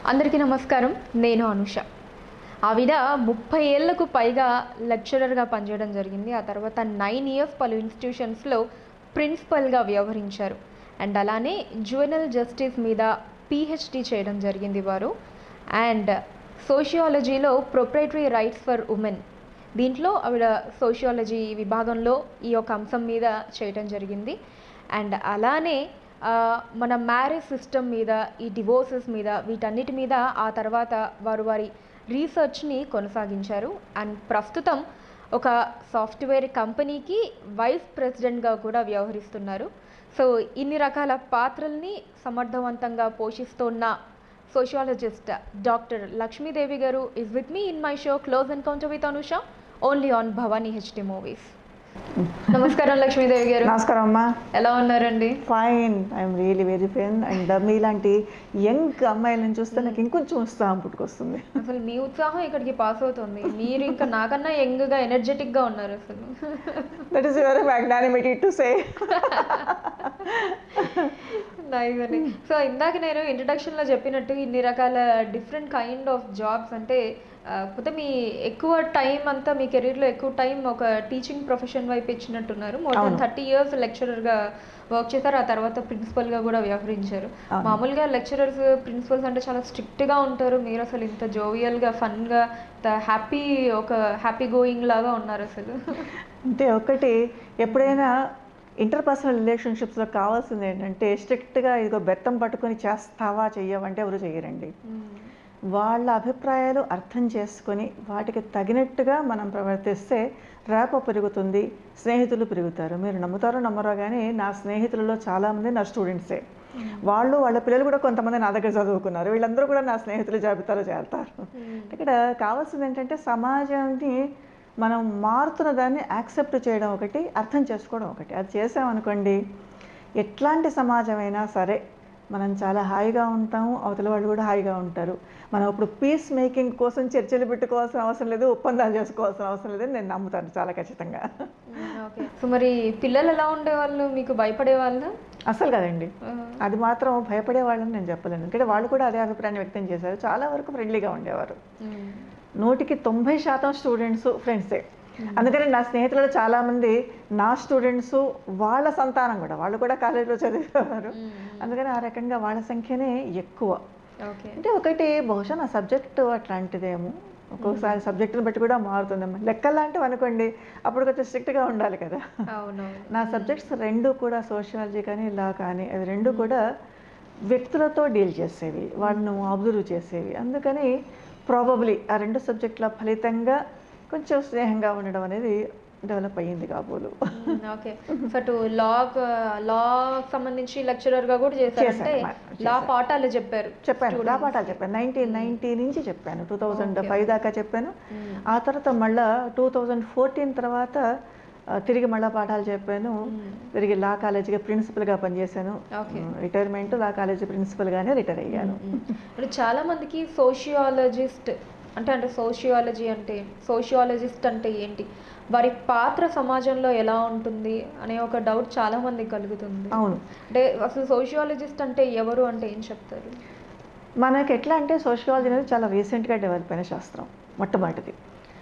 అందరికీ నమస్కారం నేను అనుష ఆవిడ ముప్పై ఏళ్లకు పైగా లెక్చరర్గా పనిచేయడం జరిగింది ఆ తర్వాత నైన్ ఇయర్స్ పలు ఇన్స్టిట్యూషన్స్లో ప్రిన్సిపల్గా వ్యవహరించారు అండ్ అలానే జువెనల్ జస్టిస్ మీద పిహెచ్డి చేయడం జరిగింది వారు అండ్ సోషియాలజీలో ప్రొప్రైటరీ రైట్స్ ఫర్ ఉమెన్ దీంట్లో ఆవిడ సోషియాలజీ విభాగంలో ఈ యొక్క అంశం మీద చేయడం జరిగింది అండ్ అలానే ఆ, మన మ్యారేజ్ సిస్టమ్ మీద ఈ డివోర్సెస్ మీద వీటన్నిటి మీద ఆ తర్వాత వారు వారి రీసెర్చ్ని కొనసాగించారు అండ్ ప్రస్తుతం ఒక సాఫ్ట్వేర్ కంపెనీకి వైస్ ప్రెసిడెంట్గా కూడా వ్యవహరిస్తున్నారు సో ఇన్ని రకాల పాత్రల్ని సమర్థవంతంగా పోషిస్తున్న sociologist doctor Lakshmidevi garu is with me in my show close encounter with Anusha only on Bhavani HD movies నమస్కారం లక్ష్మీదేవి గారు నమస్కారం అమ్మా ఎలా ఉన్నారండి fine I'm really very fine and మీలాంటి యంగ్ అమ్మాయిలను చూస్తే నాకు ఇంకొంచెం ఉత్సాహం పుట్టుకొస్తుంది అసలు మీ ఉత్సాహం ఇక్కడికి పాస్ అవుతుంది మీరు ఇంకా నాకన్నా యంగ్గా ఎనర్జెటిక్గా ఉన్నారు అసలు that is your magnanimity to say nice అండి సో ఇందాక నేను ఇంట్రడక్షన్లో చెప్పినట్టు ఇన్ని రకాల డిఫరెంట్ కైండ్ ఆఫ్ జాబ్స్ అంటే ఆ, కాకపోతే మీ ఎక్కువ టైం అంతా మీ కెరీర్లో ఎక్కువ టైం ఒక టీచింగ్ ప్రొఫెషన్ వైపు ఇచ్చినట్టున్నారు మోర్ దాన్ అవును. థర్టీ ఇయర్స్ లెక్చరర్గా వర్క్ చేశారు ఆ తర్వాత ప్రిన్సిపల్గా కూడా వ్యవహరించారు అవును. మామూలుగా లెక్చరర్స్ ప్రిన్సిపల్స్ అంటే చాలా స్ట్రిక్ట్గా ఉంటారు మీరు అసలు ఇంత జోవియల్గా ఫన్గా ఇంత హ్యాపీ ఒక హ్యాపీ గోయింగ్ లాగా ఉన్నారు అసలు అంటే ఒకటి ఎప్పుడైనా ఇంటర్పర్సనల్ రిలేషన్షిప్స్లో కావాల్సింది ఏంటంటే స్ట్రిక్ట్గా ఇదిగో బెత్తం పట్టుకొని చేస్తావా చెయ్యవంటే ఎవరు చెయ్యరండి వాళ్ళ అభిప్రాయాలు అర్థం చేసుకొని వాటికి తగినట్టుగా మనం ప్రవర్తిస్తే ర్యాపో పెరుగుతుంది స్నేహితులు పెరుగుతారు మీరు నమ్ముతారో నమ్మరో కానీ నా స్నేహితులలో చాలామంది నా స్టూడెంట్సే వాళ్ళు వాళ్ళ పిల్లలు కూడా కొంతమంది నా దగ్గర చదువుకున్నారు వీళ్ళందరూ కూడా నా స్నేహితుల జాబితాలో చేరుతారు ఇక్కడ కావాల్సింది ఏంటంటే సమాజాన్ని మనం మారుతున్న దాన్ని యాక్సెప్ట్ చేయడం ఒకటి అర్థం చేసుకోవడం ఒకటి అది చేసామనుకోండి ఎట్లాంటి సమాజమైనా సరే మనం చాలా హాయిగా ఉంటాము అవతల వాళ్ళు కూడా హాయిగా ఉంటారు మనం ఇప్పుడు పీస్ మేకింగ్ కోసం చర్చలు పెట్టుకోవాల్సిన అవసరం లేదు ఒప్పందాలు చేసుకోవాల్సిన అవసరం లేదని నేను నమ్ముతాను చాలా ఖచ్చితంగా ఓకే సో మరి పిల్లలు ఎలా ఉండేవాళ్ళు మీకు భయపడేవాళ్ళు అసలు కదండి అది మాత్రం భయపడే వాళ్ళని నేను చెప్పలేను ఎందుకంటే వాళ్ళు కూడా అదే అభిప్రాయాన్ని వ్యక్తం చేశారు చాలా వరకు ఫ్రెండ్లీగా ఉండేవారు నూటికి తొంభై శాతం స్టూడెంట్స్ ఫ్రెండ్సే అందుకని నా స్నేహితులలో చాలామంది నా స్టూడెంట్స్ వాళ్ళ సంతానం కూడా వాళ్ళు కూడా కాలేజీలో చదివేవారు అందుకని ఆ రకంగా వాళ్ళ సంఖ్యనే ఎక్కువ ఓకే అంటే ఒకటి బహుశా నా సబ్జెక్టు అట్లాంటిదేమో ఒక్కొక్కసారి సబ్జెక్టుని బట్టి కూడా మారుతుందమ్మా లెక్కలాంటివి అనుకోండి అప్పుడు కొంచెం స్ట్రిక్ట్గా ఉండాలి కదా అవునవును నా సబ్జెక్ట్స్ రెండు కూడా సోషియాలజీ కానీ లా కానీ అవి రెండు కూడా వ్యక్తులతో డీల్ చేసేవి వాళ్ళను అబ్జర్వ్ చేసేవి అందుకని ప్రాబబ్లీ ఆ రెండు సబ్జెక్టుల ఫలితంగా కొంచెం స్నేహంగా ఉండడం అనేది డెవలప్ అయ్యింది కాబోలు ఓకే సో అటు లా లా సంబంధించి లెక్చరర్ గా కూడా చేశారంటే చేశాను, మా- లా చేశాను. పాఠాలు చెప్పారు చెప్పాను లా పాఠాలు చెప్పాను నైన్టీన్ నైన్టీ నుంచి చెప్పాను టూ థౌజండ్ Okay, ఫైవ్ దాకా చెప్పాను ఆ తర్వాత మళ్ళా టూ థౌజండ్ ఫోర్టీన్ తర్వాత ఆ, తిరిగి మళ్ళా పాఠాలు చెప్పాను తిరిగి లా కాలేజీకి ప్రిన్సిపల్గా పనిచేశాను Okay. రిటైర్మెంట్ లా కాలేజీ ప్రిన్సిపల్గానే రిటైర్ అయ్యాను అంటే చాలా మందికి సోషియాలజిస్ట్ అంటే అంటే సోషియాలజీ అంటే సోషియాలజిస్ట్ అంటే ఏంటి వారి పాత్ర సమాజంలో ఎలా ఉంటుంది అనే ఒక డౌట్ చాలా మందికి కలుగుతుంది అవును అంటే అసలు సోషియాలజిస్ట్ అంటే ఎవరు అంటే ఏం చెప్తారు మనకి ఎట్లా అంటే సోషియాలజీ అనేది చాలా రీసెంట్గా డెవలప్ అయిన శాస్త్రం మొట్టమొదటిది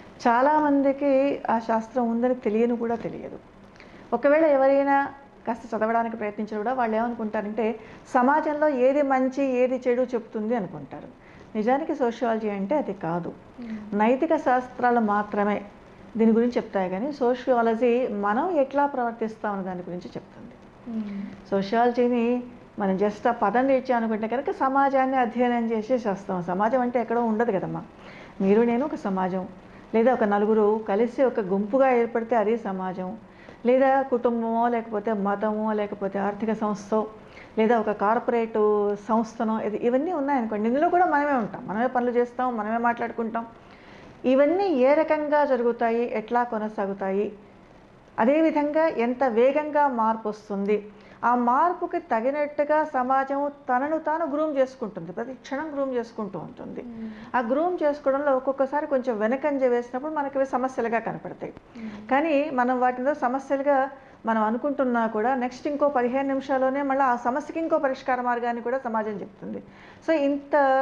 చాలామందికి ఆ శాస్త్రం ఉందని తెలియని కూడా తెలియదు ఒకవేళ ఎవరైనా కాస్త చదవడానికి ప్రయత్నించిన కూడా వాళ్ళు ఏమనుకుంటారంటే సమాజంలో ఏది మంచి ఏది చెడు చెప్తుంది అనుకుంటారు నిజానికి సోషియాలజీ అంటే అది కాదు నైతిక శాస్త్రాలు మాత్రమే దీని గురించి చెప్తాయి కానీ సోషియాలజీ మనం ఎట్లా ప్రవర్తిస్తామన్న దాని గురించి చెప్తుంది సోషియాలజీని మనం జస్ట్ ఆ పదం రీత్యా అనుకుంటే కనుక సమాజాన్ని అధ్యయనం చేసే శాస్త్రం సమాజం అంటే ఎక్కడో ఉండదు కదమ్మా మీరు నేను ఒక సమాజం లేదా ఒక నలుగురు కలిసి ఒక గుంపుగా ఏర్పడితే అది సమాజం లేదా కుటుంబమో లేకపోతే మతమో లేకపోతే ఆర్థిక సంస్థ లేదా ఒక కార్పొరేట్ సంస్థనో ఇది ఇవన్నీ ఉన్నాయనుకోండి ఇందులో కూడా మనమే ఉంటాం మనమే పనులు చేస్తాం మనమే మాట్లాడుకుంటాం ఇవన్నీ ఏ రకంగా జరుగుతాయి ఎట్లా కొనసాగుతాయి అదేవిధంగా ఎంత వేగంగా మార్పు వస్తుంది ఆ మార్పుకి తగినట్టుగా సమాజం తనను తాను గ్రూమ్ చేసుకుంటుంది ప్రతి క్షణం గ్రూమ్ చేసుకుంటూ ఉంటుంది ఆ గ్రూమ్ చేసుకోవడంలో ఒక్కొక్కసారి కొంచెం వెనకంజ వేసినప్పుడు మనకి ఇవి సమస్యలుగా కనపడతాయి కానీ మనం వాటిలో సమస్యలుగా మనం అనుకుంటున్నా కూడా నెక్స్ట్ ఇంకో పదిహేను నిమిషాల్లోనే మళ్ళీ ఆ సమస్యకి ఇంకో పరిష్కార మార్గాన్ని కూడా సమాజం చెప్తుంది సో ఇంత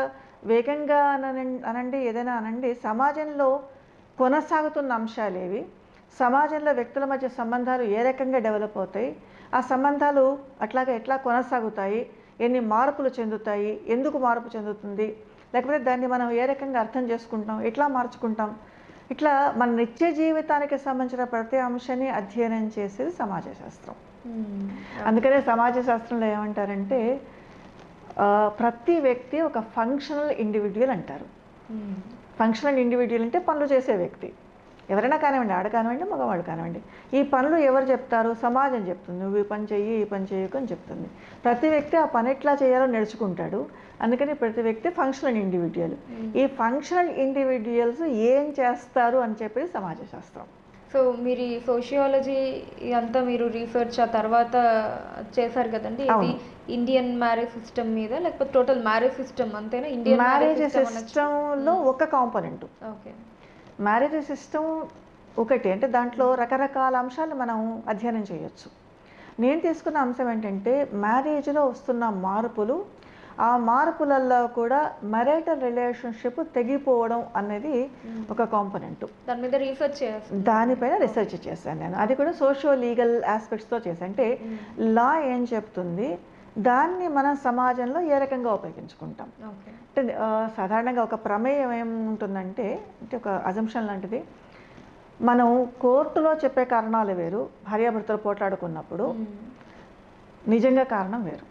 వేగంగా అనండి అనండి ఏదైనా అనండి సమాజంలో కొనసాగుతున్న అంశాలు ఏవి సమాజంలో వ్యక్తుల మధ్య సంబంధాలు ఏ రకంగా డెవలప్ అవుతాయి ఆ సంబంధాలు అట్లాగే ఎట్లా కొనసాగుతాయి ఎన్ని మార్పులు చెందుతాయి ఎందుకు మార్పు చెందుతుంది లేకపోతే దాన్ని మనం ఏ రకంగా అర్థం చేసుకుంటాం ఎట్లా మార్చుకుంటాం ఇట్లా మన నిత్య జీవితానికి సంబంధించిన ప్రతి అంశాన్ని అధ్యయనం చేసేది సమాజ శాస్త్రం మ్మ్. అందుకనే సమాజ శాస్త్రంలో ఏమంటారంటే ఆ, ప్రతి వ్యక్తి ఒక ఫంక్షనల్ ఇండివిజువల్ అంటారు మ్మ్. ఫంక్షనల్ ఇండివిజువల్ అంటే పనులు చేసే వ్యక్తి ఎవరైనా కానివ్వండి ఆడ కానివ్వండి మగవాడు కానివ్వండి ఈ పనులు ఎవరు చెప్తారు సమాజం చెప్తుంది నువ్వు ఈ పని చెయ్యి ఈ పని చేయకు అని చెప్తుంది ప్రతి వ్యక్తి ఆ పని ఎట్లా చేయాలో నేర్చుకుంటాడు అందుకని ప్రతి వ్యక్తి ఫంక్షనల్ ఇండివిజువల్ ఈ ఫంక్షనల్ ఇండివిజువల్స్ ఏం చేస్తారు అని చెప్పేది సమాజ శాస్త్రం సో మీరు ఈ సోషియాలజీ అంతా మీరు రీసెర్చ్ ఆ తర్వాత చేశారు కదండి ఇది అవును. ఇండియన్ మ్యారేజ్ సిస్టమ్ మీద లేకపోతే టోటల్ మ్యారేజ్ సిస్టమ్ అంతేనా ఇండియన్ మ్యారేజ్ సిస్టంలో ఒక కాంపోనెంట్ ఓకే మ్యారేజ్ సిస్టమ్ ఒకటి అంటే దాంట్లో రకరకాల అంశాలు మనం అధ్యయనం చేయొచ్చు నేను తీసుకున్న అంశం ఏంటంటే మ్యారేజ్లో వస్తున్న మార్పులు ఆ మార్పులలో కూడా మెరైటల్ రిలేషన్షిప్ తెగిపోవడం అనేది ఒక కాంపోనెంట్ దాని మీద రీసెర్చ్ చేయాల్సి దానిపైన రీసెర్చ్ చేశాను నేను అది కూడా సోషియో లీగల్ ఆస్పెక్ట్స్తో చేశాను అంటే లా ఏం చెప్తుంది దాన్ని మనం సమాజంలో ఏ రకంగా ఉపయోగించుకుంటాం ఓకే అంటే ఆ, సాధారణంగా ఒక ప్రమేయం ఏముంటుందంటే అంటే ఒక అజంప్షన్ లాంటిది మనం కోర్టులో చెప్పే కారణాలు వేరు భార్యాభర్తలు పోట్లాడుకున్నప్పుడు నిజంగా కారణం వేరు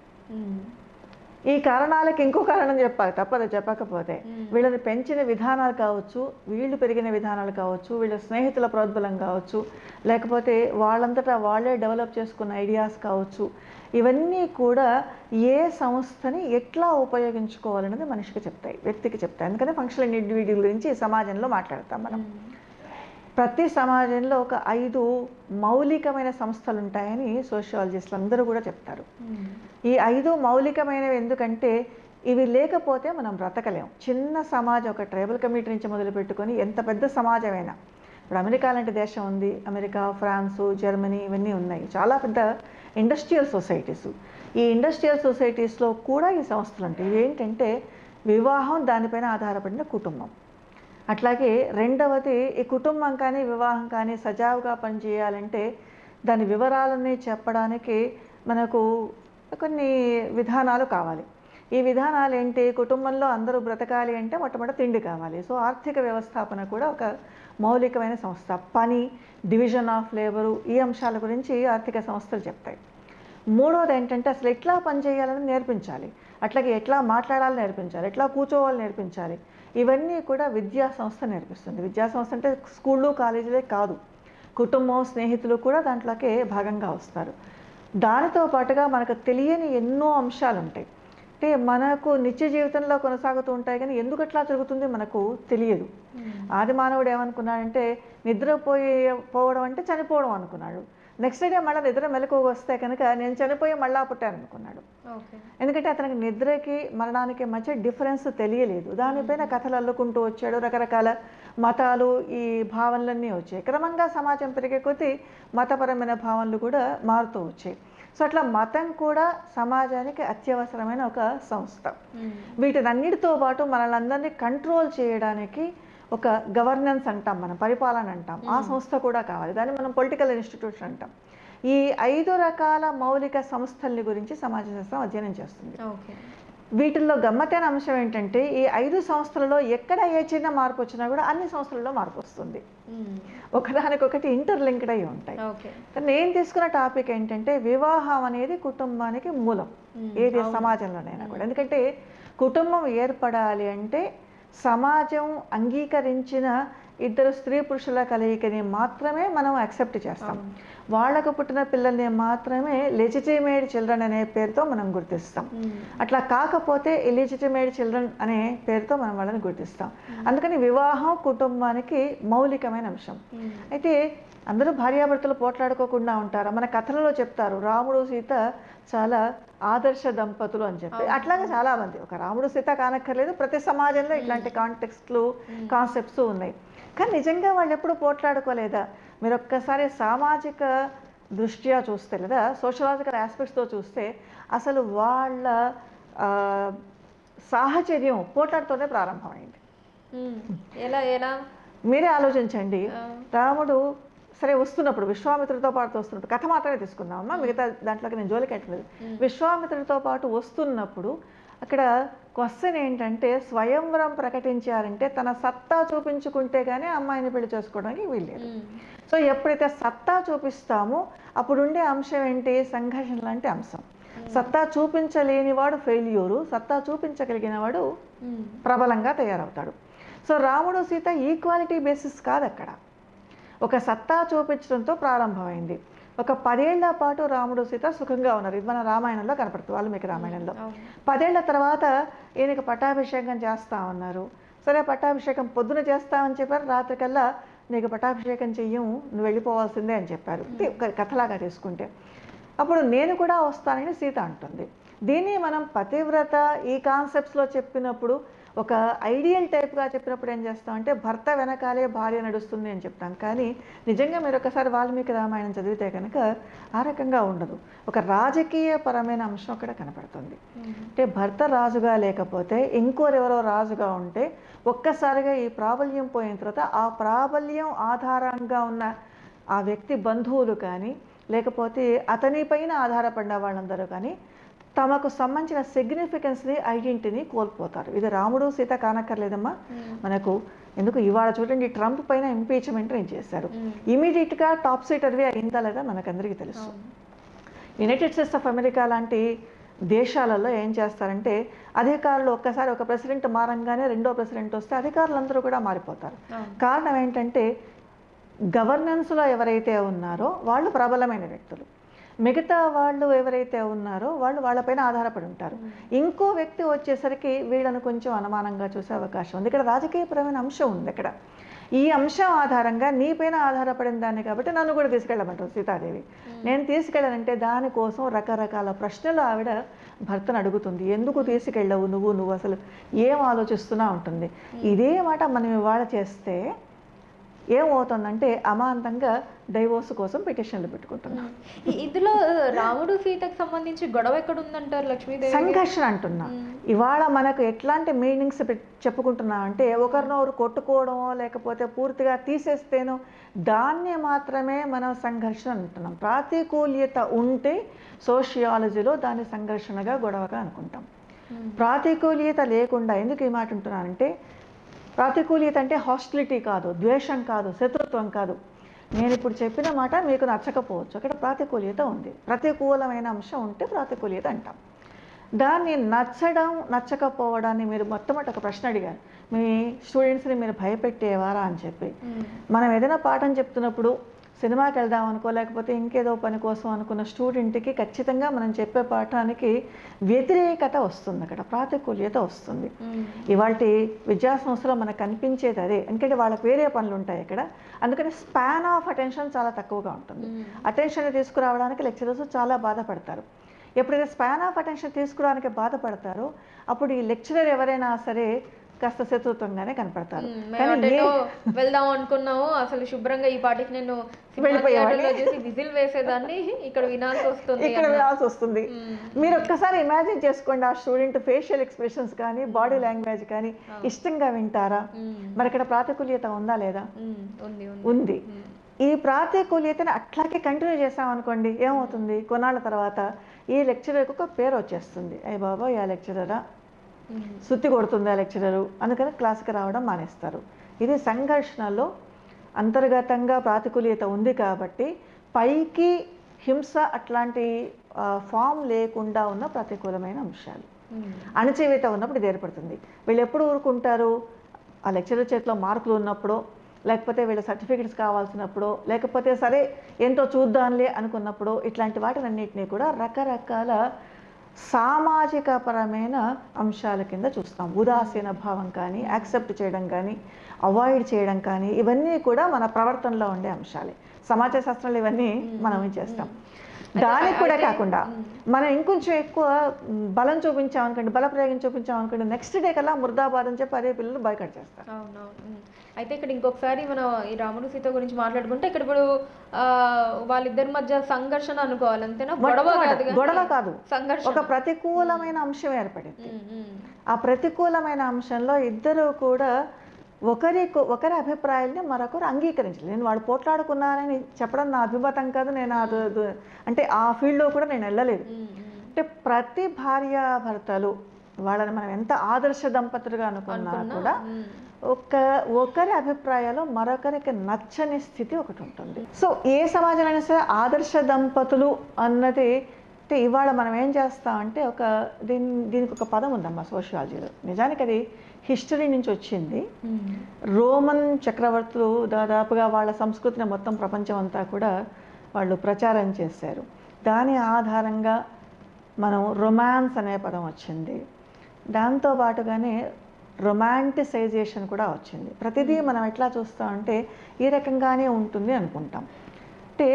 ఈ కారణాలకి ఇంకో కారణం చెప్పాలి తప్పదు చెప్పకపోతే మ్మ్. వీళ్ళని పెంచిన విధానాలు కావచ్చు వీళ్ళు పెరిగిన విధానాలు కావచ్చు వీళ్ళ స్నేహితుల ప్రోద్బలం కావచ్చు లేకపోతే వాళ్ళంతటా వాళ్ళే డెవలప్ చేసుకున్న ఐడియాస్ కావచ్చు ఇవన్నీ కూడా ఏ సంస్థని ఎట్లా ఉపయోగించుకోవాలనేది మనిషికి చెప్తాయి వ్యక్తికి చెప్తాయి అందుకనే ఫంక్షనల్ ఇండివిజువల్ గురించి సమాజంలో మాట్లాడతాం మనం ప్రతి సమాజంలో ఒక ఐదు మౌలికమైన సంస్థలు ఉంటాయని సోషియాలజిస్టులు అందరూ కూడా చెప్తారు ఈ ఐదు మౌలికమైనవి ఎందుకంటే ఇవి లేకపోతే మనం బ్రతకలేం చిన్న సమాజం ఒక ట్రైబల్ కమ్యూనిటీ నుంచి మొదలు పెట్టుకొని ఎంత పెద్ద సమాజమైనా ఇప్పుడు అమెరికా లాంటి దేశం ఉంది అమెరికా ఫ్రాన్సు జర్మనీ ఇవన్నీ ఉన్నాయి చాలా పెద్ద ఇండస్ట్రియల్ సొసైటీస్ ఈ ఇండస్ట్రియల్ సొసైటీస్లో కూడా ఈ సంస్థలు ఉంటాయి ఇవి ఏంటంటే వివాహం దానిపైన ఆధారపడిన కుటుంబం అట్లాగే రెండవది ఈ కుటుంబం కానీ వివాహం కానీ సజావుగా పనిచేయాలంటే దాని వివరాలని చెప్పడానికి మనకు కొన్ని విధానాలు కావాలి ఈ విధానాలు ఏంటి కుటుంబంలో అందరూ బ్రతకాలి అంటే మొట్టమొదటి తిండి కావాలి సో ఆర్థిక వ్యవస్థాపన కూడా ఒక మౌలికమైన సంస్థ పని డివిజన్ ఆఫ్ లేబరు ఈ అంశాల గురించి ఆర్థిక సంస్థలు చెప్తాయి మూడవది ఏంటంటే అసలు ఎట్లా పనిచేయాలని నేర్పించాలి అట్లాగే ఎట్లా మాట్లాడాలని నేర్పించాలి ఎట్లా కూర్చోవాలని నేర్పించాలి ఇవన్నీ కూడా విద్యా సంస్థ నేర్పిస్తుంది విద్యా సంస్థ అంటే స్కూళ్ళు కాలేజీలే కాదు కుటుంబం స్నేహితులు కూడా దాంట్లోకే భాగంగా వస్తారు దానితో పాటుగా మనకు తెలియని ఎన్నో అంశాలు ఉంటాయి అంటే మనకు నిత్య జీవితంలో కొనసాగుతూ ఉంటాయి కానీ ఎందుకు అట్లా జరుగుతుంది మనకు తెలియదు ఆది మానవుడు ఏమనుకున్నాడంటే నిద్రపోయి పోవడం అంటే చనిపోవడం అనుకున్నాడు నెక్స్ట్ డే మళ్ళీ నిద్ర మెలకు వస్తే కనుక నేను చనిపోయి మళ్ళా పుట్టాను అనుకున్నాడు ఓకే ఎందుకంటే అతనికి నిద్రకి మరణానికి మధ్య డిఫరెన్స్ తెలియలేదు దానిపైన కథలు అల్లుకుంటూ వచ్చాడు రకరకాల మతాలు ఈ భావనలన్నీ వచ్చాయి క్రమంగా సమాజం పెరిగే కొద్దీ మతపరమైన భావనలు కూడా మారుతూ వచ్చాయి సో అట్లా మతం కూడా సమాజానికి అత్యవసరమైన ఒక సంస్థ వీటినన్నిటితో పాటు మనల్ని కంట్రోల్ చేయడానికి ఒక గవర్నెన్స్ అంటాం మనం పరిపాలన అంటాం ఆ సంస్థ కూడా కావాలి దాన్ని మనం పొలిటికల్ ఇన్స్టిట్యూషన్ అంటాం ఈ ఐదు రకాల మౌలిక సంస్థల్ని గురించి సమాజ శాస్త్రం అధ్యయనం చేస్తుంది ఓకే వీటిల్లో గమ్మత్తైన అంశం ఏంటంటే ఈ ఐదు సంస్థలలో ఎక్కడ ఏ చిన్న మార్పు వచ్చినా కూడా అన్ని సంస్థలలో మార్పు వస్తుంది ఒకదానికొకటి ఇంటర్లింక్డ్ అయి ఉంటాయి ఓకే కానీ నేను తీసుకున్న టాపిక్ ఏంటంటే వివాహం అనేది కుటుంబానికి మూలం ఏది సమాజంలోనైనా కూడా ఎందుకంటే కుటుంబం ఏర్పడాలి అంటే సమాజం అంగీకరించిన ఇద్దరు స్త్రీ పురుషుల కలయికని మాత్రమే మనం యాక్సెప్ట్ చేస్తాం వాళ్ళకు పుట్టిన పిల్లల్ని మాత్రమే లెజిటిమేట్ చిల్డ్రన్ అనే పేరుతో మనం గుర్తిస్తాం అట్లా కాకపోతే ఇలిజిటిమేట్ చిల్డ్రన్ అనే పేరుతో మనం వాళ్ళని గుర్తిస్తాం అందుకని వివాహం కుటుంబానికి మౌలికమైన అంశం అయితే అందరూ భార్యాభర్తలు పోట్లాడుకోకుండా ఉంటారు మన కథలలో చెప్తారు రాముడు సీత చాలా ఆదర్శ దంపతులు అని చెప్పి అట్లాగే చాలా మంది ఒక రాముడు సీత కానక్కర్లేదు ప్రతి సమాజంలో ఇట్లాంటి కాంటెక్స్ట్లు కాన్సెప్ట్స్ ఉన్నాయి కానీ నిజంగా వాళ్ళు ఎప్పుడు పోట్లాడుకోలేదా మీరు ఒక్కసారి సామాజిక దృష్ట్యా చూస్తే లేదా సోషలాజికల్ ఆస్పెక్ట్స్తో చూస్తే అసలు వాళ్ళ ఆ, సాహచర్యం పోట్లాడుతోనే ప్రారంభమైంది ఉమ్. ఎలా ఎలా మీరే ఆలోచించండి ఆ, రాముడు సరే వస్తున్నప్పుడు విశ్వామిత్రుడితో పాటు వస్తున్నప్పుడు కథ మాత్రమే తీసుకుందామమ్మా మిగతా దాంట్లోకి నేను జోలికి ఎట్టలేదు విశ్వామిత్రుడితో పాటు వస్తున్నప్పుడు అక్కడ క్వశ్చన్ ఏంటంటే స్వయంవరం ప్రకటించారంటే తన సత్తా చూపించుకుంటే కానీ అమ్మాయిని పెళ్లి చేసుకోవడానికి వీల్లేదు ఉమ్. సో ఎప్పుడైతే సత్తా చూపిస్తామో అప్పుడు ఉండే అంశం ఏంటి సంఘర్షణ లాంటి అంశం సత్తా చూపించలేనివాడు ఫెయిల్యూరు సత్తా చూపించగలిగిన వాడు ఉమ్. ప్రబలంగా తయారవుతాడు సో రాముడు సీత ఈక్వాలిటీ బేసిస్ కాదు అక్కడ ఒక సత్తా చూపించడంతో ప్రారంభమైంది ఒక పదేళ్ల పాటు రాముడు సీత సుఖంగా ఉన్నారు ఇది మన రామాయణంలో కనపడుతుంది వాల్మీకి రామాయణంలో అవును. పదేళ్ల తర్వాత ఈయనకి పట్టాభిషేకం చేస్తా ఉన్నారు సరే పట్టాభిషేకం పొద్దున చేస్తామని చెప్పారు రాత్రికల్లా నీకు పట్టాభిషేకం చెయ్యం నువ్వు వెళ్ళిపోవాల్సిందే అని చెప్పారు ఇది ఒక కథలాగా తీసుకుంటే అప్పుడు నేను కూడా వస్తానని సీత అంటుంది దీన్ని మనం పతివ్రత ఈ కాన్సెప్ట్స్లో చెప్పినప్పుడు ఒక ఐడియల్ టైప్గా చెప్పినప్పుడు ఏం చేస్తాం అంటే భర్త వెనకాలే భార్య నడుస్తుంది అని చెప్తాం కానీ నిజంగా మీరు ఒకసారి వాల్మీకి రామాయణం చదివితే కనుక ఆ రకంగా ఉండదు ఒక రాజకీయపరమైన అంశం అక్కడ కనపడుతుంది ఉమ్. అంటే భర్త రాజుగా లేకపోతే ఇంకోరెవరో రాజుగా ఉంటే ఒక్కసారిగా ఈ ప్రాబల్యం పోయిన తర్వాత ఆ ప్రాబల్యం ఆధారంగా ఉన్న ఆ వ్యక్తి బంధువులు కానీ లేకపోతే అతని పైన ఆధారపడిన వాళ్ళందరూ కానీ తమకు సంబంధించిన సిగ్నిఫికెన్స్ని ఐడెంటిటీని కోల్పోతారు ఇది రాముడు సీత కానక్కర్లేదమ్మా ఉమ్. మనకు ఎందుకు ఇవాళ చూడండి ట్రంప్ పైన ఇంపీచ్మెంట్ చేశారు ఉమ్. ఇమీడియట్గా టాప్ సీటర్వి అయిందా లేదా మనకందరికీ తెలుసు అవును. యునైటెడ్ స్టేట్స్ ఆఫ్ అమెరికా లాంటి దేశాలలో ఏం చేస్తారంటే అధికారులు ఒక్కసారి ఒక ప్రెసిడెంట్ మారంగానే రెండో ప్రెసిడెంట్ వస్తే అధికారులందరూ కూడా మారిపోతారు అవును. కారణం ఏంటంటే గవర్నెన్స్లో ఎవరైతే ఉన్నారో వాళ్ళు ప్రబలమైన వ్యక్తులు మిగతా వాళ్ళు ఎవరైతే ఉన్నారో వాళ్ళు వాళ్ళపైన ఆధారపడి ఉంటారు ఇంకో వ్యక్తి వచ్చేసరికి వీళ్ళను కొంచెం అనుమానంగా చూసే అవకాశం ఉంది ఇక్కడ రాజకీయపరమైన అంశం ఉంది ఇక్కడ ఈ అంశం ఆధారంగా నీపైన ఆధారపడిన దాన్ని కాబట్టి నన్ను కూడా తీసుకెళ్ళమంటారు సీతాదేవి నేను తీసుకెళ్ళానంటే దానికోసం రకరకాల ప్రశ్నలు ఆవిడ భర్తను అడుగుతుంది ఎందుకు తీసుకెళ్ళవు నువ్వు నువ్వు అసలు ఏం ఆలోచిస్తున్నా ఉంటుంది ఇదే మాట మనం ఇవాళ చేస్తే ఏమవుతుందంటే అమాంతంగా డైవోర్స్ కోసం పిటిషన్లు పెట్టుకుంటున్నాం ఈ- ఇందులో రాముడు సీతకు సంబంధించి గొడవ ఎక్కడ ఉందంటారు లక్ష్మీదేవి సంఘర్షణ అంటున్నా ఇవాళ మనకు ఎట్లాంటి మీనింగ్స్ చెప్పుకుంటున్నాం అంటే ఒకరినొకరు కొట్టుకోవడమో లేకపోతే పూర్తిగా తీసేస్తేనో దాన్ని మాత్రమే మనం సంఘర్షణ అంటున్నాం ప్రాతికూల్యత ఉంటే సోషియాలజీలో దాన్ని సంఘర్షణగా గొడవగా అనుకుంటాం ఉమ్. ప్రాతికూల్యత లేకుండా ఎందుకు ఈ మాట అంటున్నానంటే ప్రాతికూల్యత అంటే హాస్టిలిటీ కాదు ద్వేషం కాదు శత్రుత్వం కాదు నేను ఇప్పుడు చెప్పిన మాట మీకు నచ్చకపోవచ్చు అక్కడ ప్రాతికూల్యత ఉంది ప్రతికూలమైన అంశం ఉంటే ప్రాతికూల్యత అంటాం దాన్ని నచ్చడం నచ్చకపోవడాన్ని మీరు మొట్టమొదటి ఒక ప్రశ్న అడిగారు మీ స్టూడెంట్స్ని మీరు భయపెట్టేవారా అని చెప్పి ఉమ్. మనం ఏదైనా పాఠం చెప్తున్నప్పుడు సినిమాకి వెళ్దాం అనుకో లేకపోతే ఇంకేదో పని కోసం అనుకున్న స్టూడెంట్కి ఖచ్చితంగా మనం చెప్పే పాఠానికి వ్యతిరేకత వస్తుంది అక్కడ ప్రాతికూల్యత వస్తుంది ఉమ్. ఇవాళ విద్యా సంస్థలో మనకు కనిపించేది అదే ఎందుకంటే వాళ్ళకి వేరే పనులు ఉంటాయి ఇక్కడ అందుకని స్పాన్ ఆఫ్ అటెన్షన్ చాలా తక్కువగా ఉంటుంది ఉమ్. అటెన్షన్ తీసుకురావడానికి లెక్చరర్స్ చాలా బాధపడతారు ఎప్పుడైతే స్పాన్ ఆఫ్ అటెన్షన్ తీసుకురావడానికి బాధపడతారో అప్పుడు ఈ లెక్చరర్ ఎవరైనా సరే కాస్త శత్రుత్వంగానే కనపడతారు ఉమ్, మేము కానీ ఏ అటేటో వెళ్దాం అనుకున్నాము అసలు శుభ్రంగా ఈ పాటికి నేను సినిమా వెళ్ళిపోయేవాడిని. థియేటర్లో చూసి విజిల్ వేసేదాన్ని ఇక్కడ వినాల్సి వస్తుంది ఇక్కడ అన్న. వినాల్సి వస్తుంది ఉమ్. మీరు ఒక్కసారి ఇమాజిన్ చేసుకోండి ఆ స్టూడెంట్ ఫేషియల్ ఎక్స్ప్రెషన్స్ కానీ బాడీ లాంగ్వేజ్ కానీ ఇష్టంగా వింటారా ఉమ్. మరి ఇక్కడ ప్రాతికూల్యత ఉందా లేదా ఉమ్. ఉంది ఉంది ఉంది ఉమ్. ఈ ప్రాతికూల్యతని అట్లాగే కంటిన్యూ చేసామనుకోండి ఏమవుతుంది కొన్నాళ్ళ తర్వాత ఈ లెక్చరర్కి ఒక పేరు వచ్చేస్తుంది అయ్య బాబా ఆ లెక్చరరా ఉమ్. సుత్తి కొడుతుంది ఆ లెక్చరరు అందుకని క్లాస్కి రావడం మానేస్తారు ఇది సంఘర్షణలో అంతర్గతంగా ప్రాతికూల్యత ఉంది కాబట్టి పైకి హింస అట్లాంటి ఫామ్ లేకుండా ఉన్న ప్రతికూలమైన అంశాలు ఉమ్. అణచివేత ఉన్నప్పుడు ఇది ఏర్పడుతుంది వీళ్ళు ఎప్పుడు ఊరుకుంటారు ఆ లెక్చరర్ చేతిలో మార్కులు ఉన్నప్పుడు లేకపోతే వీళ్ళ సర్టిఫికెట్స్ కావాల్సినప్పుడు లేకపోతే సరే ఎంతో చూద్దాంలే అనుకున్నప్పుడు ఇట్లాంటి వాటినన్నింటినీ కూడా రకరకాల సామాజిక పరమైన అంశాల కింద చూస్తాం ఉదాసీన భావం కానీ యాక్సెప్ట్ చేయడం కానీ అవాయిడ్ చేయడం కానీ ఇవన్నీ కూడా మన ప్రవర్తనలో ఉండే అంశాలే సమాజ శాస్త్రంలో ఇవన్నీ మనం ఏం చేస్తాం దానికి కూడా కాకుండా మనం ఇంకొంచెం ఎక్కువ మ్, బలం చూపించామనుకోండి బల ప్రయోగం చూపించామనుకోండి నెక్స్ట్ డే కల్లా ముర్దాబాద్ అని చెప్పి అదే పిల్లలు బైకట్ చేస్తారు అవునవును ఉమ్. అయితే ఇక్కడ ఇంకొకసారి మనం ఈ రాముడు సీత గురించి మాట్లాడుకుంటే ఇక్కడ ఇప్పుడు ఆ, వాళ్ళిద్దరి మధ్య సంఘర్షణ అనుకోవాలి అంతేనా గొడవ కాదు మొట్టమొదట కానీ గొడవ కాదు సంఘర్షణ ఒక ప్రతికూలమైన అంశం ఏర్పడింది ఉమ్, ఉమ్. ఆ ప్రతికూలమైన అంశంలో ఇద్దరు కూడా ఒకరి ఒకరి అభిప్రాయాల్ని మరొకరు అంగీకరించలేదు నేను వాడు పోట్లాడుకున్నారని చెప్పడం నా అభిమతం కాదు నేను అది అది- అంటే ఆ ఫీల్డ్లో కూడా నేను వెళ్ళలేదు ఉమ్, ఉమ్. అంటే ప్రతి భార్యాభర్తలు వాళ్ళని మనం ఎంత ఆదర్శ దంపతులుగా అనుకున్నా అనుకున్నా, కూడా ఉమ్. ఒక ఒకరి అభిప్రాయాలు మరొకరికి నచ్చని స్థితి ఒకటి ఉంటుంది సో ఏ సమాజమైనా సరే ఆదర్శ దంపతులు అన్నది అంటే ఇవాళ మనం ఏం చేస్తామంటే ఒక దీని దీనికి ఒక పదం ఉందమ్మా సోషియాలజీలో నిజానికి అది హిస్టరీ నుంచి వచ్చింది ఉమ్. రోమన్ చక్రవర్తులు దాదాపుగా వాళ్ళ సంస్కృతిని మొత్తం ప్రపంచం అంతా కూడా వాళ్ళు ప్రచారం చేశారు దాని ఆధారంగా మనం రొమాన్స్ అనే పదం వచ్చింది దాంతో పాటుగానే రొమాంటిసైజేషన్ కూడా వచ్చింది ప్రతిదీ మనం ఎట్లా చూస్తామంటే ఈ రకంగానే ఉంటుంది అనుకుంటాం అంటే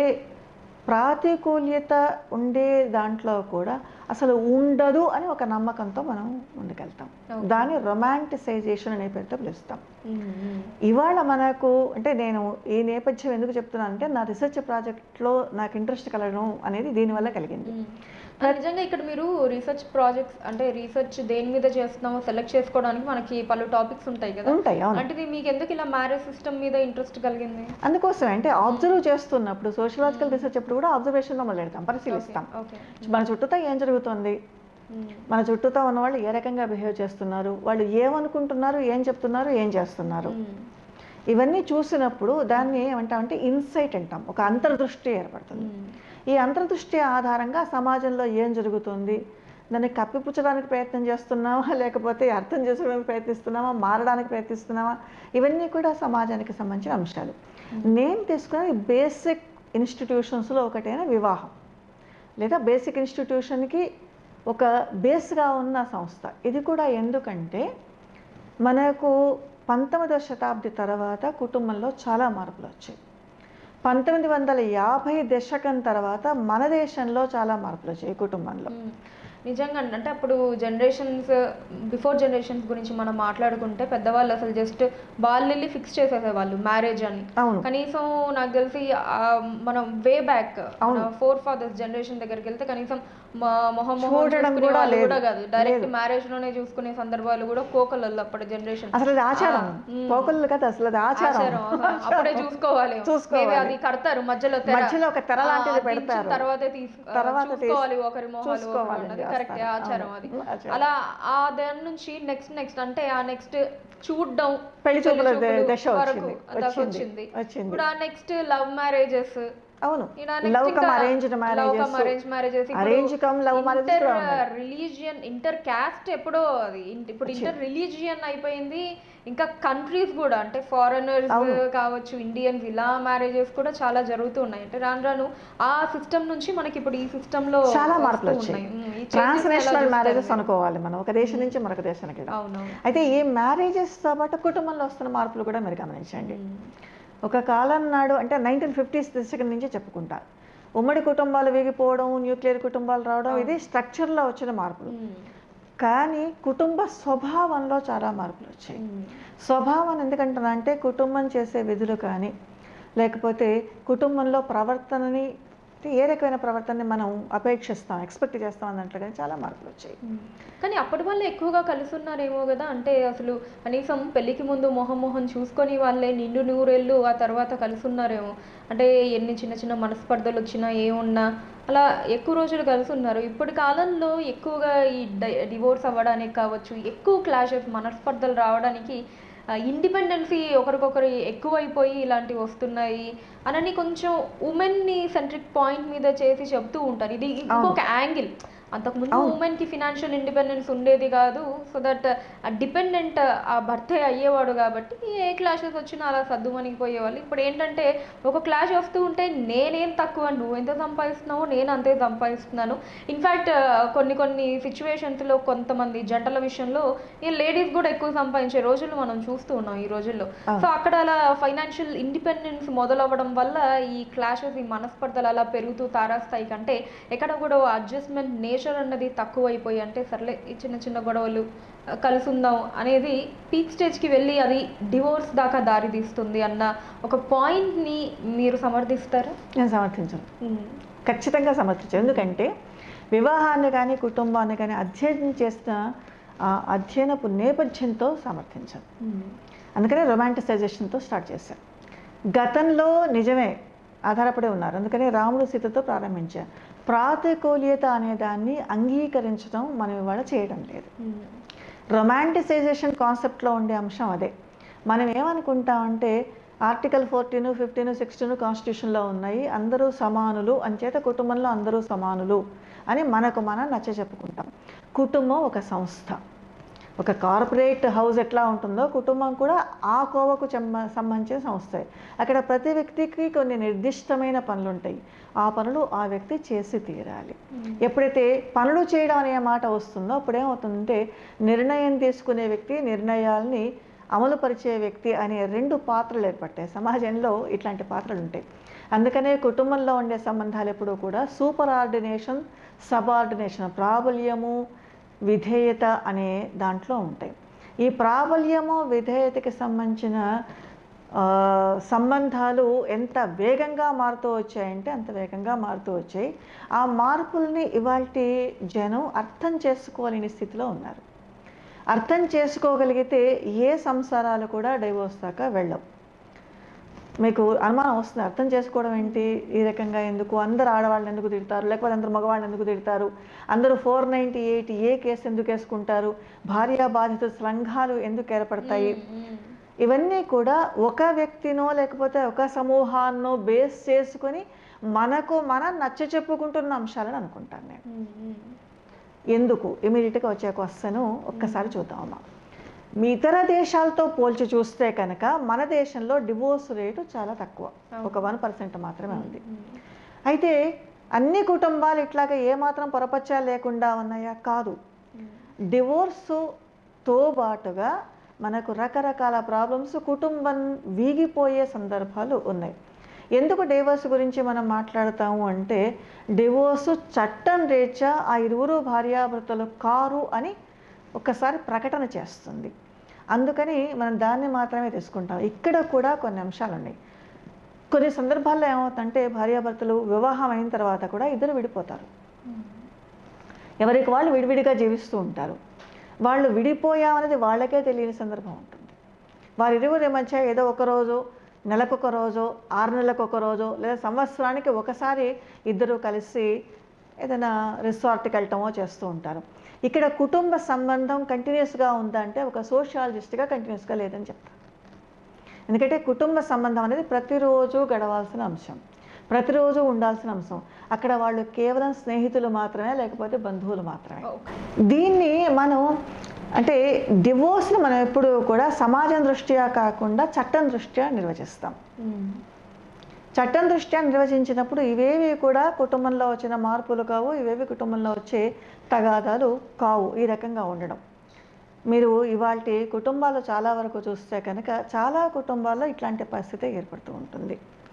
ప్రాతికూల్యత ఉండే దాంట్లో కూడా అసలు ఉండదు అని ఒక నమ్మకంతో మనం ముందుకెళ్తాం Okay. దాన్ని రొమాంటిసైజేషన్ అనే పేరుతో పిలుస్తాం ఉమ్, ఉమ్. ఇవాళ మనకు అంటే నేను ఈ నేపథ్యం ఎందుకు చెప్తున్నాను అంటే నా రీసెర్చ్ ప్రాజెక్ట్లో నాకు ఇంట్రెస్ట్ కలగడం అనేది దీనివల్ల కలిగింది మ్మ్. మరి నిజంగా ఇక్కడ మీరు రీసెర్చ్ ప్రాజెక్ట్స్ అంటే రీసెర్చ్ దేని మీద చేస్తున్నామో సెలెక్ట్ చేసుకోవడానికి మనకి పలు టాపిక్స్ ఉంటాయి కదా ఉంటాయి అవును అంటే మీకు ఎందుకు ఇలా మ్యారేజ్ సిస్టమ్ మీద ఇంట్రెస్ట్ కలిగింది అందుకోసం అంటే ఆబ్జర్వ్ చేస్తున్నప్పుడు సోషియలాజికల్ రీసెర్చ్ అప్పుడు కూడా ఆబ్జర్వేషన్లో మొదలు పెడతాం పరిశీలిస్తాం ఓకే మన చుట్టూతో ఏం జరుగుతుంది మన చుట్టూతో ఉన్న వాళ్ళు ఏ రకంగా బిహేవ్ చేస్తున్నారు వాళ్ళు ఏమనుకుంటున్నారు ఏం చెప్తున్నారు ఏం చేస్తున్నారు ఇవన్నీ చూసినప్పుడు దాన్ని ఏమంటామంటే ఇన్సైట్ అంటాం ఒక అంతర్దృష్టి ఏర్పడుతుంది ఈ అంతర్దృష్టి ఆధారంగా సమాజంలో ఏం జరుగుతుంది దాన్ని కప్పిపుచ్చడానికి ప్రయత్నం చేస్తున్నామా లేకపోతే అర్థం చేసుకోవడానికి ప్రయత్నిస్తున్నామా మారడానికి ప్రయత్నిస్తున్నామా ఇవన్నీ కూడా సమాజానికి సంబంధించిన అంశాలు నేను తీసుకున్నది బేసిక్ ఇన్స్టిట్యూషన్స్లో ఒకటైన వివాహం లేదా బేసిక్ ఇన్స్టిట్యూషన్కి ఒక బేస్గా ఉన్న సంస్థ ఇది కూడా ఎందుకంటే మనకు పంతొమ్మిదవ శతాబ్ది తర్వాత కుటుంబంలో చాలా మార్పులు వచ్చాయి పంతొమ్మిది వందల యాభై దశకం తర్వాత మన దేశంలో చాలా మార్పులు వచ్చాయి ఈ కుటుంబంలో మ్మ్. నిజంగా అండి. అంటే అప్పుడు జనరేషన్స్ బిఫోర్ జనరేషన్స్ గురించి మనం మాట్లాడుకుంటే పెద్దవాళ్ళు అసలు జస్ట్ బాల్ని ఫిక్స్ చేసేసేవాళ్ళు మ్యారేజ్ అని అవును కనీసం నాకు తెలిసి ఆ, మనం వే బ్యాక్ అవును. ఫోర్ ఫాదర్స్ జనరేషన్ దగ్గరికి వెళ్తే కనీసం మా మొహం మొహం చూడడం చూసుకునే కూడా వాళ్ళు లేదు. కూడా కాదు డైరెక్ట్ మ్యారేజ్ లోనే చూసుకునే సందర్భాలు కూడా కోకలల్లో అప్పటి జనరేషన్ అసలు అది ఆచారం ఆ, మ్మ్. పోకళ్ళు కదా అసలు అది ఆచారం ఆచారం ఆహా. అప్పుడే చూసుకోవాలి చూసుకోవాలి. Maybe అది కడతారు మధ్యలో తెర. మధ్యలో ఒక తెర ఆ, లాంటిది దించిన పెడతారు. తర్వాతే తీసు ఆ, తర్వాత తీసు- చూసుకోవాలి ఒకరి మొహాలు చూసుకోవాలండి, ఒకరి కరెక్ట్ చేస్తారు. ఆచారం అవును. అది ఆచారం. అలా ఆ దాని నుంచి నెక్స్ట్ నెక్స్ట్ అంటే ఆ నెక్స్ట్ చూడడం పెళ్లి చూపుల చూపులు దశ వరకు వచ్చింది దాకా వచ్చింది వచ్చింది వచ్చింది ఇప్పుడు ఆ నెక్స్ట్ లవ్ మ్యారేజెస్ అవును ఇలా love cum arranged love cum marriages arrange marriages arrange cum love marriages కూడా ఉన్నాయి రిలీజియన్ ఇంటర్ క్యాస్ట్ ఎప్పుడో అది ఇంట- ఇప్పుడు ఇంటర్ రిలీజియన్ అయిపోయింది ఇంకా కంట్రీస్ కూడా అంటే ఫారెనర్స్ కావచ్చు ఇండియన్స్ ఇలా మ్యారేజెస్ కూడా చాలా జరుగుతూ ఉన్నాయి అంటే రాను రాను ఆ సిస్టమ్ నుంచి మనకి ఇప్పుడు ఈ సిస్టమ్ లో చాలా మార్పులు వస్తూ వచ్చాయి ఉన్నాయి. ఉమ్, ఈ changes ఎలా ట్రాన్స్నేషనల్ చూస్తారు మ్యారేజెస్ మీరు? అనుకోవాలి మనం ఒక దేశం నుంచి మరొక దేశానికి వెళ్ళడం. అవునవును అయితే ఈ మ్యారేజెస్తో పాటు కుటుంబంలో వస్తున్న మార్పులు కూడా మీరు గమనించండి ఉమ్, ఒక కాలం నాడు అంటే నైన్టీన్ ఫిఫ్టీస్ దశకం నుంచి చెప్పుకుంటా ఉమ్మడి కుటుంబాలు వీగిపోవడం న్యూక్లియర్ కుటుంబాలు రావడం ఇది స్ట్రక్చర్లో వచ్చిన మార్పులు ఉమ్, కానీ కుటుంబ స్వభావంలో చాలా మార్పులు వచ్చాయి ఉమ్, స్వభావం ఎందుకంటున్నా అంటే కుటుంబం చేసే విధులు కానీ లేకపోతే కుటుంబంలో ప్రవర్తనని అంటే ఏ రకమైన ప్రవర్తనని మనం అపేక్షిస్తాం ఎక్స్పెక్ట్ చేస్తాం అన్నట్లు కానీ చాలా మార్పులు వచ్చాయి ఉమ్. కానీ అప్పటి వాళ్ళు ఎక్కువగా కలిసి ఉన్నారేమో కదా అంటే అసలు కనీసం పెళ్లికి ముందు మొహం మొహం చూసుకొని వాళ్ళే నిండు నూరేళ్ళు ఆ తర్వాత కలిసి ఉన్నారేమో అంటే ఎన్ని చిన్న చిన్న మనస్పర్ధలు వచ్చినా ఏమున్నా అలా ఎక్కువ రోజులు కలిసి ఉన్నారు ఇప్పటి కాలంలో ఎక్కువగా ఈ డివోర్స్ అవ్వడానికి కావచ్చు ఎక్కువ క్లాషెస్ మనస్పర్ధలు రావడానికి ఇండిపెండెన్సీ ఒకరికొకరు ఎక్కువైపోయి ఇలాంటివి వస్తున్నాయి అనని కొంచెం ఉమెన్ని సెంట్రిక్ పాయింట్ మీద చేసి చెప్తూ ఉంటారు ఇది ఇంకొక యాంగిల్ అంతకుముందు అవును. ఉమెన్కి ఫినాన్షియల్ ఇండిపెండెన్స్ ఉండేది కాదు సో దట్ డిపెండెంట్ ఆ భర్తే అయ్యేవాడు కాబట్టి ఏ క్లాషెస్ వచ్చినా అలా సర్దుమనికి పోయేవాళ్ళు ఇప్పుడు ఏంటంటే ఒక క్లాష్ వస్తూ ఉంటే నేనేం తక్కువ నువ్వు ఎంత సంపాదిస్తున్నావో నేను అంతే సంపాదిస్తున్నాను ఇన్ఫ్యాక్ట్ కొన్ని కొన్ని సిచ్యువేషన్స్లో కొంతమంది జంటల విషయంలో ఈ లేడీస్ కూడా ఎక్కువ సంపాదించే రోజులు మనం చూస్తూ ఉన్నాం ఈ రోజుల్లో అవును. సో అక్కడ అలా ఫైనాన్షియల్ ఇండిపెండెన్స్ మొదలవ్వడం వల్ల ఈ క్లాషెస్ ఈ మనస్పర్ధలు అలా పెరుగుతూ తారాస్తాయి కంటే ఎక్కడ కూడా అడ్జస్ట్మెంట్ నేచర్ అన్నది తక్కువైపోయి అంటే సర్లే ఈ చిన్న చిన్న గొడవలు ఆ, కలిసి ఉందాం అనేది పీక్ స్టేజ్కి వెళ్ళి అది డివోర్స్ దాకా దారి తీస్తుంది అన్న ఒక పాయింట్ని మీరు సమర్థిస్తారా నేను సమర్థించను ఖచ్చితంగా సమర్థించను ఎందుకంటే వివాహాన్ని కానీ కుటుంబాన్ని కానీ అధ్యయనం చేసిన ఆ అధ్యయనపు నేపథ్యంతో సమర్థించను అందుకనే రొమాంటిసైజేషన్తో స్టార్ట్ చేశాను గతంలో నిజమే ఆధారపడి ఉన్నారు అందుకనే రాముడు సీతతో ప్రారంభించారు ప్రాతికూల్యత అనే దాన్ని అంగీకరించడం మనం ఇవాళ చేయడం లేదు రొమాంటిసైజేషన్ కాన్సెప్ట్లో ఉండే అంశం అదే మనం ఏమనుకుంటామంటే ఆర్టికల్ ఫోర్టీన్ ఫిఫ్టీన్ సిక్స్టీన్ కాన్స్టిట్యూషన్లో ఉన్నాయి అందరూ సమానులు అంచేత కుటుంబంలో అందరూ సమానులు అని మనకు మనం నచ్చ చెప్పుకుంటాం కుటుంబం ఒక సంస్థ ఒక కార్పొరేట్ హౌస్ ఎట్లా ఉంటుందో కుటుంబం కూడా ఆ కోవకు చెమ్మ సంబంధించిన సంస్థ అక్కడ ప్రతి వ్యక్తికి కొన్ని నిర్దిష్టమైన పనులు ఉంటాయి ఆ పనులు ఆ వ్యక్తి చేసి తీరాలి ఎప్పుడైతే పనులు చేయడం అనే మాట వస్తుందో అప్పుడేమవుతుందంటే నిర్ణయం తీసుకునే వ్యక్తి నిర్ణయాల్ని అమలుపరిచే వ్యక్తి అనే రెండు పాత్రలు ఏర్పడతాయి సమాజంలో ఇట్లాంటి పాత్రలు ఉంటాయి అందుకనే కుటుంబంలో ఉండే సంబంధాలు ఎప్పుడూ కూడా సూపర్ ఆర్డినేషన్ సబార్డినేషన్ ప్రాబల్యము విధేయత అనే దాంట్లో ఉంటాయి ఈ ప్రాబల్యము విధేయతకి సంబంధించిన ఆ, సంబంధాలు ఎంత వేగంగా మారుతూ వచ్చాయంటే అంత వేగంగా మారుతూ వచ్చాయి ఆ మార్పుల్ని ఇవాళ జనం అర్థం చేసుకోలేని స్థితిలో ఉన్నారు అర్థం చేసుకోగలిగితే ఏ సంసారాలు కూడా డైవోర్స్ దాకా వెళ్ళవు మీకు అనుమానం వస్తుంది అర్థం చేసుకోవడం ఏంటి ఈ రకంగా ఎందుకు అందరు ఆడవాళ్ళని ఎందుకు తిడతారు లేకపోతే అందరు మగవాళ్ళని ఎందుకు తిడతారు అందరూ four ninety eight A case ఎందుకు వేసుకుంటారు భార్యా బాధిత సంఘాలు ఎందుకు ఏర్పడతాయి ఇవన్నీ కూడా ఒక వ్యక్తినో లేకపోతే ఒక సమూహాన్నో బేస్ చేసుకొని మనకు మనం నచ్చ చెప్పుకుంటున్న అంశాలని అనుకుంటాను నేను ఎందుకు ఇమీడియట్గా వచ్చే క్వశ్చన్ ఒక్కసారి చూద్దామమ్మా మీ ఇతర దేశాలతో పోల్చి చూస్తే కనుక మన దేశంలో డివోర్స్ రేటు చాలా తక్కువ ఒక వన్ పర్సెంట్ మాత్రమే ఉంది అయితే అన్ని కుటుంబాలు ఇట్లాగా ఏమాత్రం పొరపచ్చాలు లేకుండా ఉన్నాయా కాదు డివోర్సుతో పాటుగా మనకు రకరకాల ప్రాబ్లమ్స్ కుటుంబం వీగిపోయే సందర్భాలు ఉన్నాయి ఎందుకు డివోర్స్ గురించి మనం మాట్లాడతాము అంటే డివోర్సు చట్టం రీత్యా ఆ ఇరువురు భార్యాభర్తలు కారు అని ఒక్కసారి ప్రకటన చేస్తుంది అందుకని మనం దాన్ని మాత్రమే తీసుకుంటాం ఇక్కడ కూడా కొన్ని అంశాలు ఉన్నాయి కొన్ని సందర్భాల్లో ఏమవుతుందంటే భార్యాభర్తలు వివాహం అయిన తర్వాత కూడా ఇద్దరు విడిపోతారు ఎవరికి వాళ్ళు విడివిడిగా జీవిస్తూ ఉంటారు వాళ్ళు విడిపోయామనేది వాళ్ళకే తెలియని సందర్భం ఉంటుంది వారిరువురి మధ్య ఏదో ఒక రోజు నెలకొక రోజు ఆరు నెలలకు ఒక రోజు లేదా సంవత్సరానికి ఒకసారి ఇద్దరు కలిసి ఏదైనా రిసార్ట్కి వెళ్ళటమో చేస్తూ ఉంటారు ఇక్కడ కుటుంబ సంబంధం కంటిన్యూస్గా ఉందంటే ఒక సోషియాలజిస్ట్గా కంటిన్యూస్గా లేదని చెప్తారు ఎందుకంటే కుటుంబ సంబంధం అనేది ప్రతిరోజు గడవాల్సిన అంశం ప్రతిరోజు ఉండాల్సిన అంశం అక్కడ వాళ్ళు కేవలం స్నేహితులు మాత్రమే లేకపోతే బంధువులు మాత్రమే దీన్ని మనం అంటే డివోర్స్ని మనం ఎప్పుడు కూడా సమాజం దృష్ట్యా కాకుండా చట్టం దృష్ట్యా నిర్వచిస్తాం చట్టం దృష్ట్యా నిర్వచించినప్పుడు ఇవేవి కూడా కుటుంబంలో వచ్చిన మార్పులు కావు ఇవేవి కుటుంబంలో వచ్చే తగాదాలు కావు ఈ రకంగా ఉండడం మీరు ఇవాళ కుటుంబాలు చాలా వరకు చూస్తే కనుక చాలా కుటుంబాల్లో ఇట్లాంటి పరిస్థితి ఏర్పడుతూ ఉంటుంది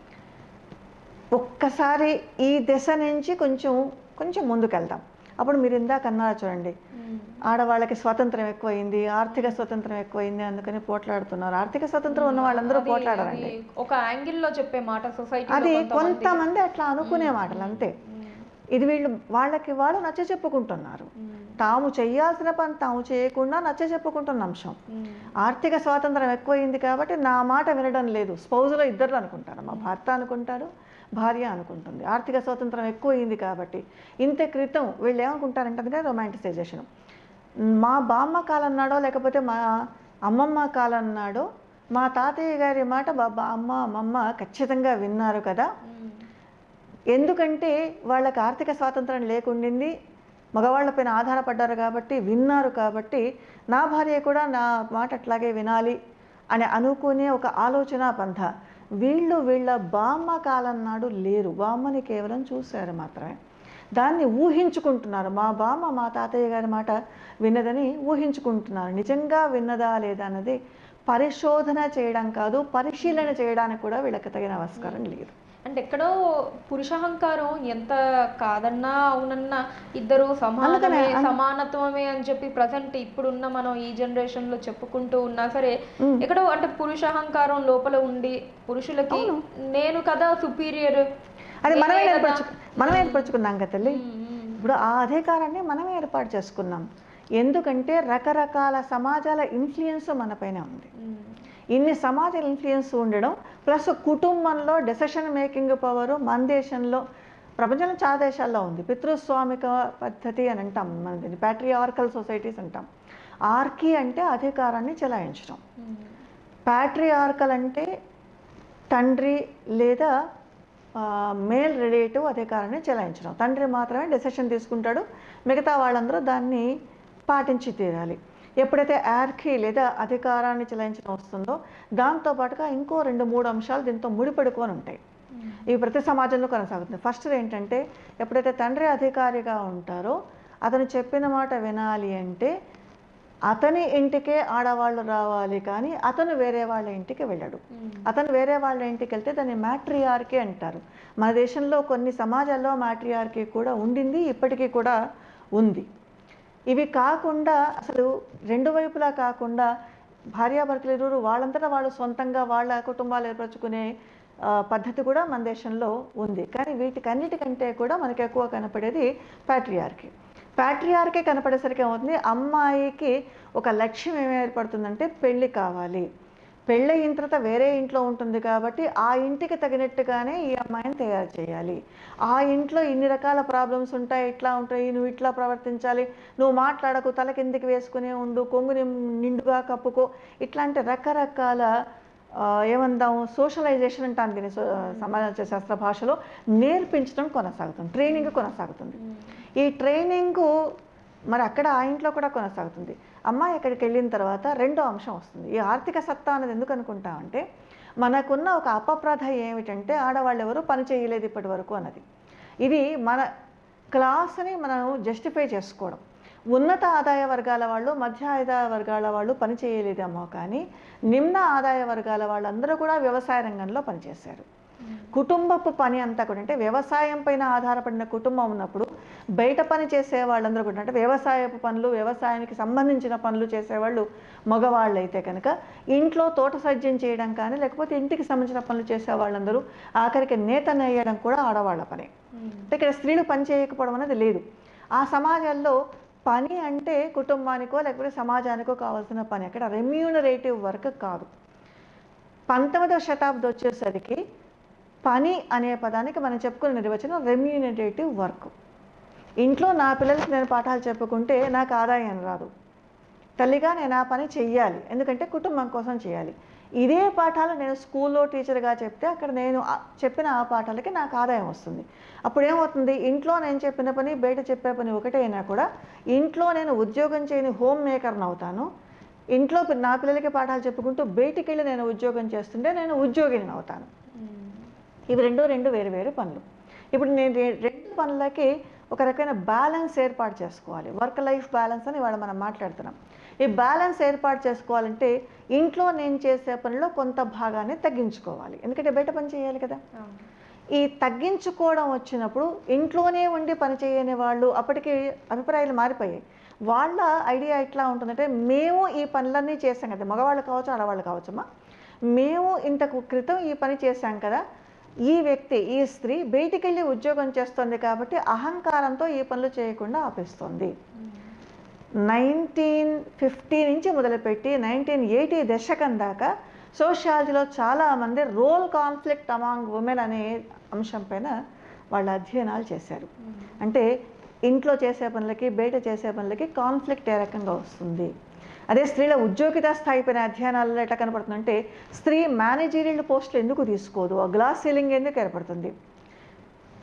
ఒక్కసారి ఈ దశ నుంచి కొంచెం కొంచెం ముందుకెళ్దాం అప్పుడు మీరు ఇందాక అన్నారు చూడండి ఆడవాళ్ళకి స్వాతంత్రం ఎక్కువైంది ఆర్థిక స్వతంత్రం ఎక్కువైంది అందుకని పోట్లాడుతున్నారు ఆర్థిక స్వతంత్రం ఉన్న వాళ్ళందరూ అది- పోట్లాడారండి అది ఒక యాంగిల్లో చెప్పే మాట సొసైటీ అది కొంతమంది అట్లా అనుకునే మాటలు అంతే ఇది వీళ్ళు వాళ్ళకి వాళ్ళు నచ్చ చెప్పుకుంటున్నారు తాము చేయాల్సిన పని తాము చేయకుండా నచ్చ చెప్పుకుంటున్న అంశం ఆర్థిక స్వాతంత్రం ఎక్కువైంది కాబట్టి నా మాట వినడం లేదు స్పౌజులో ఇద్దరు అనుకుంటారు మా భర్త అనుకుంటాడు భార్య అనుకుంటుంది ఆర్థిక స్వాతంత్రం ఎక్కువైంది కాబట్టి ఇంత క్రితం వీళ్ళు ఏమనుకుంటారంటే అందుకే రొమాంటిసైజేషన్ మా బామ్మ కాలం నాడో లేకపోతే మా అమ్మమ్మ కాలం నాడో మా తాతయ్య గారి మాట బాబా అమ్మ అమ్మమ్మ ఖచ్చితంగా విన్నారు కదా ఎందుకంటే వాళ్ళకి ఆర్థిక స్వాతంత్రం లేకుండింది మగవాళ్ళపైన ఆధారపడ్డారు కాబట్టి విన్నారు కాబట్టి నా భార్య కూడా నా మాట అట్లాగే వినాలి అని అనుకునే ఒక ఆలోచన పంథ వీళ్ళు వీళ్ళ బామ్మ కాలం నాడు లేరు బామ్మని కేవలం చూశారు మాత్రమే దాన్ని ఊహించుకుంటున్నారు మా బామ్మ మా తాతయ్య గారి మాట విన్నదని ఊహించుకుంటున్నారు నిజంగా విన్నదా లేదా అన్నది పరిశోధన చేయడం కాదు పరిశీలన చేయడానికి కూడా వీళ్ళకి తగిన ఆస్కారం లేదు అంటే ఎక్కడో పురుషహంకారం ఎంత కాదన్నా అవునన్నా ఇద్దరు సమానమే అందుకనే, అందు- సమానత్వమే అని చెప్పి ప్రజెంట్ ఇప్పుడున్న మనం ఈ జనరేషన్ లో చెప్పుకుంటూ ఉన్నా సరే మ్మ్. ఎక్కడో అంటే పురుషహంకారం లోపల ఉండి పురుషులకి నేను కదా సుపీరియర్ అది మనమే ఏర్పరచు మనమే ఏర్పరచుకున్నాం కదా తల్లి ఇప్పుడు ఆ అధికారాన్ని మనమే ఏర్పాటు చేసుకున్నాం ఎందుకంటే రకరకాల సమాజాల ఇన్ఫ్లుయెన్స్ మన పైన ఉంది ఇన్ని సమాజ ఇన్ఫ్లుయెన్స్ ఉండడం ప్లస్ కుటుంబంలో డెసిషన్ మేకింగ్ పవర్ మన దేశంలో ప్రపంచంలో చాలా దేశాల్లో ఉంది పితృస్వామిక పద్ధతి అని అంటాం మన దీన్ని ప్యాట్రియార్కల్ సొసైటీస్ అంటాం ఆర్కీ అంటే అధికారాన్ని చెలాయించడం ప్యాట్రియార్కల్ అంటే తండ్రి లేదా మేల్ రిలేటివ్ అధికారాన్ని చెలాయించడం తండ్రి మాత్రమే డెసిషన్ తీసుకుంటాడు మిగతా వాళ్ళందరూ దాన్ని పాటించి తీరాలి ఎప్పుడైతే యార్కీ లేదా అధికారాన్ని చెలాయించడం వస్తుందో దాంతోపాటుగా ఇంకో రెండు మూడు అంశాలు దీంతో ముడిపడుకొని ఉంటాయి ఇవి ప్రతి సమాజంలో కొనసాగుతుంది ఫస్ట్ ఏంటంటే ఎప్పుడైతే తండ్రి అధికారిగా ఉంటారో అతను చెప్పిన మాట వినాలి అంటే అతని ఇంటికే ఆడవాళ్ళు రావాలి కానీ అతను వేరే వాళ్ళ ఇంటికి వెళ్ళడు అతను వేరే వాళ్ళ ఇంటికి వెళ్తే దాన్ని మ్యాట్రియార్కీ అంటారు మన దేశంలో కొన్ని సమాజాల్లో మ్యాట్రియార్కీ కూడా ఉండింది ఇప్పటికీ కూడా ఉంది ఇవి కాకుండా అసలు రెండు వైపులా కాకుండా భార్యాభర్తలు ఇరువురు వాళ్ళంతటా వాళ్ళు సొంతంగా వాళ్ళ కుటుంబాలు ఏర్పరచుకునే ఆ, పద్ధతి కూడా మన దేశంలో ఉంది కానీ వీటికన్నిటికంటే కూడా మనకి ఎక్కువ కనపడేది ప్యాట్రియార్కీ ప్యాట్రియార్కీ కనపడేసరికి ఏమవుతుంది అమ్మాయికి ఒక లక్ష్యం ఏమి ఏర్పడుతుందంటే పెళ్ళి కావాలి పెళ్ళయిన తర్వాత వేరే ఇంట్లో ఉంటుంది కాబట్టి ఆ ఇంటికి తగినట్టుగానే ఈ అమ్మాయిని తయారు చేయాలి ఆ ఇంట్లో ఇన్ని రకాల ప్రాబ్లమ్స్ ఉంటాయి ఇట్లా ఉంటాయి నువ్వు ఇట్లా ప్రవర్తించాలి నువ్వు మాట్లాడకు తల కిందికి వేసుకునే ఉండు కొంగుని నిండుగా కప్పుకో ఇట్లాంటి రకరకాల ఆ, ఏమందాం సోషలైజేషన్ అంటాను దీని సో- సమాజ శాస్త్ర భాషలో నేర్పించడం కొనసాగుతుంది ట్రైనింగ్ కొనసాగుతుంది ఈ ట్రైనింగు మరి అక్కడ ఆ ఇంట్లో కూడా కొనసాగుతుంది అమ్మాయి ఎక్కడికి వెళ్ళిన తర్వాత రెండో అంశం వస్తుంది ఈ ఆర్థిక సత్తా అనేది ఎందుకు అనుకుంటామంటే మనకున్న ఒక అపప్రథ ఏమిటంటే ఆడవాళ్ళు ఎవరు పని చేయలేదు ఇప్పటి వరకు అన్నది ఇది మన క్లాస్ని మనం జస్టిఫై చేసుకోవడం ఉన్నత ఆదాయ వర్గాల వాళ్ళు మధ్య ఆదాయ వర్గాల వాళ్ళు పని చేయలేదేమో కానీ నిమ్న ఆదాయ వర్గాల వాళ్ళందరూ కూడా వ్యవసాయ రంగంలో పనిచేశారు కుటుంబపు పని అంతా కూడా అంటే వ్యవసాయం పైన ఆధారపడిన కుటుంబం ఉన్నప్పుడు బయట పని చేసే వాళ్ళందరూ కూడా అంటే వ్యవసాయపు పనులు వ్యవసాయానికి సంబంధించిన పనులు చేసేవాళ్ళు మగవాళ్ళు అయితే కనుక ఇంట్లో తోట సజ్జం చేయడం కానీ లేకపోతే ఇంటికి సంబంధించిన పనులు చేసే వాళ్ళందరూ ఆఖరికి నేత నేయడం కూడా ఆడవాళ్ళ పని అంటే ఇక్కడ స్త్రీలు పని చేయకపోవడం అనేది లేదు ఆ సమాజాల్లో పని అంటే కుటుంబానికో లేకపోతే సమాజానికో కావాల్సిన పని అక్కడ రెమ్యూనరేటివ్ వర్క్ కాదు పంతొమ్మిదవ శతాబ్ది వచ్చేసరికి పని అనే పదానికి మనం చెప్పుకునే నిర్వచనం రెమ్యూనరేటివ్ వర్క్ ఇంట్లో నా పిల్లలకి నేను పాఠాలు చెప్పుకుంటే నాకు ఆదాయం రాదు తల్లిగా నేను ఆ పని చెయ్యాలి ఎందుకంటే కుటుంబం కోసం చేయాలి ఇదే పాఠాలు నేను స్కూల్లో టీచర్గా చెప్తే అక్కడ నేను ఆ- చెప్పిన ఆ పాఠాలకి నాకు ఆదాయం వస్తుంది అప్పుడు ఏమవుతుంది ఇంట్లో నేను చెప్పిన పని బయట చెప్పే పని ఒకటే అయినా కూడా ఇంట్లో నేను ఉద్యోగం చేయని హోమ్ మేకర్ని అవుతాను ఇంట్లో పి- నా పిల్లలకి పాఠాలు చెప్పుకుంటూ బయటికి వెళ్ళి నేను ఉద్యోగం చేస్తుంటే నేను ఉద్యోగిని అవుతాను ఇవి రెండు రెండు వేరు వేరు పనులు ఇప్పుడు నేను రె- రెండు పనులకి ఒక రకమైన బ్యాలెన్స్ ఏర్పాటు చేసుకోవాలి వర్క్ లైఫ్ బ్యాలెన్స్ అని ఇవాళ మనం మాట్లాడుతున్నాం ఈ బ్యాలెన్స్ ఏర్పాటు చేసుకోవాలంటే ఇంట్లో నేను చేసే పనిలో కొంత భాగాన్ని తగ్గించుకోవాలి ఎందుకంటే బయట పని చేయాలి కదా ఈ తగ్గించుకోవడం వచ్చినప్పుడు ఇంట్లోనే ఉండి పని చేయని వాళ్ళు అప్పటికి అభిప్రాయాలు మారిపోయాయి వాళ్ళ ఐడియా ఎట్లా ఉంటుందంటే మేము ఈ పనులన్నీ చేసాం కదా మగవాళ్ళు కావచ్చు ఆడవాళ్ళు కావచ్చమ్మా మేము ఇంతకు క్రితం ఈ పని చేశాం కదా ఈ వ్యక్తి ఈ స్త్రీ బయటికి వెళ్ళి ఉద్యోగం చేస్తుంది కాబట్టి అహంకారంతో ఈ పనులు చేయకుండా ఆపేస్తుంది నైన్టీన్ ఫిఫ్టీ నుంచి మొదలుపెట్టి నైన్టీన్ ఎయిటీ దశకం దాకా సోషియాలజీలో చాలామంది రోల్ కాన్ఫ్లిక్ట్ అమాంగ్ ఉమెన్ అనే అంశం పైన వాళ్ళ అధ్యయనాలు చేశారు అంటే ఇంట్లో చేసే పనులకి బయట చేసే పనులకి కాన్ఫ్లిక్ట్ ఏ రకంగా వస్తుంది అదే స్త్రీల ఉద్యోగిత స్థాయి పైన అధ్యయనాలలో ఎట్లా కనపడుతుందంటే స్త్రీ మేనేజీరియల్ పోస్టులు ఎందుకు తీసుకోదు ఆ గ్లాస్ సీలింగ్ ఎందుకు ఏర్పడుతుంది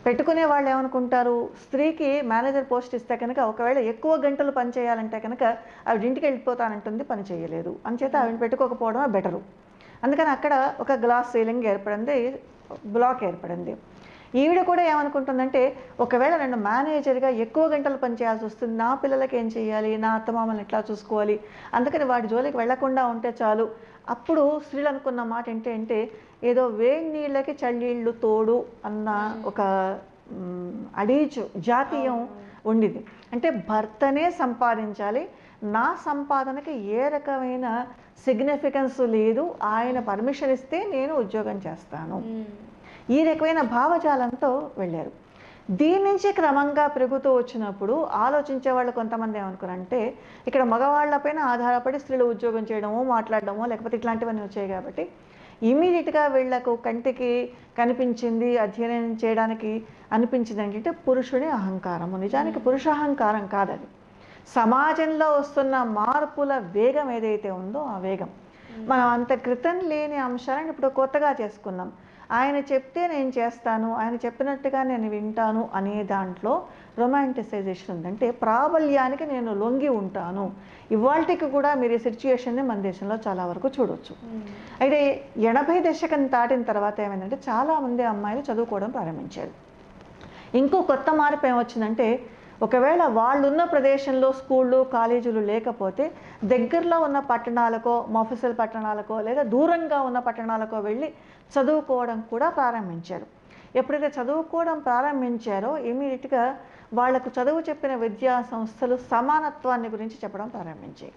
పెట్టుకునే వాళ్ళు ఏమనుకుంటారు స్త్రీకి మేనేజర్ పోస్ట్ ఇస్తే కనుక ఒకవేళ ఎక్కువ గంటలు పని చేయాలంటే కనుక ఆవిడ ఇంటికి వెళ్ళిపోతానంటుంది పని చేయలేదు అంచేత ఆవిడ పెట్టుకోకపోవడమే బెటరు అందుకని అక్కడ ఒక గ్లాస్ సీలింగ్ ఏర్పడింది బ్లాక్ ఏర్పడింది ఈవిడ కూడా ఏమనుకుంటుందంటే ఒకవేళ నన్ను మేనేజర్గా ఎక్కువ గంటలు పనిచేయాల్సి వస్తుంది నా పిల్లలకి ఏం చేయాలి నా అత్తమామల్ని ఎట్లా చూసుకోవాలి అందుకని వాటి జోలికి వెళ్లకుండా ఉంటే చాలు అప్పుడు స్త్రీలు అనుకున్న మాట ఏంటి అంటే ఏదో వేడి నీళ్ళకి చన్నీళ్ళు తోడు అన్న ఒక మ్, అడీచు జాతీయం ఉండింది అంటే భర్తనే సంపాదించాలి నా సంపాదనకి ఏ రకమైన సిగ్నిఫికెన్స్ లేదు ఆయన పర్మిషన్ ఇస్తే నేను ఉద్యోగం చేస్తాను ఈ రకమైన భావజాలంతో వెళ్ళారు దీని నుంచి క్రమంగా పెరుగుతూ వచ్చినప్పుడు ఆలోచించే వాళ్ళు కొంతమంది ఏమనుకున్నారంటే ఇక్కడ మగవాళ్ళపైన ఆధారపడి స్త్రీలు ఉద్యోగం చేయడమో మాట్లాడడమో లేకపోతే ఇట్లాంటివన్నీ వచ్చాయి కాబట్టి ఇమీడియట్గా వీళ్లకు కంటికి కనిపించింది అధ్యయనం చేయడానికి అనిపించింది ఏంటంటే పురుషుని అహంకారము నిజానికి పురుషాహంకారం కాదది సమాజంలో వస్తున్న మార్పుల వేగం ఏదైతే ఉందో ఆ వేగం మనం అంత క్రితం లేని అంశాలను ఇప్పుడు కొత్తగా చేసుకున్నాం ఆయన చెప్తే నేను చేస్తాను ఆయన చెప్పినట్టుగా నేను వింటాను అనే దాంట్లో రొమాంటిసైజేషన్ ఉంది అంటే ప్రాబల్యానికి నేను లొంగి ఉంటాను ఇవాళకి కూడా మీరు ఈ సిచ్యుయేషన్ని మన దేశంలో చాలా వరకు చూడొచ్చు అయితే ఎనభై దశకం దాటిన తర్వాత ఏమైందంటే చాలామంది అమ్మాయిలు చదువుకోవడం ప్రారంభించారు ఇంకో కొత్త మార్పు ఏమొచ్చిందంటే ఒకవేళ వాళ్ళున్న ప్రదేశంలో స్కూళ్ళు కాలేజీలు లేకపోతే దగ్గరలో ఉన్న పట్టణాలకో మఫసల్ పట్టణాలకో లేదా దూరంగా ఉన్న పట్టణాలకో వెళ్ళి చదువుకోవడం కూడా ప్రారంభించారు ఎప్పుడైతే చదువుకోవడం ప్రారంభించారో ఇమీడియట్గా వాళ్లకు చదువు చెప్పిన విద్యా సంస్థలు సమానత్వాన్ని గురించి చెప్పడం ప్రారంభించాయి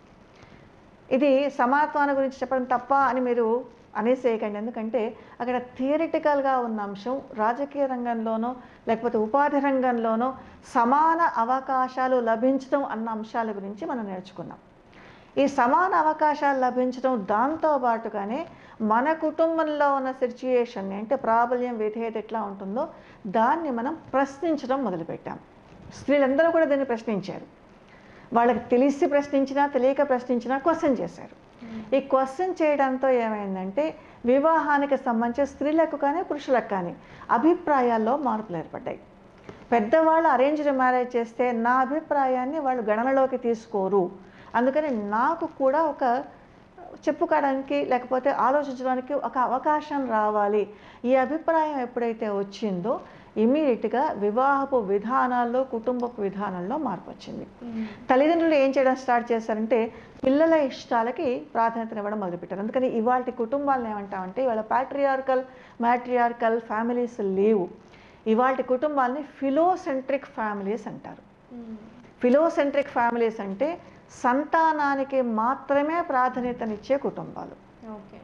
ఇది సమానత్వాన్ని గురించి చెప్పడం తప్ప అని మీరు అనేసేయకండి ఎందుకంటే అక్కడ థియరిటికల్గా ఉన్న అంశం రాజకీయ రంగంలోనో లేకపోతే ఉపాధి రంగంలోనో సమాన అవకాశాలు లభించడం అన్న అంశాల గురించి మనం నేర్చుకున్నాం ఈ సమాన అవకాశాలు లభించడం దాంతో పాటుగానే మన కుటుంబంలో ఉన్న సిచ్యుయేషన్ని అంటే ప్రాబల్యం విధేయత ఎట్లా ఉంటుందో దాన్ని మనం ప్రశ్నించడం మొదలుపెట్టాం స్త్రీలందరూ కూడా దీన్ని ప్రశ్నించారు వాళ్ళకి తెలిసి ప్రశ్నించినా తెలియక ప్రశ్నించినా క్వశ్చన్ చేశారు ఈ క్వశ్చన్ చేయడంతో ఏమైందంటే వివాహానికి సంబంధించి స్త్రీలకు కానీ పురుషులకు కానీ అభిప్రాయాల్లో మార్పులు ఏర్పడ్డాయి పెద్దవాళ్ళు అరేంజ్డ్ మ్యారేజ్ చేస్తే నా అభిప్రాయాన్ని వాళ్ళు గణనలోకి తీసుకోరు అందుకని నాకు కూడా ఒక చెప్పుకోవడానికి లేకపోతే ఆలోచించడానికి ఒక అవకాశం రావాలి ఈ అభిప్రాయం ఎప్పుడైతే వచ్చిందో ఇమీడియట్గా వివాహపు విధానాల్లో కుటుంబపు విధానంలో మార్పు వచ్చింది తల్లిదండ్రులు ఏం చేయడం స్టార్ట్ చేశారంటే పిల్లల ఇష్టాలకి ప్రాధాన్యతనివ్వడం మొదలుపెట్టారు అందుకని ఇవాళ కుటుంబాలను ఏమంటామంటే ఇవాళ ప్యాట్రియార్కల్ మ్యాట్రియార్కల్ ఫ్యామిలీస్ లేవు ఇవాళ కుటుంబాలని ఫిలోసెంట్రిక్ ఫ్యామిలీస్ అంటారు ఫిలోసెంట్రిక్ ఫ్యామిలీస్ అంటే సంతానానికి మాత్రమే ప్రాధాన్యతనిచ్చే కుటుంబాలు ఓకే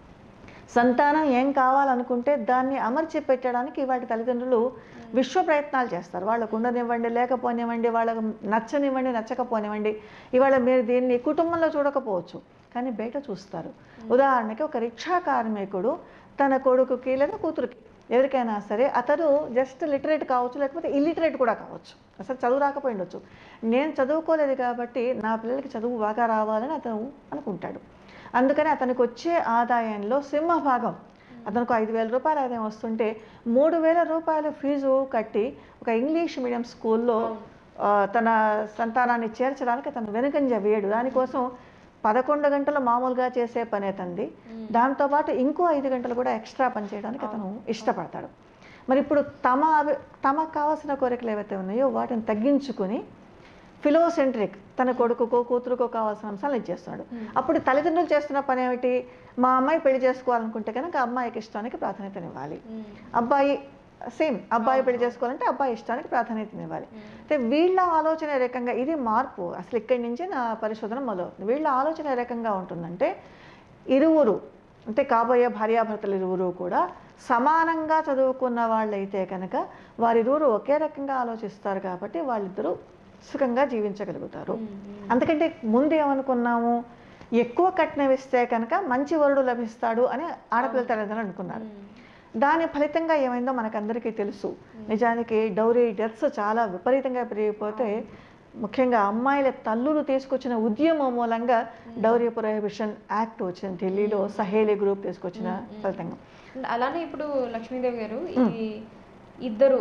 సంతానం ఏం కావాలనుకుంటే దాన్ని అమర్చి పెట్టడానికి వాటి తల్లిదండ్రులు విశ్వ ప్రయత్నాలు చేస్తారు వాళ్ళకు ఉండనివ్వండి లేకపోనివ్వండి వాళ్ళకు నచ్చనివ్వండి నచ్చకపోనివ్వండి ఇవాళ మీరు దీన్ని కుటుంబంలో చూడకపోవచ్చు కానీ బయట చూస్తారు ఉదాహరణకి ఒక రిక్షా కార్మికుడు తన కొడుకుకి లేదా కూతురికి ఎవరికైనా సరే అతను జస్ట్ లిటరేట్ కావచ్చు లేకపోతే ఇల్లిటరేట్ కూడా కావచ్చు అసలు చదువు రాకపోయి ఉండొచ్చు నేను చదువుకోలేదు కాబట్టి నా పిల్లలకి చదువు బాగా రావాలని అతను అనుకుంటాడు అందుకని అతనికి వచ్చే ఆదాయంలో సింహభాగం అతనికి ఐదు వేల రూపాయలు ఆదాయం వస్తుంటే మూడు వేల రూపాయల ఫీజు కట్టి ఒక ఇంగ్లీష్ మీడియం స్కూల్లో ఆ, తన సంతానాన్ని చేర్చడానికి అతను వెనుకంజ వేయడు దానికోసం పదకొండు గంటలు మామూలుగా చేసే పని అతంది దాంతోపాటు ఇంకో ఐదు గంటలు కూడా ఎక్స్ట్రా పని చేయడానికి అతను ఇష్టపడతాడు మరి ఇప్పుడు తమ అభి తమకు కావాల్సిన కోరికలు ఏవైతే ఉన్నాయో వాటిని తగ్గించుకుని ఫిలోసెంట్రిక్ తన కొడుకుకో కూతురుకో కావాల్సిన అంశాలు ఇచ్చేస్తున్నాడు అప్పుడు తల్లిదండ్రులు చేస్తున్న పని ఏమిటి మా అమ్మాయి పెళ్లి చేసుకోవాలనుకుంటే కనుక అమ్మాయికి ఇష్టానికి ప్రాధాన్యతనివ్వాలి అబ్బాయి సేమ్ అబ్బాయి పెళ్లి చేసుకోవాలంటే అబ్బాయి ఇష్టానికి ప్రాధాన్యతనివ్వాలి అయితే వీళ్ళ ఆలోచన ఏ రకంగా ఇది మార్పు అసలు ఇక్కడి నుంచే నా పరిశోధన మొదలవుతుంది వీళ్ళ ఆలోచన ఏ రకంగా ఉంటుందంటే ఇరువురు అంటే కాబోయే భార్యాభర్తలు ఇరువురు కూడా సమానంగా చదువుకున్న వాళ్ళైతే కనుక వారిరువురు ఒకే రకంగా ఆలోచిస్తారు కాబట్టి వాళ్ళిద్దరూ సుఖంగా జీవించగలుగుతారు అందుకంటే ముందు ఏమనుకున్నాము ఎక్కువ కట్నం ఇస్తే కనుక మంచి వరుడు లభిస్తాడు అని ఆడపిల్లల తల్లిదండ్రులు అనుకున్నారు దాని ఫలితంగా ఏమైందో మనకందరికీ తెలుసు నిజానికి డౌరీ డెత్స్ చాలా విపరీతంగా పెరిగిపోతే ముఖ్యంగా అమ్మాయిల తల్లులు తీసుకొచ్చిన ఉద్యమం మూలంగా డౌరీ ప్రొహిబిషన్ యాక్ట్ వచ్చింది ఢిల్లీలో సహేలి గ్రూప్ తీసుకొచ్చిన ఫలితంగా అలానే ఇప్పుడు లక్ష్మీదేవి గారు ఈ ఇద్దరు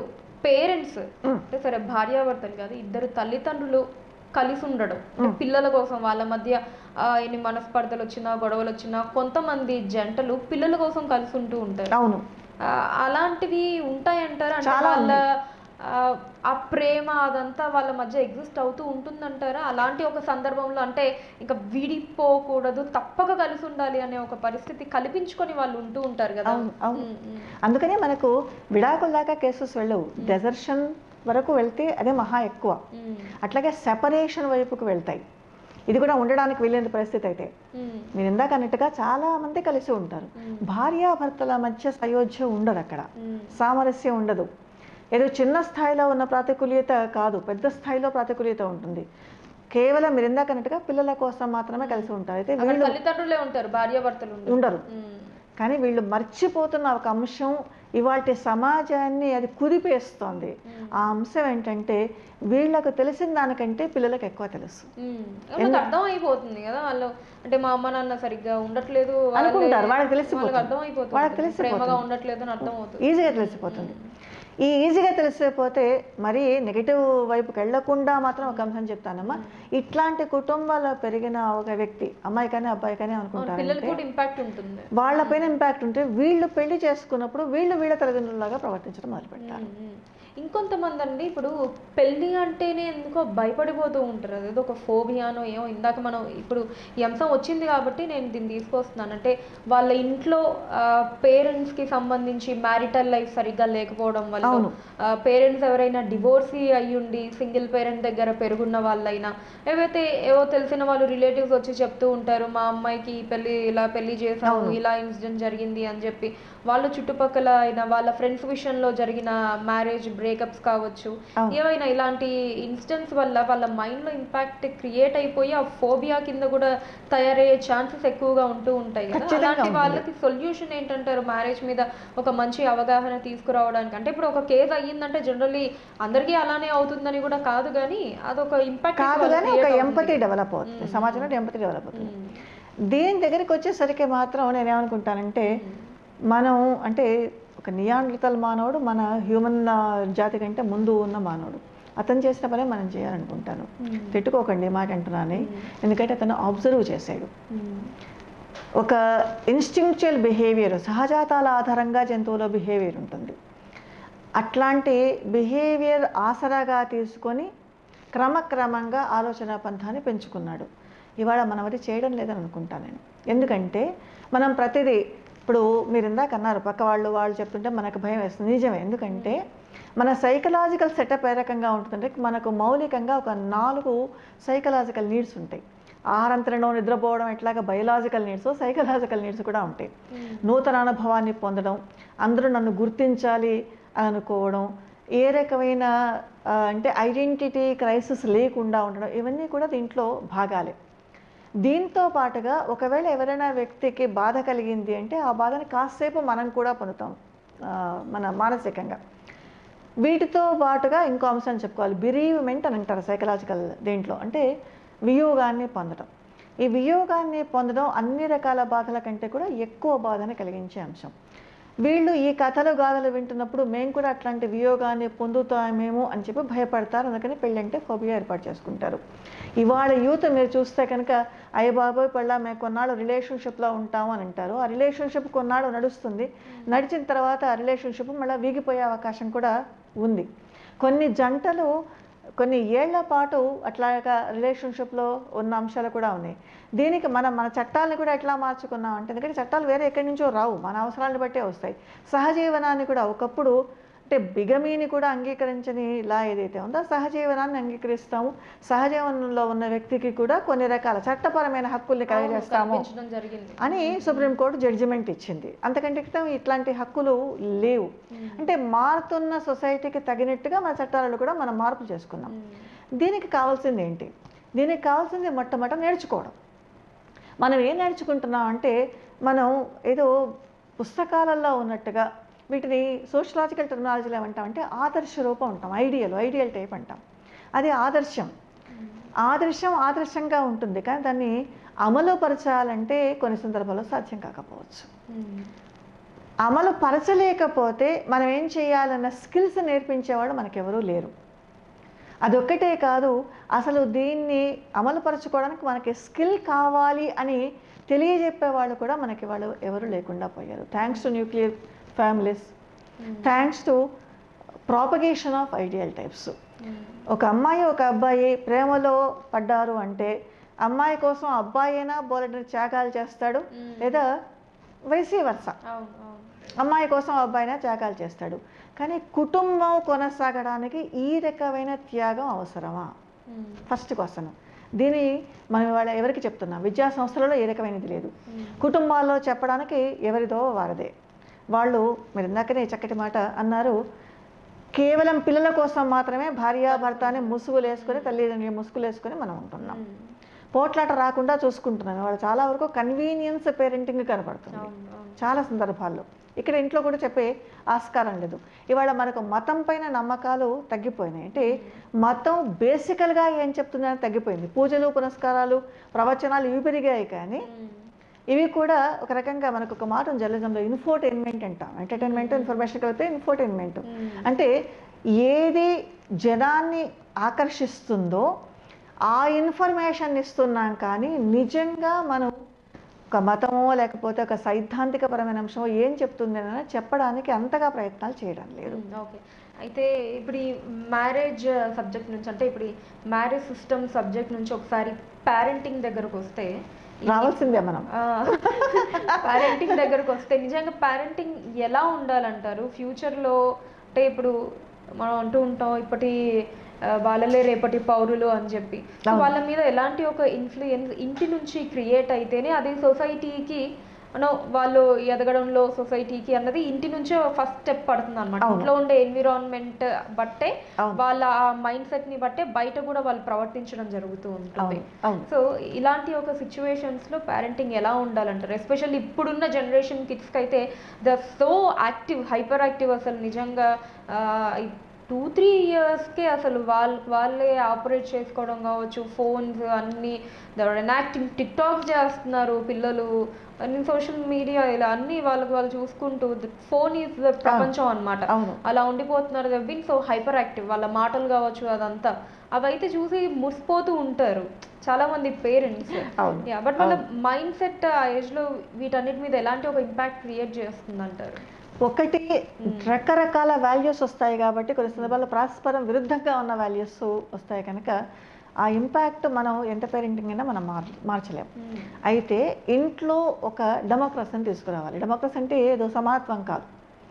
పేరెంట్స్ మ్మ్. అంటే సరే భార్యాభర్తలు కాదు ఇద్దరు తల్లిదండ్రులు కలిసి ఉండడం అంటే పిల్లల కోసం వాళ్ళ మధ్య ఆ, ఎన్ని మనస్పర్ధలు వచ్చినా గొడవలు వచ్చినా కొంతమంది జంటలు పిల్లల కోసం కలిసి ఉంటూ ఉంటారు అవును ఆ, అలాంటివి ఉంటాయంటారా అంటే చాలా వాళ్ళ ఆ, ఆ ప్రేమ అదంతా వాళ్ళ మధ్య ఎగ్జిస్ట్ అవుతూ ఉంటుందంటారా అలాంటి ఒక సందర్భంలో అంటే ఇంకా విడిపోకూడదు తప్పక కలిసి ఉండాలి అనే ఒక పరిస్థితి కల్పించుకొని వాళ్ళు ఉంటూ ఉంటారు కదా అవును, అవును. ఉమ్, ఉమ్, అందుకనే మనకు విడాకుల దాకా కేసెస్ వెళ్ళవు డెజర్షన్ వరకు వెళ్తే అదే మహా ఎక్కువ ఉమ్, అట్లాగే సెపరేషన్ వైపుకు వెళ్తాయి ఇది కూడా ఉండడానికి వెళ్ళిన పరిస్థితి అయితే ఉమ్, మీరు ఇందాక అన్నట్టుగా చాలా మంది కలిసి ఉంటారు ఉమ్, భార్యాభర్తల మధ్య సయోధ్య ఉండదు అక్కడ ఉమ్, సామరస్యం ఉండదు ఏదో చిన్న స్థాయిలో ఉన్న ప్రాతికూల్యత కాదు పెద్ద స్థాయిలో ప్రాతికూల్యత ఉంటుంది కేవలం మీరు ఇందాక అన్నట్టుగా పిల్లల కోసం మాత్రమే కలిసి ఉంటారు అయితే అక్కడ వీళ్ళు తల్లిదండ్రులే ఉంటారు భార్యాభర్తలు ఉండరు ఉండరు ఉమ్, కానీ వీళ్ళు మర్చిపోతున్న ఒక అంశం ఇవాటి సమాజాన్ని అది కుదిపేస్తోంది ఉమ్, ఆ అంశం ఏంటంటే వీళ్ళకు తెలిసిన దానికంటే పిల్లలకు ఎక్కువ తెలుసు ఉమ్. వాళ్ళకి అర్థం అయిపోతుంది కదా వాళ్ళు అంటే మా అమ్మ నాన్న సరిగ్గా ఉండట్లేదు వాళ్ళే- అనుకుంటారు వాళ్ళకి తెలిసిపోతుంది వాళ్ళకి అర్థం అయిపోతుంది వాళ్ళకి తెలిసిపోతుంది. ప్రేమగా ఉండట్లేదు అని అర్థం అవుతుంది ఈజీగా తెలిసిపోతుంది ఈ ఈజీగా తెలిసిపోతే మరి నెగిటివ్ వైపుకి వెళ్లకుండా మాత్రం ఒక అంశం చెప్తానమ్మా ఇట్లాంటి కుటుంబాల్లో పెరిగిన ఒక వ్యక్తి అమ్మాయి కానీ అబ్బాయి కానీ అవును, అనుకుంటారంటే పిల్లలకి కూడా ఇంపాక్ట్ ఉంటుంది వాళ్ళపైన ఇంపాక్ట్ ఉంటే వీళ్ళు పెళ్లి చేసుకున్నప్పుడు వీళ్ళు వీళ్ళ తల్లిదండ్రులాగా ప్రవర్తించడం మొదలు పెడతారు ఉమ్, ఉమ్. ఇంకొంతమంది అండి ఇప్పుడు పెళ్ళి అంటేనే ఎందుకో భయపడిపోతూ ఉంటారు అదేదో ఒక ఫోబియానో ఏమో ఇందాక మనం ఇప్పుడు ఈ అంశం వచ్చింది కాబట్టి నేను దీన్ని తీసుకొస్తున్నాను అంటే వాళ్ళ ఇంట్లో పేరెంట్స్కి సంబంధించి మ్యారిటల్ లైఫ్ సరిగ్గా లేకపోవడం వల్ల అవును. పేరెంట్స్ ఎవరైనా డివోర్సీ అయ్యుండి సింగిల్ పేరెంట్ దగ్గర పెరుగున్న వాళ్ళైనా ఏవైతే ఏవో తెలిసిన వాళ్ళు రిలేటివ్స్ వచ్చి చెప్తూ ఉంటారు మా అమ్మాయికి ఈ పెళ్లి ఇలా పెళ్లి చేసాము ఇలా ఇన్సిడెంట్ జరిగింది అని చెప్పి వాళ్ళు చుట్టుపక్కల అయిన వాళ్ళ ఫ్రెండ్స్ విషయంలో జరిగిన మ్యారేజ్ బ్రేకప్స్ కావచ్చు అవును. ఏవైనా ఇలాంటి ఇన్సిడెంట్స్ వల్ల వాళ్ళ మైండ్లో ఇంపాక్ట్ క్రియేట్ అయిపోయి ఆ ఫోబియా కింద కూడా తయారయ్యే ఛాన్సెస్ ఎక్కువగా ఉంటూ ఉంటాయి కదా ఖచ్చితంగా అలాంటి ఉంటుంది. వాళ్ళకి సొల్యూషన్ ఏంటంటారు మ్యారేజ్ మీద ఒక మంచి అవగాహన తీసుకురావడానికి అంటే ఇప్పుడు ఒక కేసు అయ్యిందంటే జనరల్లీ అందరికీ అలానే అవుతుందని కూడా కాదు కానీ అదొక ఇంపాక్ట్ కాదు కానీ ఒక ఎంపతి డెవలప్ అవుతుంది సమాజంలో ఎంపతి డెవలప్ అవుతుంది దీని దగ్గరికి వచ్చేసరికి మాత్రం నేను ఏమనుకుంటానంటే మనం అంటే ఒక నియాండ్రతల్ మానవుడు మన హ్యూమన్ జాతి కంటే ముందు ఉన్న మానవుడు అతను చేసిన పనే మనం చేయాలనుకుంటాను తిట్టుకోకండి మాట అంటున్నాను ఎందుకంటే అతను అబ్జర్వ్ చేశాడు ఒక ఇన్స్టింక్చువల్ బిహేవియర్ సహజాతాల ఆధారంగా జంతువులో బిహేవియర్ ఉంటుంది అట్లాంటి బిహేవియర్ ఆసరాగా తీసుకొని క్రమక్రమంగా ఆలోచన పంథాన్ని పెంచుకున్నాడు ఇవాళ మనం అది చేయడం లేదని అనుకుంటాను నేను ఎందుకంటే మనం ప్రతిదీ ఇప్పుడు మీరు ఇందాక అన్నారు పక్క వాళ్ళు వాళ్ళు చెప్తుంటే మనకు భయం వేస్తుంది నిజమే ఎందుకంటే మన సైకలాజికల్ సెటప్ ఏ రకంగా ఉంటుందంటే మనకు మౌలికంగా ఒక నాలుగు సైకలాజికల్ నీడ్స్ ఉంటాయి ఆహారం తినడం నిద్రపోవడం ఎట్లాగా బయలాజికల్ నీడ్స్ సైకలాజికల్ నీడ్స్ కూడా ఉంటాయి నూతన అనుభవాన్ని పొందడం అందరూ నన్ను గుర్తించాలి అని అనుకోవడం ఏ రకమైన ఆ, అంటే ఐడెంటిటీ క్రైసిస్ లేకుండా ఉండడం ఇవన్నీ కూడా దీంట్లో భాగాలే దీంతో పాటుగా ఒకవేళ ఎవరైనా వ్యక్తికి బాధ కలిగింది అంటే ఆ బాధని కాసేపు మనం కూడా పొందుతాం ఆ, మన మానసికంగా వీటితో పాటుగా ఇంకో అంశాన్ని చెప్పుకోవాలి బిరీవ్మెంట్ అని అంటారు సైకలాజికల్ దీంట్లో అంటే వియోగాన్ని పొందడం ఈ వియోగాన్ని పొందడం అన్ని రకాల బాధల కంటే కూడా ఎక్కువ బాధని కలిగించే అంశం వీళ్ళు ఈ కథలు గాథలు వింటున్నప్పుడు మేము కూడా అట్లాంటి వియోగాన్ని పొందుతామేమో అని చెప్పి భయపడతారు అందుకని పెళ్ళంటే ఫోబియా ఏర్పాటు చేసుకుంటారు ఇవాళ యూత్ మీరు చూస్తే కనుక అయ్య బాబోయ్ పెళ్ళ మేము కొన్నాళ్ళు రిలేషన్షిప్లో ఉంటాము అని అంటారు ఆ రిలేషన్షిప్ కొన్నాళ్ళు నడుస్తుంది నడిచిన తర్వాత ఆ రిలేషన్షిప్ మళ్ళీ వీగిపోయే అవకాశం కూడా ఉంది కొన్ని జంటలు కొన్ని ఏళ్ల పాటు అట్లాగా రిలేషన్షిప్లో ఉన్న అంశాలు కూడా ఉన్నాయి దీనికి మనం మన చట్టాలను కూడా ఎట్లా మార్చుకున్నాం అంటే ఎందుకంటే చట్టాలు వేరే ఎక్కడి నుంచో రావు మన అవసరాలను బట్టే వస్తాయి సహజీవనాన్ని కూడా ఒకప్పుడు అంటే బిగమీని కూడా అంగీకరించని లా ఏదైతే ఉందో సహజీవనాన్ని అంగీకరిస్తాము సహజీవనంలో ఉన్న వ్యక్తికి కూడా కొన్ని రకాల చట్టపరమైన హక్కుల్ని కలిగజేస్తాము కల్పించడం జరిగింది అని సుప్రీంకోర్టు జడ్జిమెంట్ ఇచ్చింది అంతకంటే క్రితం ఇట్లాంటి హక్కులు లేవు అంటే మారుతున్న సొసైటీకి తగినట్టుగా మన చట్టాలలో కూడా మనం మార్పులు చేసుకున్నాం దీనికి కావాల్సింది ఏంటి దీనికి కావాల్సింది మొట్టమొదట నేర్చుకోవడం మనం ఏం నేర్చుకుంటున్నాం అంటే మనం ఏదో పుస్తకాలలో ఉన్నట్టుగా వీటిని సోషలాజికల్ టెక్నాలజీలో ఏమంటాం అంటే ఆదర్శ రూపం ఉంటాం ఐడియల్ ఐడియల్ టైప్ అంటాం అది ఆదర్శం ఆదర్శం ఆదర్శంగా ఉంటుంది కానీ దాన్ని అమలుపరచాలంటే కొన్ని సందర్భాల్లో సాధ్యం కాకపోవచ్చు అమలు పరచలేకపోతే మనం ఏం చేయాలన్న స్కిల్స్ నేర్పించేవాడు మనకెవరూ లేరు అదొక్కటే కాదు అసలు దీన్ని అమలుపరచుకోవడానికి మనకి స్కిల్ కావాలి అని తెలియజెప్పేవాళ్ళు కూడా మనకి వాళ్ళు ఎవరు లేకుండా పోయారు thanks to nuclear families thanks to propagation of ideal types ఒక అమ్మాయి ఒక అబ్బాయి ప్రేమలో పడ్డారు అంటే అమ్మాయి కోసం అబ్బాయి అయినా బోలెడని త్యాగాలు చేస్తాడు మ్మ్. లేదా వైసీ వర్స అవును అవును అమ్మాయి కోసం అబ్బాయినా త్యాగాలు చేస్తాడు కానీ కుటుంబం కొనసాగడానికి ఈ రకమైన త్యాగం అవసరమా మ్మ్. ఫస్ట్ క్వశ్చన్ దీన్ని మనం ఇవాళ ఎవరికి చెప్తున్నాం విద్యా సంస్థలలో ఏ రకమైనది లేదు మ్మ్. కుటుంబాల్లో చెప్పడానికి ఎవరిదో వారదే వాళ్ళు మీరు ఇందాకనే చక్కటి మాట అన్నారు కేవలం పిల్లల కోసం మాత్రమే భార్యాభర్త అని ముసుగులు వేసుకొని తల్లిదండ్రులు ముసుగులు వేసుకొని మనం ఉంటున్నాం మ్మ్. పోట్లాట రాకుండా చూసుకుంటున్నాం వాళ్ళు చాలా వరకు కన్వీనియన్స్ పేరెంటింగ్ కనపడుతుంది అవును అవును చాలా సందర్భాల్లో ఇక్కడ ఇంట్లో కూడా చెప్పే ఆస్కారం లేదు ఇవాళ మనకు మతం పైన నమ్మకాలు తగ్గిపోయినాయి అంటే మతం బేసికల్గా ఏం చెప్తుందని తగ్గిపోయింది పూజలు పునస్కారాలు ప్రవచనాలు ఇవి పెరిగాయి కానీ మ్మ్. ఇవి కూడా ఒక రకంగా మనకు ఒక మాట జర్నలిజంలో ఇన్ఫోటైన్మెంట్ అంటాం ఎంటర్టైన్మెంట్ ఇన్ఫర్మేషన్ కలిపితే ఇన్ఫోటైన్మెంట్ మ్మ్. అంటే ఏది జనాన్ని ఆకర్షిస్తుందో ఆ ఇన్ఫర్మేషన్ ఇస్తున్నాం కానీ నిజంగా మనం ఒక మతమో లేకపోతే ఒక సైద్ధాంతికపరమైన అంశమో ఏం చెప్తుంది అని చెప్పడానికి అంతగా ప్రయత్నాలు చేయడం లేదు మ్మ్. ఓకే అయితే ఇప్పుడు ఈ మ్యారేజ్ సబ్జెక్ట్ నుంచి అంటే ఇప్పుడు ఈ మ్యారేజ్ సిస్టమ్ సబ్జెక్ట్ నుంచి ఒకసారి పేరెంటింగ్ దగ్గరకు వస్తే ఈ- రావాల్సిందే మనం పేరెంటింగ్ దగ్గరకు వస్తే నిజంగా పేరెంటింగ్ ఎలా ఉండాలంటారు ఫ్యూచర్లో అంటే ఇప్పుడు మనం అంటూ ఉంటాం ఇప్పటి ఆ, వాళ్ళలే రేపటి పౌరులు అని చెప్పి సో అవును. వాళ్ళ మీద ఎలాంటి ఒక ఇన్ఫ్లుయెన్స్ ఇంటి నుంచి క్రియేట్ అయితేనే అది సొసైటీకి మనం వాళ్ళు ఎదగడంలో సొసైటీకి అన్నది ఇంటి నుంచే ఫస్ట్ స్టెప్ పడుతుంది అనమాట అవును. ఇంట్లో ఉండే ఎన్విరాన్మెంట్ బట్టే అవును. వాళ్ళ ఆ మైండ్ సెట్ ని బట్టే బయట కూడా వాళ్ళు ప్రవర్తించడం జరుగుతూ ఉంటుంది అవును అవును సో ఇలాంటి ఒక సిచ్యువేషన్స్ లో పేరెంటింగ్ ఎలా ఉండాలంటారు ఎస్పెషల్లీ ఇప్పుడున్న జనరేషన్ కిడ్స్కి అయితే the so active hyper active అసలు నిజంగా టూ త్రీ ఇయర్స్కే అసలు వాళ్ళ వాళ్ళే ఆపరేట్ చేసుకోవడం కావచ్చు ఫోన్స్ అన్నీ యాక్టింగ్ టిక్ టాక్ చేస్తున్నారు పిల్లలు అన్ని సోషల్ మీడియా ఇలా అన్ని వాళ్ళకి వాళ్ళు చూసుకుంటూ ఫోన్ ఈజ్ ద ప్రపంచం అన్నమాట అవును అలా ఉండిపోతున్నారు they been so hyper active వాళ్ళ మాటలు కావచ్చు అదంతా అవైతే చూసి మురిసిపోతూ ఉంటారు చాలా మంది పేరెంట్స్ అవును యా బట్ వాళ్ళ మైండ్ సెట్ ఆ ఏజ్ లో వీటన్నిటి మీద ఎలాంటి ఒక ఇంపాక్ట్ క్రియేట్ చేస్తుంది అంటారు ఒకటి రకరకాల వాల్యూస్ వస్తాయి కాబట్టి కొన్ని సందర్భాల్లో పరస్పరం విరుద్ధంగా ఉన్న వాల్యూస్ వస్తాయి కనుక ఆ ఇంపాక్ట్ మనం ఎంత పేరెంటింగ్ అయినా మనం మార్ మార్చలేం అయితే ఇంట్లో ఒక డెమోక్రసీని తీసుకురావాలి డెమోక్రసీ అంటే ఏదో సమానత్వం కాదు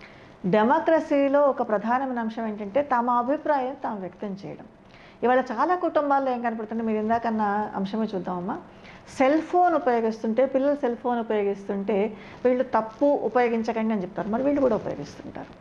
డెమోక్రసీలో ఒక ప్రధానమైన అంశం ఏంటంటే తమ అభిప్రాయం తాము వ్యక్తం చేయడం ఇవాళ చాలా కుటుంబాల్లో ఏం కనపడుతుంది మీరు ఇందాకన్న అంశమే చూద్దామమ్మా సెల్ ఫోన్ ఉపయోగిస్తుంటే పిల్లలు సెల్ ఫోన్ ఉపయోగిస్తుంటే వీళ్ళు తప్పు ఉపయోగించకండి అని చెప్తారు మరి వీళ్ళు కూడా ఉపయోగిస్తుంటారు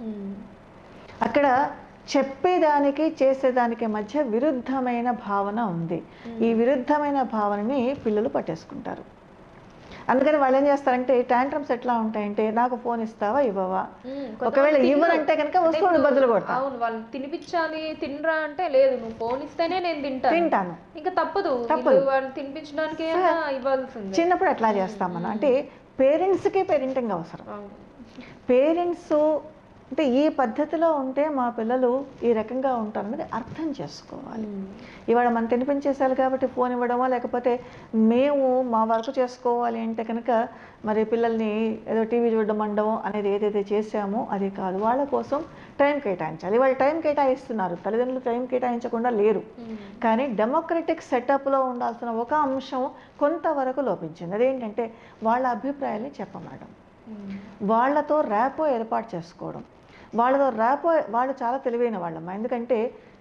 అక్కడ చెప్పేదానికి చేసేదానికి మధ్య విరుద్ధమైన భావన ఉంది ఈ విరుద్ధమైన భావనని పిల్లలు పట్టేసుకుంటారు అందుకని వాళ్ళు ఏం చేస్తారంటే టాంట్రమ్స్ ఎట్లా ఉంటాయంటే నాకు ఫోన్ ఇస్తావా ఇవ్వవా ఒకవేళ ఇవ్వనంటే కనుక వస్తువులు బదులు కొడతా అవును వాళ్ళు తినిపించాలి తినరా అంటే లేదు నువ్వు ఫోన్ ఇస్తేనే నేను తింటాను తింటాను ఇంకా తప్పదు తప్పదు. వీళ్ళు వాళ్ళు తినిపించడానికి ఇవ్వాల్సిందే చిన్నప్పుడు అట్లా చేస్తాం మనం అంటే పేరెంట్స్కి పేరెంటింగ్ అవసరం అవును. పేరెంట్స్ అంటే ఈ పద్ధతిలో ఉంటే మా పిల్లలు ఈ రకంగా ఉంటారనేది అర్థం చేసుకోవాలి ఇవాళ మనం తినిపించేసాలి కాబట్టి ఫోన్ ఇవ్వడమో లేకపోతే మేము మా వర్క్ చేసుకోవాలి అంటే కనుక మరి పిల్లల్ని ఏదో టీవీ చూడడం అనడమో అనేది ఏదైతే చేసామో అది కాదు వాళ్ళ కోసం టైం కేటాయించాలి వాళ్ళు టైం కేటాయిస్తున్నారు తల్లిదండ్రులు టైం కేటాయించకుండా లేరు ఉమ్. కానీ డెమోక్రటిక్ సెటప్లో ఉండాల్సిన ఒక అంశం కొంతవరకు లోపించింది అదేంటంటే వాళ్ళ అభిప్రాయాల్ని చెప్పమనడం ఉమ్. వాళ్ళతో ర్యాపో ఏర్పాటు చేసుకోవడం వాళ్ళతో ర్యాపో వాళ్ళు చాలా తెలివైన వాళ్ళమ్మ ఎందుకంటే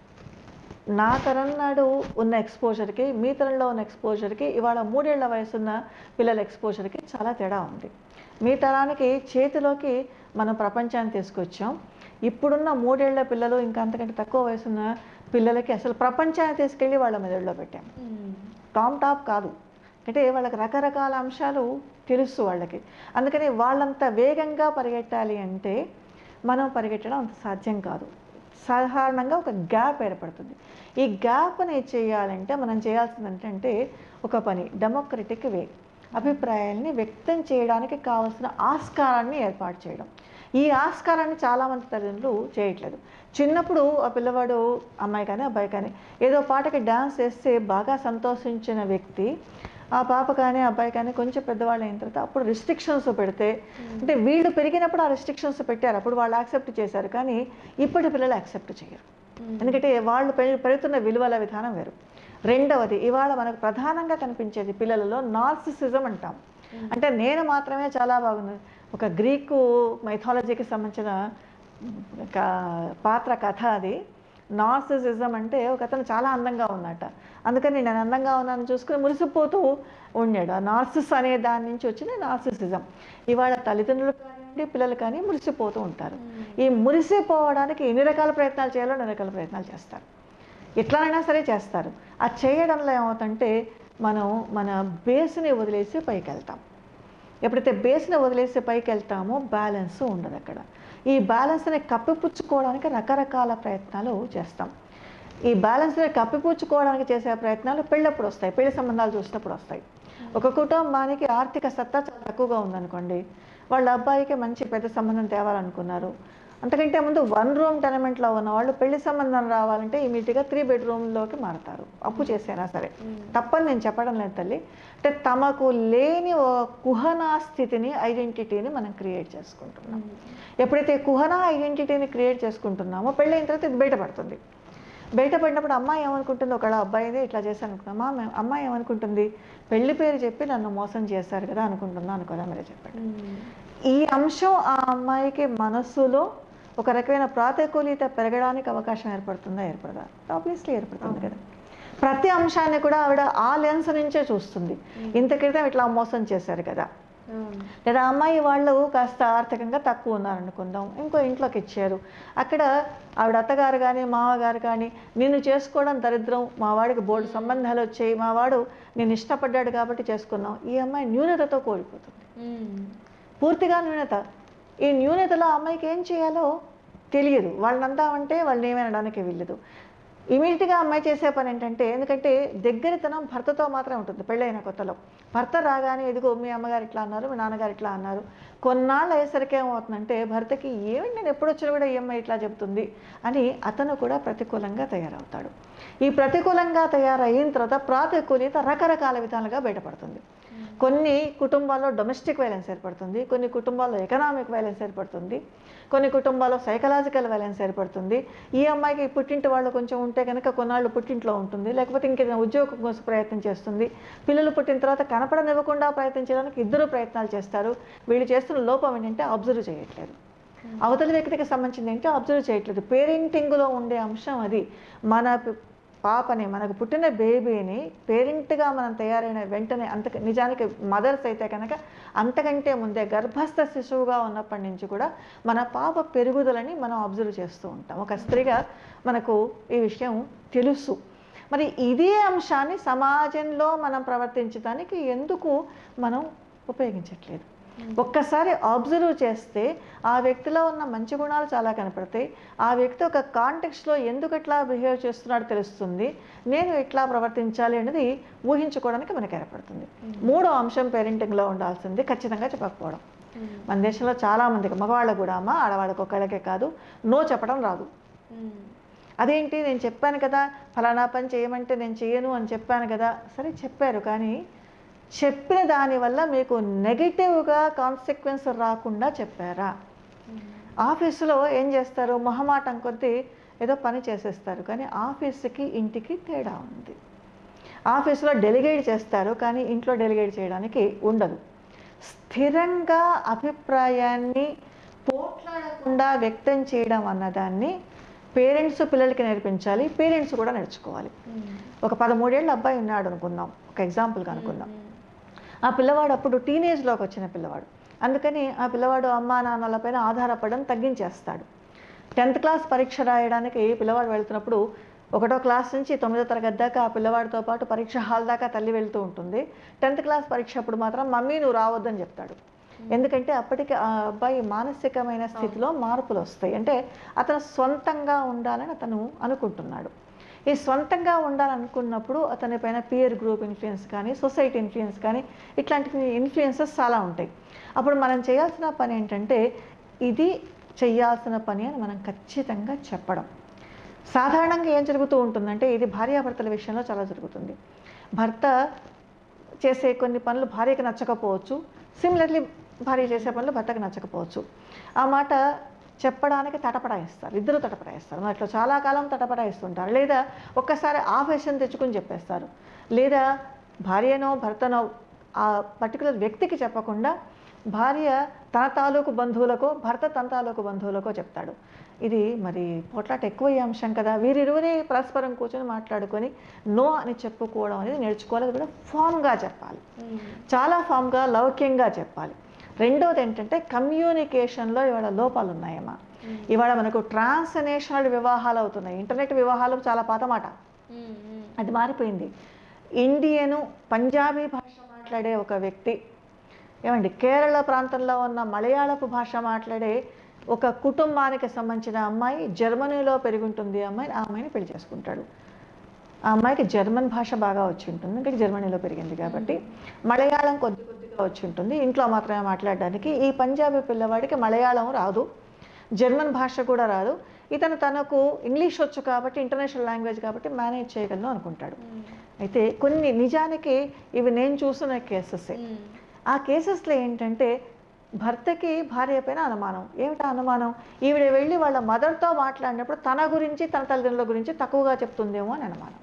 నా తరం నాడు ఉన్న ఎక్స్పోజర్కి మీ తరంలో ఉన్న ఎక్స్పోజర్కి ఇవాళ మూడేళ్ల వయసున్న పిల్లల ఎక్స్పోజర్కి చాలా తేడా ఉంది మీ తరానికి చేతిలోకి మనం ప్రపంచాన్ని తీసుకొచ్చాం ఇప్పుడున్న మూడేళ్ల పిల్లలు ఇంకా అంతకంటే తక్కువ వయసున్న పిల్లలకి అసలు ప్రపంచాన్ని తీసుకెళ్ళి వాళ్ళ మెదడులో పెట్టాం ఉమ్. టామ్ టాప్ కాదు అంటే వాళ్ళకి రకరకాల అంశాలు తెలుసు వాళ్ళకి అందుకని వాళ్ళంత వేగంగా పరిగెట్టాలి అంటే మనం పరిగెట్టడం అంత సాధ్యం కాదు సాధారణంగా ఒక గ్యాప్ ఏర్పడుతుంది ఈ గ్యాప్ని చేయాలంటే మనం చేయాల్సింది ఏంటంటే ఒక పని డెమోక్రటిక్ వే అభిప్రాయాల్ని వ్యక్తం చేయడానికి కావలసిన ఆస్కారాన్ని ఏర్పాటు చేయడం ఈ ఆస్కారాన్ని చాలామంది తల్లిదండ్రులు చేయట్లేదు చిన్నప్పుడు ఆ పిల్లవాడు అమ్మాయి కానీ అబ్బాయి కానీ ఏదో పాటకి డ్యాన్స్ చేస్తే బాగా సంతోషించిన వ్యక్తి ఆ పాప కానీ అబ్బాయి కానీ కొంచెం పెద్దవాళ్ళు అయిన తర్వాత అప్పుడు రిస్ట్రిక్షన్స్ పెడితే అంటే వీళ్ళు పెరిగినప్పుడు ఆ రిస్ట్రిక్షన్స్ పెట్టారు అప్పుడు వాళ్ళు యాక్సెప్ట్ చేశారు కానీ ఇప్పటి పిల్లలు యాక్సెప్ట్ చేయరు ఎందుకంటే వాళ్ళు పెరి- పెరుగుతున్న విలువల విధానం వేరు రెండవది ఇవాళ మనకు ప్రధానంగా కనిపించేది పిల్లలలో నార్సిసిజం అంటాం అంటే నేను మాత్రమే చాలా బాగుంది ఒక గ్రీకు మైథాలజీకి సంబంధించిన ఒక పాత్ర కథ అది నార్సిసిజం అంటే ఒక అతను చాలా అందంగా ఉన్నట్ట అందుకని నేను అందంగా ఉన్నాను చూసుకుని మురిసిపోతూ ఉండాడు ఆ నార్సిస్ అనే దాని నుంచి వచ్చిన నార్సిసిజం ఇవాళ తల్లిదండ్రులు కానివ్వండి పిల్లలు కానీ మురిసిపోతూ ఉంటారు ఈ మురిసిపోవడానికి ఎన్ని రకాల ప్రయత్నాలు చేయాలో అన్ని రకాల ప్రయత్నాలు చేస్తారు ఎట్లానైనా సరే చేస్తారు అది చేయడంలో ఏమవుతుందంటే మనం మన బేస్ని వదిలేసి పైకి వెళ్తాం ఎప్పుడైతే బేస్ని వదిలేసి పైకి వెళ్తామో బ్యాలెన్స్ ఉండదు అక్కడ ఈ బ్యాలెన్స్ని కప్పిపుచ్చుకోవడానికి రకరకాల ప్రయత్నాలు చేస్తాం ఈ బ్యాలెన్స్ని కప్పిపుచ్చుకోవడానికి చేసే ప్రయత్నాలు పెళ్ళప్పుడు వస్తాయి పెళ్లి సంబంధాలు చూసినప్పుడు వస్తాయి ఒక కుటుంబానికి ఆర్థిక సత్తా చాలా తక్కువగా ఉందనుకోండి వాళ్ళ అబ్బాయికి మంచి పెద్ద సంబంధం తేవాలనుకున్నారు అంతకంటే ముందు వన్ రూమ్ టెనమెంట్లో ఉన్న వాళ్ళు పెళ్లి సంబంధం రావాలంటే ఇమీడియట్గా త్రీ బెడ్రూమ్లోకి మారుతారు అప్పు చేసైనా సరే తప్పని నేను చెప్పడం లేదు తల్లి అంటే తమకు లేని ఓ కుహనా స్థితిని ఐడెంటిటీని మనం క్రియేట్ చేసుకుంటున్నాం ఎప్పుడైతే కుహనా ఐడెంటిటీని క్రియేట్ చేసుకుంటున్నామో పెళ్ళైన తర్వాత ఇది బయటపడుతుంది బయటపడినప్పుడు అమ్మాయి ఏమనుకుంటుంది ఒకళ్ళ అబ్బాయిదే ఇట్లా చేశాను అనుకున్నామా మేము అమ్మాయి ఏమనుకుంటుంది పెళ్లి పేరు చెప్పి నన్ను మోసం చేశారు కదా అనుకుంటున్నా అనుకోదా మీరే చెప్పండి ఈ అంశం ఆ అమ్మాయికి మనస్సులో ఒక రకమైన ప్రాతికూల్యత పెరగడానికి అవకాశం ఏర్పడుతుందా ఏర్పడదా ఆబ్వియస్లీ ఏర్పడుతుంది కదా ప్రతి అంశాన్ని కూడా ఆవిడ ఆ లెన్స్ నుంచే చూస్తుంది ఇంత క్రితం ఇట్లా మోసం చేశారు కదా లేదా అమ్మాయి వాళ్ళు కాస్త ఆర్థికంగా తక్కువ ఉన్నారనుకుందాం ఇంకో ఇంట్లోకి ఇచ్చారు అక్కడ ఆవిడ అత్తగారు కానీ మామగారు కానీ నిన్ను చేసుకోవడం దరిద్రం మా వాడికి బోర్డు సంబంధాలు వచ్చాయి మా వాడు నేను ఇష్టపడ్డాడు కాబట్టి చేసుకున్నాం ఈ అమ్మాయి న్యూనతతో కోల్పోతుంది పూర్తిగా న్యూనత ఈ న్యూనతలో అమ్మాయికి ఏం చేయాలో తెలియదు వాళ్ళని అందామంటే వాళ్ళని ఏమనడానికి వీల్లేదు ఇమీడియట్గా అమ్మాయి చేసే పని ఏంటంటే ఎందుకంటే దగ్గరతనం భర్తతో మాత్రమే ఉంటుంది పెళ్ళైన కొత్తలో భర్త రాగానే ఎదుగో మీ అమ్మగారు ఇట్లా అన్నారు మీ నాన్నగారు ఇట్లా అన్నారు కొన్నాళ్ళు అయ్యేసరికి ఏమవుతుందంటే భర్తకి ఏమిటి నేను ఎప్పుడు వచ్చినా కూడా ఈ అమ్మాయి ఇట్లా చెప్తుంది అని అతను కూడా ప్రతికూలంగా తయారవుతాడు ఈ ప్రతికూలంగా తయారైన తర్వాత ప్రాతికూల్యత రకరకాల విధాలుగా బయటపడుతుంది కొన్ని కుటుంబాల్లో డొమెస్టిక్ వైలెన్స్ ఏర్పడుతుంది కొన్ని కుటుంబాల్లో ఎకనామిక్ వైలెన్స్ ఏర్పడుతుంది కొన్ని కుటుంబాల్లో సైకలాజికల్ వైలెన్స్ ఏర్పడుతుంది ఈ అమ్మాయికి పుట్టింటి వాళ్ళు కొంచెం ఉంటే కనుక కొన్నాళ్ళు పుట్టింట్లో ఉంటుంది లేకపోతే ఇంకేదైనా ఉద్యోగం కోసం ప్రయత్నం చేస్తుంది పిల్లలు పుట్టిన తర్వాత కనపడనివ్వకుండా ప్రయత్నం చేయడానికి ఇద్దరు ప్రయత్నాలు చేస్తారు వీళ్ళు చేస్తున్న లోపం ఏంటంటే అబ్జర్వ్ చేయట్లేదు అవతలి వ్యక్తికి సంబంధించింది ఏంటంటే అబ్జర్వ్ చేయట్లేదు పేరెంటింగ్లో ఉండే అంశం అది మన పి- పాపని మనకు పుట్టిన బేబీని పేరెంట్గా మనం తయారైన వెంటనే అంత నిజానికి మదర్స్ అయితే కనుక అంతకంటే ముందే గర్భస్థ శిశువుగా ఉన్నప్పటి నుంచి కూడా మన పాప పెరుగుదలని మనం అబ్జర్వ్ చేస్తూ ఉంటాం ఒక స్త్రీగా మనకు ఈ విషయం తెలుసు మరి ఇదే అంశాన్ని సమాజంలో మనం ప్రవర్తించడానికి ఎందుకు మనం ఉపయోగించట్లేదు ఒక్కసారి అబ్జర్వ్ చేస్తే ఆ వ్యక్తిలో ఉన్న మంచి గుణాలు చాలా కనపడతాయి ఆ వ్యక్తి ఒక కాంటెక్స్లో ఎందుకు ఎట్లా బిహేవ్ చేస్తున్నాడో తెలుస్తుంది నేను ఎట్లా ప్రవర్తించాలి అనేది ఊహించుకోవడానికి మనకు ఏర్పడుతుంది మూడో అంశం పేరెంటింగ్లో ఉండాల్సింది ఖచ్చితంగా చెప్పకపోవడం మన దేశంలో చాలామందికి మగవాళ్ళకు కూడా అమ్మ ఆడవాళ్ళకి ఒక్కళ్ళకే కాదు నో చెప్పడం రాదు అదేంటి నేను చెప్పాను కదా ఫలానా పని చేయమంటే నేను చేయను అని చెప్పాను కదా సరే చెప్పారు కానీ చెప్పిన దానివల్ల మీకు నెగిటివ్గా కాన్సిక్వెన్స్ రాకుండా చెప్పారా ఆఫీసులో ఏం చేస్తారు మొహమాటం కొద్దీ ఏదో పని చేసేస్తారు కానీ ఆఫీస్కి ఇంటికి తేడా ఉంది ఆఫీసులో డెలిగేట్ చేస్తారు కానీ ఇంట్లో డెలిగేట్ చేయడానికి ఉండదు స్థిరంగా అభిప్రాయాన్ని పోట్లాడకుండా వ్యక్తం చేయడం అన్నదాన్ని పేరెంట్స్ పిల్లలకి నేర్పించాలి పేరెంట్స్ కూడా నేర్చుకోవాలి ఒక పదమూడేళ్ళ అబ్బాయి ఉన్నాడు అనుకుందాం ఒక ఎగ్జాంపుల్గా అనుకుందాం ఆ పిల్లవాడు అప్పుడు టీనేజ్లోకి వచ్చిన పిల్లవాడు అందుకని ఆ పిల్లవాడు అమ్మా నాన్నలపైన ఆధారపడడం తగ్గించేస్తాడు టెన్త్ క్లాస్ పరీక్ష రాయడానికి పిల్లవాడు వెళ్తున్నప్పుడు ఒకటో క్లాస్ నుంచి తొమ్మిదో తరగతి దాకా ఆ పిల్లవాడితో పాటు పరీక్ష హాల్ దాకా తల్లి వెళ్తూ ఉంటుంది టెన్త్ క్లాస్ పరీక్ష అప్పుడు మాత్రం మమ్మీ నువ్వు రావద్దని చెప్తాడు ఎందుకంటే అప్పటికి ఆ అబ్బాయి మానసికమైన స్థితిలో మార్పులు వస్తాయి అంటే అతను సొంతంగా ఉండాలని అతను అనుకుంటున్నాడు ఈ స్వంతంగా ఉండాలనుకున్నప్పుడు అతని పైన పియర్ గ్రూప్ ఇన్ఫ్లుయెన్స్ కానీ సొసైటీ ఇన్ఫ్లుయెన్స్ కానీ ఇట్లాంటి ఇన్ఫ్లుయెన్సెస్ చాలా ఉంటాయి అప్పుడు మనం చేయాల్సిన పని ఏంటంటే ఇది చేయాల్సిన పని అని మనం ఖచ్చితంగా చెప్పడం సాధారణంగా ఏం జరుగుతూ ఉంటుందంటే ఇది భార్యాభర్తల విషయంలో చాలా జరుగుతుంది భర్త చేసే కొన్ని పనులు భార్యకి నచ్చకపోవచ్చు సిమిలర్లీ భార్య చేసే పనులు భర్తకి నచ్చకపోవచ్చు ఆ మాట చెప్పడానికి తటపడాయిస్తారు ఇద్దరు తటపడాయిస్తారు మరి అట్లా చాలా కాలం తటపడాయిస్తుంటారు లేదా ఒక్కసారి ఆవేశం తెచ్చుకుని చెప్పేస్తారు లేదా భార్యనో భర్తనో ఆ పర్టికులర్ వ్యక్తికి చెప్పకుండా భార్య తన తాలూకు బంధువులకో భర్త తన తాలూకు బంధువులకో చెప్తాడు ఇది మరి పోట్లాట ఎక్కువ ఈ అంశం కదా వీరిరువురే పరస్పరం కూర్చొని మాట్లాడుకొని నో అని చెప్పుకోవడం అనేది నేర్చుకోవాలి అది కూడా ఫామ్గా చెప్పాలి చాలా ఫామ్గా లౌక్యంగా చెప్పాలి రెండోది ఏంటంటే కమ్యూనికేషన్లో ఇవాళ లోపాలు ఉన్నాయమ్మా ఇవాళ మనకు ట్రాన్స్నేషనల్ వివాహాలు అవుతున్నాయి ఇంటర్నెట్ వివాహాలు చాలా పాత మాట అది మారిపోయింది ఇండియను పంజాబీ భాష మాట్లాడే ఒక వ్యక్తి ఏమండి కేరళ ప్రాంతంలో ఉన్న మలయాళపు భాష మాట్లాడే ఒక కుటుంబానికి సంబంధించిన అమ్మాయి జర్మనీలో పెరుగుంటుంది అమ్మాయి ఆ అమ్మాయిని పెళ్లి చేసుకుంటాడు ఆ అమ్మాయికి జర్మన్ భాష బాగా వచ్చి ఉంటుంది ఇంకా జర్మనీలో పెరిగింది కాబట్టి మలయాళం కొద్ది కొద్దిగా వచ్చి ఉంటుంది ఇంట్లో మాత్రమే మాట్లాడడానికి ఈ పంజాబీ పిల్లవాడికి మలయాళం రాదు జర్మన్ భాష కూడా రాదు ఇతను తనకు ఇంగ్లీష్ వచ్చు కాబట్టి ఇంటర్నేషనల్ లాంగ్వేజ్ కాబట్టి మేనేజ్ చేయగలను అనుకుంటాడు అయితే కొన్ని నిజానికి ఇవి నేను చూసిన కేసెసే ఆ కేసెస్లో ఏంటంటే భర్తకి భార్య పైన అనుమానం ఏమిటా అనుమానం ఈవిడ వెళ్ళి వాళ్ళ మదర్తో మాట్లాడినప్పుడు తన గురించి తన తల్లిదండ్రుల గురించి తక్కువగా చెప్తుందేమో అని అనుమానం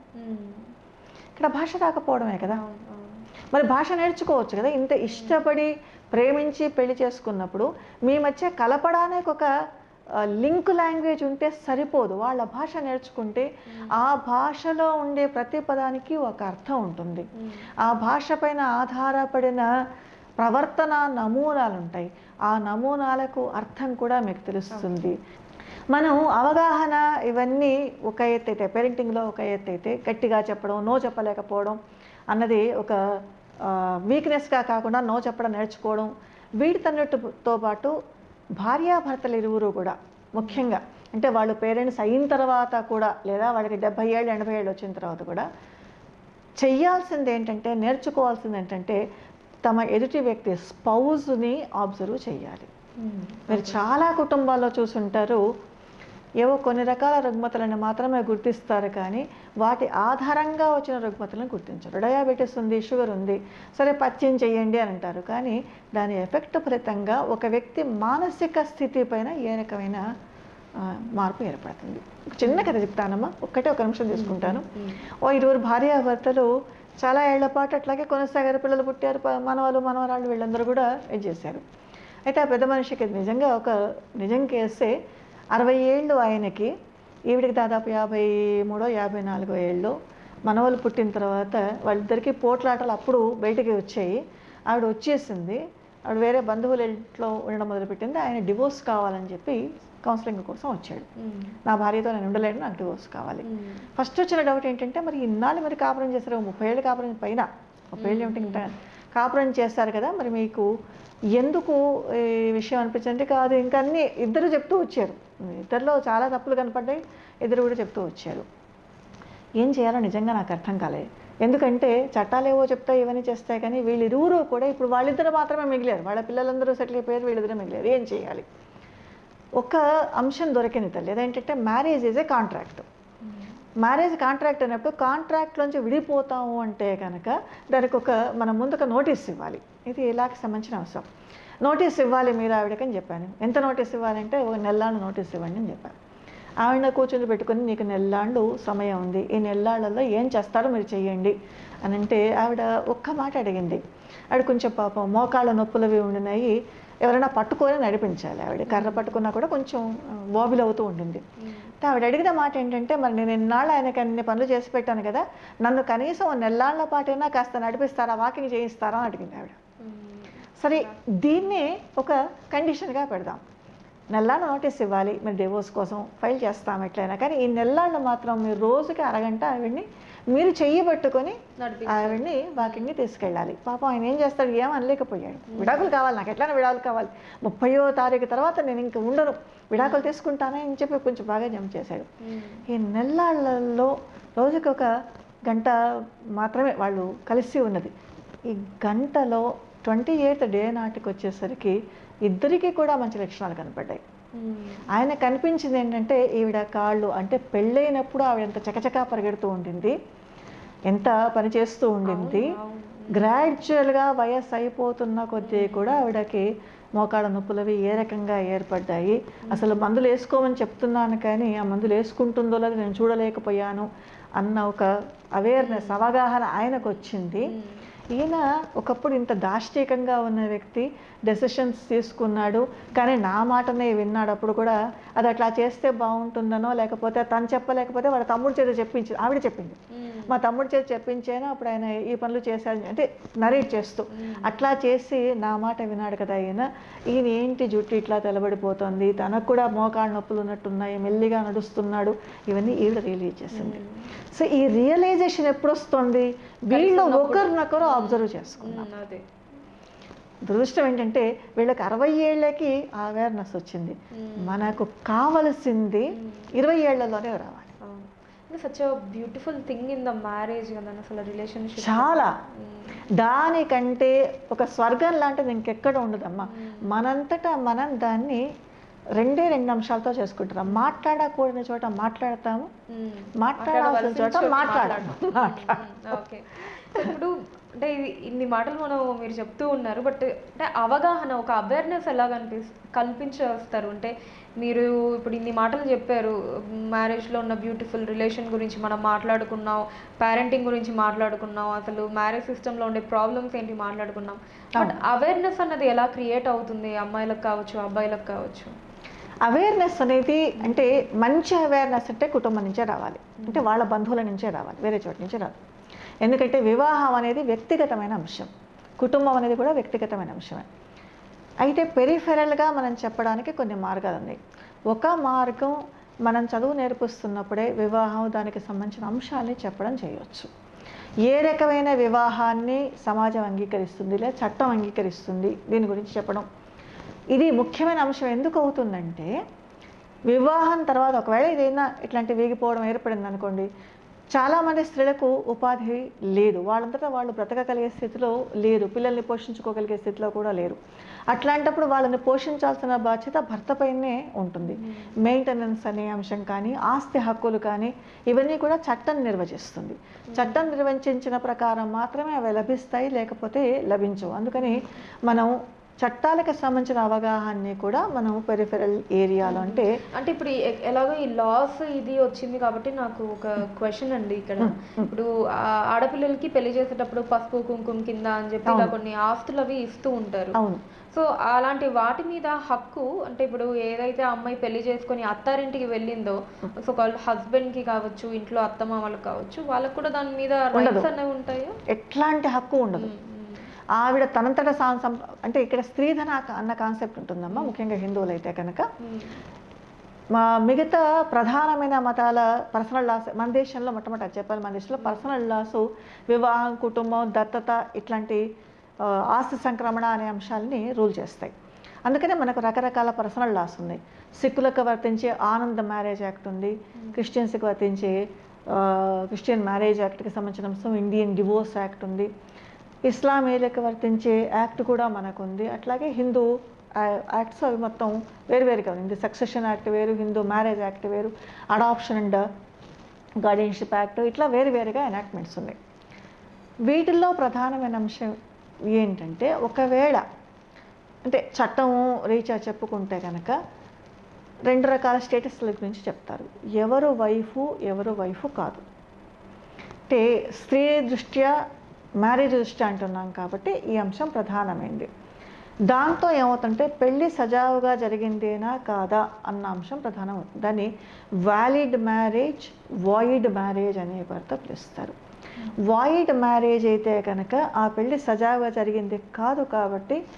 ఇక్కడ భాష రాకపోవడమే కదా మరి భాష నేర్చుకోవచ్చు కదా ఇంత ఇష్టపడి ప్రేమించి పెళ్లి చేసుకున్నప్పుడు మీ మధ్య కలపడానికి ఒక లింక్ లాంగ్వేజ్ ఉంటే సరిపోదు వాళ్ళ భాష నేర్చుకుంటే ఆ భాషలో ఉండే ప్రతి పదానికి ఒక అర్థం ఉంటుంది ఆ భాష పైన ఆధారపడిన ప్రవర్తన నమూనాలు ఉంటాయి ఆ నమూనాలకు అర్థం కూడా మీకు తెలుస్తుంది మనం అవగాహన ఇవన్నీ ఒక ఎత్తు అయితే పేరెంటింగ్లో ఒక ఎత్తు అయితే గట్టిగా చెప్పడం నో చెప్పలేకపోవడం అన్నది ఒక వీక్నెస్గా కాకుండా నో చెప్పడం నేర్చుకోవడం వీటితన్నట్టుతో పాటు భార్యాభర్తలు ఇరువురు కూడా ముఖ్యంగా అంటే వాళ్ళు పేరెంట్స్ అయిన తర్వాత కూడా లేదా వాళ్ళకి డెబ్బై ఏళ్ళు ఎనభై ఏళ్ళు వచ్చిన తర్వాత కూడా చెయ్యాల్సింది ఏంటంటే నేర్చుకోవాల్సింది ఏంటంటే తమ ఎదుటి వ్యక్తి స్పౌజ్ని ఆబ్జర్వ్ చేయాలి మీరు చాలా కుటుంబాల్లో చూసుంటారు ఏవో కొన్ని రకాల రుగ్మతలను మాత్రమే గుర్తిస్తారు కానీ వాటి ఆధారంగా వచ్చిన రుగ్మతలను గుర్తించరు డయాబెటీస్ ఉంది షుగర్ ఉంది సరే పత్యం చేయండి అని అంటారు కానీ దాని ఎఫెక్ట్ ఫలితంగా ఒక వ్యక్తి మానసిక స్థితి పైన ఏ రకమైన ఆ, మార్పు ఏర్పడుతుంది ఒక చిన్న కథ చెప్తానమ్మా ఒక్కటే ఒక నిమిషం తీసుకుంటాను ఓ ఇరువురు భార్యాభర్తలు చాలా ఏళ్ల పాటు అట్లాగే కొనసాగారు పిల్లలు పుట్టారు ప- మనవలు మనవరాళ్ళు వీళ్ళందరూ కూడా ఇది చేశారు అయితే ఆ పెద్ద మనిషికి ఇది నిజంగా ఒక నిజం కేసే అరవై ఏళ్ళు ఆయనకి ఈవిడికి దాదాపు యాభై మూడో యాభై నాలుగో ఏళ్ళు మనవలు పుట్టిన తర్వాత వాళ్ళిద్దరికీ పోట్లాటలు అప్పుడు బయటికి వచ్చాయి ఆవిడ వచ్చేసింది ఆవిడ వేరే బంధువుల ఇంట్లో ఉండడం మొదలుపెట్టింది ఆయన డివోర్స్ కావాలని చెప్పి కౌన్సిలింగ్ కోసం వచ్చాడు నా భార్యతో నేను ఉండలేను నాకు డివోర్స్ కావాలి ఫస్ట్ వచ్చిన డౌట్ ఏంటంటే మరి ఇన్నాళ్ళు మరి కాపురం చేశారు ముప్పై ఏళ్ళు కాపురం పైన ముప్పై ఏళ్ళు ఏమిటి ఇంకా కాపురం చేస్తారు కదా మరి మీకు ఎందుకు ఈ విషయం అనిపించింది కాదు ఇంకా అన్ని ఇద్దరు చెప్తూ వచ్చారు ఇద్దరిలో చాలా తప్పులు కనపడ్డాయి ఇద్దరు కూడా చెప్తూ వచ్చారు ఏం చేయాలో నిజంగా నాకు అర్థం కాలేదు ఎందుకంటే చట్టాలు ఏవో చెప్తాయి ఇవన్నీ చేస్తాయి కానీ వీళ్ళిరువురు కూడా ఇప్పుడు వాళ్ళిద్దరు మాత్రమే మిగిలారు వాళ్ళ పిల్లలందరూ సెటిల్ అయిపోయారు వీళ్ళిద్దరు మిగిలారు ఏం చేయాలి ఒక అంశం దొరికింది తల్లి అదేంటంటే marriage is a contract marriage contract అన్నప్పుడు కాంట్రాక్ట్లోంచి విడిపోతాము అంటే కనుక దానికి ఒక మనం ముందు ఒక నోటీస్ ఇవ్వాలి ఇది ఇలాకి సంబంధించిన అవసరం నోటీస్ ఇవ్వాలి మీరు ఆవిడకని చెప్పాను ఎంత నోటీస్ ఇవ్వాలంటే ఒక నెల్లాళ్ళు నోటీస్ ఇవ్వండి అని చెప్పాను ఆవిడ కూర్చొని పెట్టుకొని నీకు నెల్లాళ్ళు సమయం ఉంది ఈ నెల్లాళ్ళలో ఏం చేస్తారో మీరు చెయ్యండి అని అంటే ఆవిడ ఒక్క మాట అడిగింది ఆవిడ కొంచెం పాపం మోకాళ్ళ నొప్పులవి ఉండినాయి ఎవరైనా పట్టుకొని నడిపించాలి ఆవిడ కర్ర పట్టుకున్నా కూడా కొంచెం వాబిల్ అవుతూ ఉంటుంది అయితే ఆవిడ అడిగిన మాట ఏంటంటే మరి నేను ఎన్నాళ్ళు ఆయనకి అన్ని పనులు చేసి పెట్టాను కదా నన్ను కనీసం ఓ నెల్లాళ్ళ పాటైనా కాస్త నడిపిస్తారా వాకింగ్ చేయిస్తారా అని అడిగింది ఆవిడ సరే దీన్నే ఒక కండిషన్గా పెడదాం నెల్లాళ్ళ నోటీస్ ఇవ్వాలి మీరు డివోర్స్ కోసం ఫైల్ చేస్తాం ఎట్లయినా కానీ ఈ నెల్లాళ్ళు మాత్రం మీరు రోజుకి అరగంట ఆవిడ్ని మీరు చెయ్యి పట్టుకొని నడిపి ఆవిడ్ని వాకింగ్ని తీసుకెళ్ళాలి పాపం ఆయన ఏం చేస్తాడు ఏం అనలేకపోయాడు విడాకులు కావాలి నాకు ఎట్లైనా విడాకులు కావాలి ముప్పయో తారీఖు తర్వాత నేను ఇంక ఉండను విడాకులు తీసుకుంటానని అని చెప్పి కొంచెం బాగా జంప్ చేశాడు ఈ నెల్లాళ్ళల్లో రోజుకి ఒక గంట మాత్రమే వాళ్ళు కలిసి ఉన్నది ఈ గంటలో ట్వంటీ ఎయిత్ డే నాటికి వచ్చేసరికి ఇద్దరికీ కూడా మంచి లక్షణాలు కనపడ్డాయి ఆయన కనిపించింది ఏంటంటే ఈవిడ కాళ్ళు అంటే పెళ్ళైనప్పుడు ఆవిడ ఎంత చకచకా పరిగెడుతూ ఉండింది ఎంత పని చేస్తూ ఉండింది గ్రాడ్యువల్గా వయస్సు అయిపోతున్న కొద్దీ కూడా ఆవిడకి మోకాళ్ళ నొప్పులవి ఏ రకంగా ఏర్పడ్డాయి అసలు మందులు వేసుకోమని చెప్తున్నాను కానీ ఆ మందులు వేసుకుంటుందో లేదో నేను చూడలేకపోయాను అన్న ఒక అవేర్నెస్ అవగాహన ఆయనకు వచ్చింది ఈయన ఒకప్పుడు ఇంత దాష్టీకంగా ఉన్న వ్యక్తి డెసిషన్స్ తీసుకున్నాడు కానీ నా మాటనే విన్నాడు అప్పుడు కూడా అది అట్లా చేస్తే బాగుంటుందనో లేకపోతే తను చెప్పలేకపోతే వాళ్ళ తమ్ముడు చేత చెప్పించి ఆవిడ చెప్పింది మా తమ్ముడు చేతి చెప్పించాను అప్పుడు ఆయన ఈ పనులు చేశారు అంటే నరేట్ చేస్తూ అట్లా చేసి నా మాట విన్నాడు కదా ఈయన ఈయన ఏంటి జుట్టు ఇట్లా తెలబడిపోతుంది తనకు కూడా మోకాళ్ళ నొప్పులు ఉన్నట్టున్నాయి మెల్లిగా నడుస్తున్నాడు ఇవన్నీ ఈవిడ రియలైజ్ చేసింది సో ఈ రియలైజేషన్ ఎప్పుడు వస్తుంది వీళ్ళు ఒకరినొకరు అబ్జర్వ్ చేసుకున్నారు అదే దురదృష్టం ఏంటంటే వీళ్ళకి అరవై ఏళ్ళకి అవేర్నెస్ వచ్చింది మనకు కావలసింది ఇరవై ఏళ్లలోనే రావాలి such beautiful thing in the marriage కదా అసలు రిలేషన్షిప్ చాలా దానికంటే ఒక స్వర్గం లాంటిది ఇంకెక్కడ ఉండదమ్మా మనంతటా మనం దాన్ని రెండే రెండు అంశాలతో చేసుకుంటున్నాం మాట్లాడకూడని చోట మాట్లాడతాము మాట్లాడాల్సిన చోట మాట్లాడము ఓకే ఇప్పుడు అంటే ఇది ఇన్ని మాటలు మనం మీరు చెప్తూ ఉన్నారు బట్ అంటే అవగాహన ఒక అవేర్నెస్ ఎలా కనిపి కల్పించేస్తారు అంటే మీరు ఇప్పుడు ఇన్ని మాటలు చెప్పారు మ్యారేజ్లో ఉన్న బ్యూటిఫుల్ రిలేషన్ గురించి మనం మాట్లాడుకున్నాం పేరెంటింగ్ గురించి మాట్లాడుకున్నాం అసలు మ్యారేజ్ సిస్టంలో ఉండే ప్రాబ్లమ్స్ ఏంటి మాట్లాడుకున్నాం బట్ అవేర్నెస్ అన్నది ఎలా క్రియేట్ అవుతుంది అమ్మాయిలకు కావచ్చు అబ్బాయిలకు కావచ్చు అవేర్నెస్ అనేది అంటే మంచి అవేర్నెస్ అంటే కుటుంబం నుంచే రావాలి అంటే వాళ్ళ బంధువుల నుంచే రావాలి వేరే చోట నుంచి రాదు ఎందుకంటే వివాహం అనేది వ్యక్తిగతమైన అంశం కుటుంబం అనేది కూడా వ్యక్తిగతమైన అంశమే అయితే పెరిఫెరల్గా మనం చెప్పడానికి కొన్ని మార్గాలు ఉన్నాయి ఒక మార్గం మనం చదువు నేర్పిస్తున్నప్పుడే వివాహం దానికి సంబంధించిన అంశాలని చెప్పడం చేయవచ్చు ఏ రకమైన వివాహాన్ని సమాజం అంగీకరిస్తుంది లేదా చట్టం అంగీకరిస్తుంది దీని గురించి చెప్పడం ఇది ముఖ్యమైన అంశం ఎందుకు అవుతుందంటే వివాహం తర్వాత ఒకవేళ ఏదైనా ఇట్లాంటి వేగిపోవడం ఏర్పడింది అనుకోండి చాలామంది స్త్రీలకు ఉపాధి లేదు వాళ్ళంతటా వాళ్ళు బ్రతకగలిగే స్థితిలో లేరు పిల్లల్ని పోషించుకోగలిగే స్థితిలో కూడా లేరు అట్లాంటప్పుడు వాళ్ళని పోషించాల్సిన బాధ్యత భర్తపైనే ఉంటుంది మెయింటెనెన్స్ అనే అంశం కానీ ఆస్తి హక్కులు కానీ ఇవన్నీ కూడా చట్టం నిర్వచిస్తుంది చట్టం నిర్వచించిన ప్రకారం మాత్రమే అవి లభిస్తాయి లేకపోతే లభించవు అందుకని మనం చట్టాలకు సంబంధించిన అవగాహనని కూడా మనం పెరిఫెరల్ ఏరియాలో అంటే అంటే ఇప్పుడు ఎ- ఎలాగో ఈ లాస్ ఇది వచ్చింది కాబట్టి నాకు ఒక క్వశ్చన్ అండి ఇక్కడ ఇప్పుడు ఆ ఆడపిల్లలకి పెళ్లి చేసేటప్పుడు పసుపు కుంకుమ కింద అని చెప్పి ఇలా కొన్ని ఆస్తులు అవి ఇస్తూ ఉంటారు అవును సో అలాంటి వాటి మీద హక్కు అంటే ఇప్పుడు ఏదైతే అమ్మాయి పెళ్లి చేసుకొని అత్తారింటికి వెళ్ళిందో సో వాళ్ళ హస్బెండ్ కి కావచ్చు ఇంట్లో అత్తమ్మ వాళ్ళకి కావచ్చు వాళ్ళకి కూడా దాని మీద రైట్స్ అనేవి ఉంటాయా ఎట్లాంటి హక్కు ఉండదు ఆవిడ తనంతట సా- సం- అంటే ఇక్కడ స్త్రీధన అన్న కాన్సెప్ట్ ఉంటుందమ్మా ముఖ్యంగా హిందువులు అయితే కనుక మా మిగతా ప్రధానమైన మతాల పర్సనల్ లాస్ మన దేశంలో మొట్టమొదటి అది చెప్పాలి మన దేశంలో పర్సనల్ లాసు వివాహం కుటుంబం దత్తత ఇట్లాంటి ఆ, ఆస్తి సంక్రమణ అనే అంశాలని రూల్ చేస్తాయి అందుకనే మనకు రకరకాల పర్సనల్ లాస్ ఉన్నాయి సిక్కులకు వర్తించే ఆనంద మ్యారేజ్ యాక్ట్ ఉంది క్రిస్టియన్స్కి వర్తించే ఆ, క్రిస్టియన్ మ్యారేజ్ యాక్ట్కి సంబంధించిన అంశం ఇండియన్ డివోర్స్ యాక్ట్ ఉంది ఇస్లామీలకు వర్తించే యాక్ట్ కూడా మనకు ఉంది అట్లాగే హిందూ యాక్ట్స్ అవి మొత్తం వేరువేరుగా ఉంది సక్సెషన్ యాక్ట్ వేరు హిందూ మ్యారేజ్ యాక్ట్ వేరు అడాప్షన్ అండ్ గార్డియన్షిప్ యాక్ట్ ఇట్లా వేరువేరుగా ఎనాక్ట్మెంట్స్ ఉన్నాయి వీటిల్లో ప్రధానమైన అంశం ఏంటంటే ఒకవేళ అంటే చట్టం రీచా చెప్పుకుంటే కనుక రెండు రకాల స్టేటస్ల గురించి చెప్తారు ఎవరు వైఫు ఎవరు వైఫు కాదు అంటే స్త్రీ దృష్ట్యా మ్యారేజ్ దృష్ట్యా అంటున్నాం కాబట్టి ఈ అంశం ప్రధానమైంది దాంతో ఏమవుతుంటే పెళ్ళి సజావుగా జరిగిందేనా కాదా అన్న అంశం ప్రధానం దాన్ని వ్యాలిడ్ మ్యారేజ్ వాయిడ్ మ్యారేజ్ అనే పేరుతో పిలుస్తారు వాయిడ్ మ్యారేజ్ అయితే కనుక ఆ పెళ్ళి సజావుగా జరిగింది కాదు కాబట్టి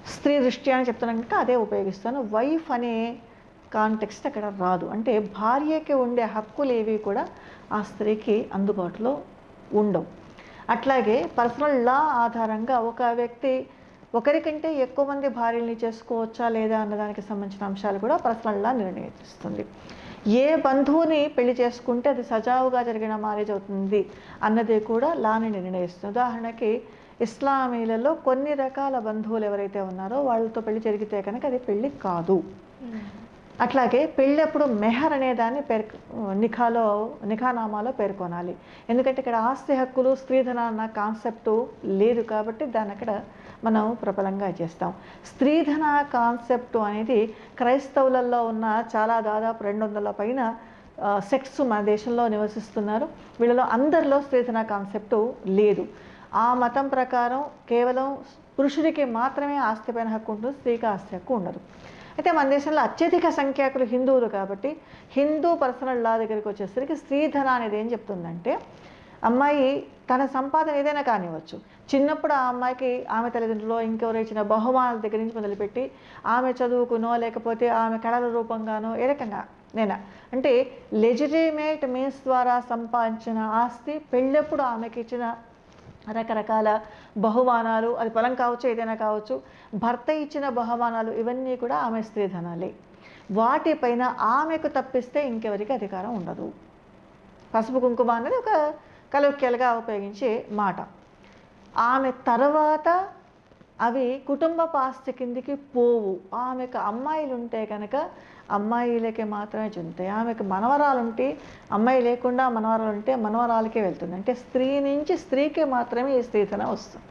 స్త్రీ దృష్ట్యా అని చెప్తున్నాను కనుక అదే ఉపయోగిస్తాను వైఫ్ అనే కాంటెక్స్ట్ అక్కడ రాదు అంటే భార్యకి ఉండే హక్కులు ఏవి కూడా ఆ స్త్రీకి అందుబాటులో ఉండవు అట్లాగే పర్సనల్ లా ఆధారంగా ఒక వ్యక్తి ఒకరికంటే ఎక్కువ మంది భార్యల్ని చేసుకోవచ్చా లేదా అన్నదానికి సంబంధించిన అంశాలు కూడా పర్సనల్ లా నిర్ణయిస్తుంది ఏ బంధువుని పెళ్లి చేసుకుంటే అది సజావుగా జరిగిన మ్యారేజ్ అవుతుంది అన్నది కూడా లాని నిర్ణయిస్తుంది ఉదాహరణకి ఇస్లామీలలో కొన్ని రకాల బంధువులు ఎవరైతే ఉన్నారో వాళ్ళతో పెళ్లి జరిగితే కనుక అది పెళ్లి కాదు అట్లాగే పెళ్ళప్పుడు మెహర్ అనే దాన్ని పేర్ నిఖాలో నిఖానామాలో పేర్కొనాలి ఎందుకంటే ఇక్కడ ఆస్తి హక్కులు స్త్రీధన అన్న కాన్సెప్టు లేదు కాబట్టి దాన్ని అక్కడ మనం ప్రబలంగా చేస్తాం స్త్రీధన కాన్సెప్టు అనేది క్రైస్తవులలో ఉన్న చాలా దాదాపు రెండు వందల పైన సెక్స్ మన దేశంలో నివసిస్తున్నారు వీళ్ళలో అందరిలో స్త్రీధన కాన్సెప్టు లేదు ఆ మతం ప్రకారం కేవలం పురుషుడికి మాత్రమే ఆస్తి పైన హక్కు ఉంటుంది స్త్రీకి ఆస్తి హక్కు ఉండదు అయితే మన దేశంలో అత్యధిక సంఖ్యాకులు హిందువులు కాబట్టి హిందూ పర్సనల్ లా దగ్గరికి వచ్చేసరికి స్త్రీధన అనేది ఏం చెప్తుందంటే అమ్మాయి తన సంపాదన ఏదైనా కానివ్వచ్చు చిన్నప్పుడు ఆ అమ్మాయికి ఆమె తల్లిదండ్రులు ఇంకెవరు ఇచ్చిన బహుమానాల దగ్గర నుంచి మొదలుపెట్టి ఆమె చదువుకునో లేకపోతే ఆమె కళల రూపంగానో ఏ రకంగా నేనా అంటే లెజిటిమేట్ మీన్స్ ద్వారా సంపాదించిన ఆస్తి పెళ్ళప్పుడు ఆమెకి ఇచ్చిన రకరకాల బహుమానాలు అది పొలం కావచ్చు ఏదైనా కావచ్చు భర్త ఇచ్చిన బహుమానాలు ఇవన్నీ కూడా ఆమె స్త్రీధనాలే వాటిపైన ఆమెకు తప్పిస్తే ఇంకెవరికి అధికారం ఉండదు పసుపు కుంకుమ అనేది ఒక కలోక్యాలుగా ఉపయోగించే మాట ఆమె తర్వాత అవి కుటుంబ పాస్తి కిందికి పోవు ఆమెకు అమ్మాయిలు ఉంటే కనుక అమ్మాయిలకి మాత్రమే చెందుతాయి ఆమెకు మనవరాలు ఉంటే అమ్మాయి లేకుండా మనవరాలు ఉంటే మనవరాలకే వెళ్తుంది అంటే స్త్రీ నుంచి స్త్రీకి మాత్రమే ఈ స్త్రీధనం వస్తుంది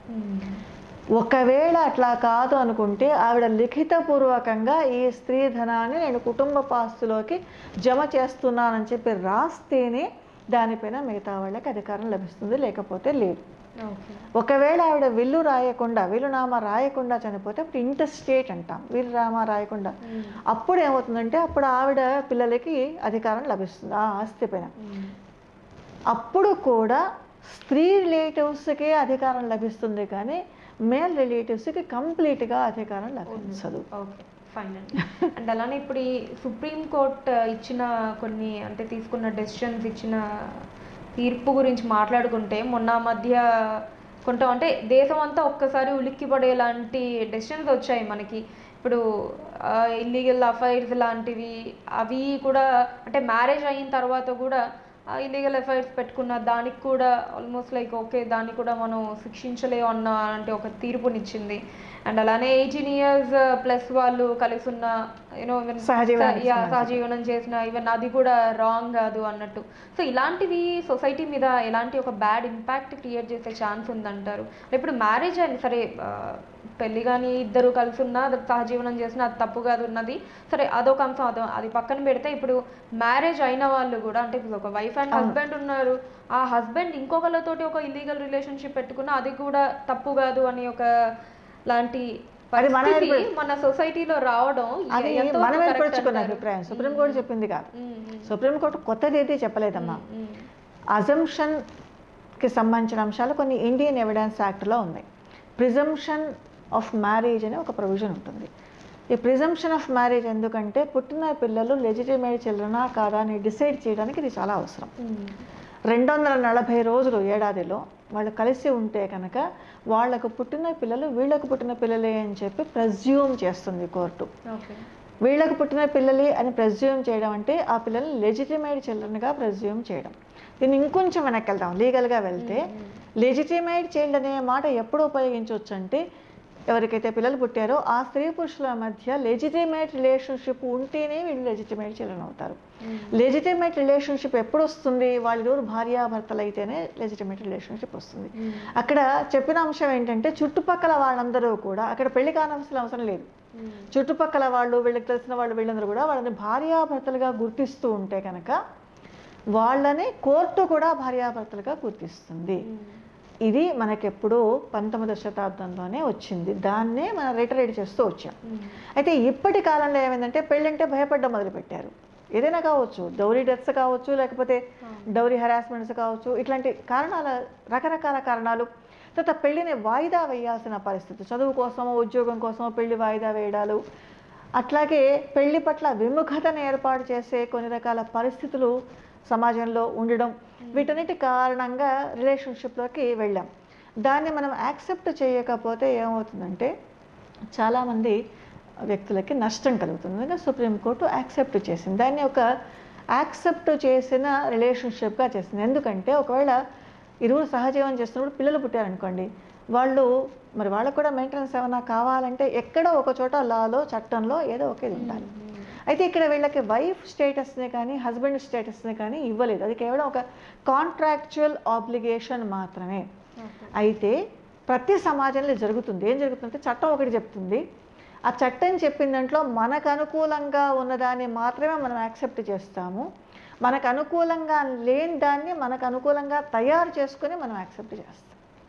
ఒకవేళ అట్లా కాదు అనుకుంటే ఆవిడ లిఖితపూర్వకంగా ఈ స్త్రీధనాన్ని నేను కుటుంబ పాస్తులోకి జమ చేస్తున్నానని చెప్పి రాస్తేనే దానిపైన మిగతా వాళ్ళకి అధికారం లభిస్తుంది లేకపోతే లేదు ఓకే ఒకవేళ ఆవిడ విల్లు రాయకుండా విల్లునామా రాయకుండా చనిపోతే అప్పుడు ఇంటర్స్టేట్ అంటాం విల్లునామా రాయకుండా అప్పుడు ఏమవుతుందంటే అప్పుడు ఆవిడ పిల్లలకి అధికారం లభిస్తుంది ఆ ఆస్తి పైన అప్పుడు కూడా స్త్రీ రిలేటివ్స్కే అధికారం లభిస్తుంది కానీ మేల్ రిలేటివ్స్కి కంప్లీట్గా అధికారం లభించదు ఓకే ఫైన్ అండి అండ్ అలానే ఇప్పుడు ఈ సుప్రీం కోర్ట్ ఇచ్చిన కొన్ని అంటే తీసుకున్న డెసిషన్స్ ఇచ్చిన తీర్పు గురించి మాట్లాడుకుంటే మొన్న మధ్య కొంత అంటే దేశం అంతా ఒక్కసారి ఉలిక్కిపడేలాంటి డెసిషన్స్ వచ్చాయి మనకి ఇప్పుడు ఇల్లీగల్ అఫైర్స్ లాంటివి అవి కూడా అంటే మ్యారేజ్ అయిన తర్వాత కూడా ఇల్లీగల్ అఫైర్స్ పెట్టుకున్న దానికి కూడా ఆల్మోస్ట్ లైక్ ఓకే దాన్ని కూడా మనం శిక్షించలేము అన్న అంటే ఒక తీర్పునిచ్చింది అండ్ అలానే ఎయిటీన్ ఇయర్స్ ప్లస్ వాళ్ళు కలిసి ఉన్న యూనో సహజీవనానికి సంబంధించి. సహజీవనం చేసిన ఈవెన్ అది కూడా రాంగ్ కాదు అన్నట్టు సో ఇలాంటివి సొసైటీ మీద ఎలాంటి ఒక బ్యాడ్ ఇంపాక్ట్ క్రియేట్ చేసే ఛాన్స్ ఉందంటారు ఇప్పుడు మ్యారేజ్ అని సరే ఆ, పెళ్లి కానీ ఇద్దరు కలిసి ఉన్నా అది సహజీవనం చేసినా అది తప్పు కాదు ఉన్నది సరే అదొక అంశం అదో అది పక్కన పెడితే ఇప్పుడు మ్యారేజ్ అయిన వాళ్ళు కూడా అంటే ఇప్పుడు ఒక వైఫ్ అండ్ అవును. హస్బెండ్ ఉన్నారు ఆ హస్బెండ్ ఇంకొకళ్ళతోటి ఒక ఇల్లీగల్ రిలేషన్షిప్ పెట్టుకున్నా అది కూడా తప్పు కాదు అని ఒక లాంటి అది మన పరిస్థితి ఏర్ప- మన సొసైటీలో రావడం అది ఎంతవరకు మనం correct ఏర్పరచుకున్న అంటారు? అభిప్రాయం సుప్రీంకోర్టు చెప్పింది కాదు ఉమ్, ఉమ్, సుప్రీంకోర్టు కొత్తది ఏది చెప్పలేదమ్మా ఉమ్, అజంప్షన్కి సంబంధించిన అంశాలు కొన్ని ఇండియన్ ఎవిడెన్స్ యాక్ట్లో ఉన్నాయి ప్రిజంప్షన్ ఆఫ్ మ్యారేజ్ అనే ఒక ప్రొవిజన్ ఉంటుంది ఈ ప్రిజంప్షన్ ఆఫ్ మ్యారేజ్ ఎందుకంటే పుట్టిన పిల్లలు లెజిటిమేట్ చిల్డ్రనా కాదా అని డిసైడ్ చేయడానికి ఇది చాలా అవసరం ఉమ్, రెండు వందల నలభై రోజులు ఏడాదిలో వాళ్ళు కలిసి ఉంటే కనుక వాళ్ళకు పుట్టిన పిల్లలు వీళ్ళకు పుట్టిన పిల్లలే అని చెప్పి ప్రజ్యూమ్ చేస్తుంది కోర్టు ఓకే వీళ్ళకు పుట్టిన పిల్లలే అని ప్రజ్యూమ్ చేయడం అంటే ఆ పిల్లలు లెజిటిమేట్ చిల్డ్రన్గా ప్రజ్యూమ్ చేయడం దీన్ని ఇంకొంచెం వెనక్కి వెళ్దాం లీగల్గా వెళ్తే లెజిటిమేట్ చైల్డ్ అనే మాట ఎప్పుడు ఉపయోగించవచ్చు అంటే ఎవరికైతే పిల్లలు పుట్టారో ఆ స్త్రీ పురుషుల మధ్య లెజిటిమేట్ రిలేషన్షిప్ ఉంటేనే వీళ్ళు లెజిటిమేట్ చిల్డ్రన్ అవుతారు లెజిటిమేట్ రిలేషన్షిప్ ఎప్పుడు వస్తుంది వాళ్ళిద్దరు భార్యాభర్తలు అయితేనే లెజిటిమేట్ రిలేషన్షిప్ వస్తుంది అక్కడ చెప్పిన అంశం ఏంటంటే చుట్టుపక్కల వాళ్ళందరూ కూడా అక్కడ పెళ్లి కానవలసిన అవసరం లేదు చుట్టుపక్కల వాళ్ళు వీళ్ళకి తెలిసిన వాళ్ళు వీళ్ళందరూ కూడా వాళ్ళని భార్యాభర్తలుగా గుర్తిస్తూ ఉంటే కనుక వాళ్ళని కోర్టు కూడా భార్యాభర్తలుగా గుర్తిస్తుంది ఇది మనకెప్పుడు పంతొమ్మిదవ శతాబ్దంలోనే వచ్చింది దాన్నే మనం రిటరేట్ చేస్తూ వచ్చాం అయితే ఇప్పటి కాలంలో ఏమైందంటే పెళ్ళంటే భయపడ్డం మొదలుపెట్టారు ఏదైనా కావచ్చు డౌరీ డెత్స్ కావచ్చు లేకపోతే డౌరీ హెరాస్మెంట్స్ కావచ్చు ఇట్లాంటి కారణాల రకరకాల కారణాలు తర్వాత పెళ్లిని వాయిదా వేయాల్సిన పరిస్థితి చదువు కోసమో ఉద్యోగం కోసమో పెళ్లి వాయిదా వేయడాలు అట్లాగే పెళ్లి పట్ల విముఖతను ఏర్పాటు చేసే కొన్ని రకాల పరిస్థితులు సమాజంలో ఉండడం వీటన్నిటి కారణంగా రిలేషన్షిప్లోకి వెళ్ళాం దాన్ని మనం యాక్సెప్ట్ చేయకపోతే ఏమవుతుందంటే చాలామంది వ్యక్తులకి నష్టం కలుగుతుంది ఎందుకంటే సుప్రీంకోర్టు యాక్సెప్ట్ చేసింది దాన్ని ఒక యాక్సెప్ట్ చేసిన రిలేషన్షిప్గా చేసింది ఎందుకంటే ఒకవేళ ఇరువురు సహజీవనం చేస్తున్నప్పుడు పిల్లలు పుట్టారనుకోండి వాళ్ళు మరి వాళ్ళకు కూడా మెయింటెనెన్స్ ఏమైనా కావాలంటే ఎక్కడో ఒక చోట లాలో చట్టంలో ఏదో ఒకేది ఉండాలి అయితే ఇక్కడ వీళ్ళకి వైఫ్ స్టేటస్ని కానీ హస్బెండ్ స్టేటస్ని కానీ ఇవ్వలేదు అది కేవలం ఒక కాంట్రాక్చువల్ ఆబ్లిగేషన్ మాత్రమే అయితే ప్రతి సమాజంలో ఇది జరుగుతుంది ఏం జరుగుతుందంటే చట్టం ఒకటి చెప్తుంది ఆ చట్టం చెప్పిన దాంట్లో మనకు అనుకూలంగా ఉన్నదాన్ని మాత్రమే మనం యాక్సెప్ట్ చేస్తాము మనకు అనుకూలంగా లేని దాన్ని మనకు అనుకూలంగా తయారు చేసుకుని మనం యాక్సెప్ట్ చేస్తాం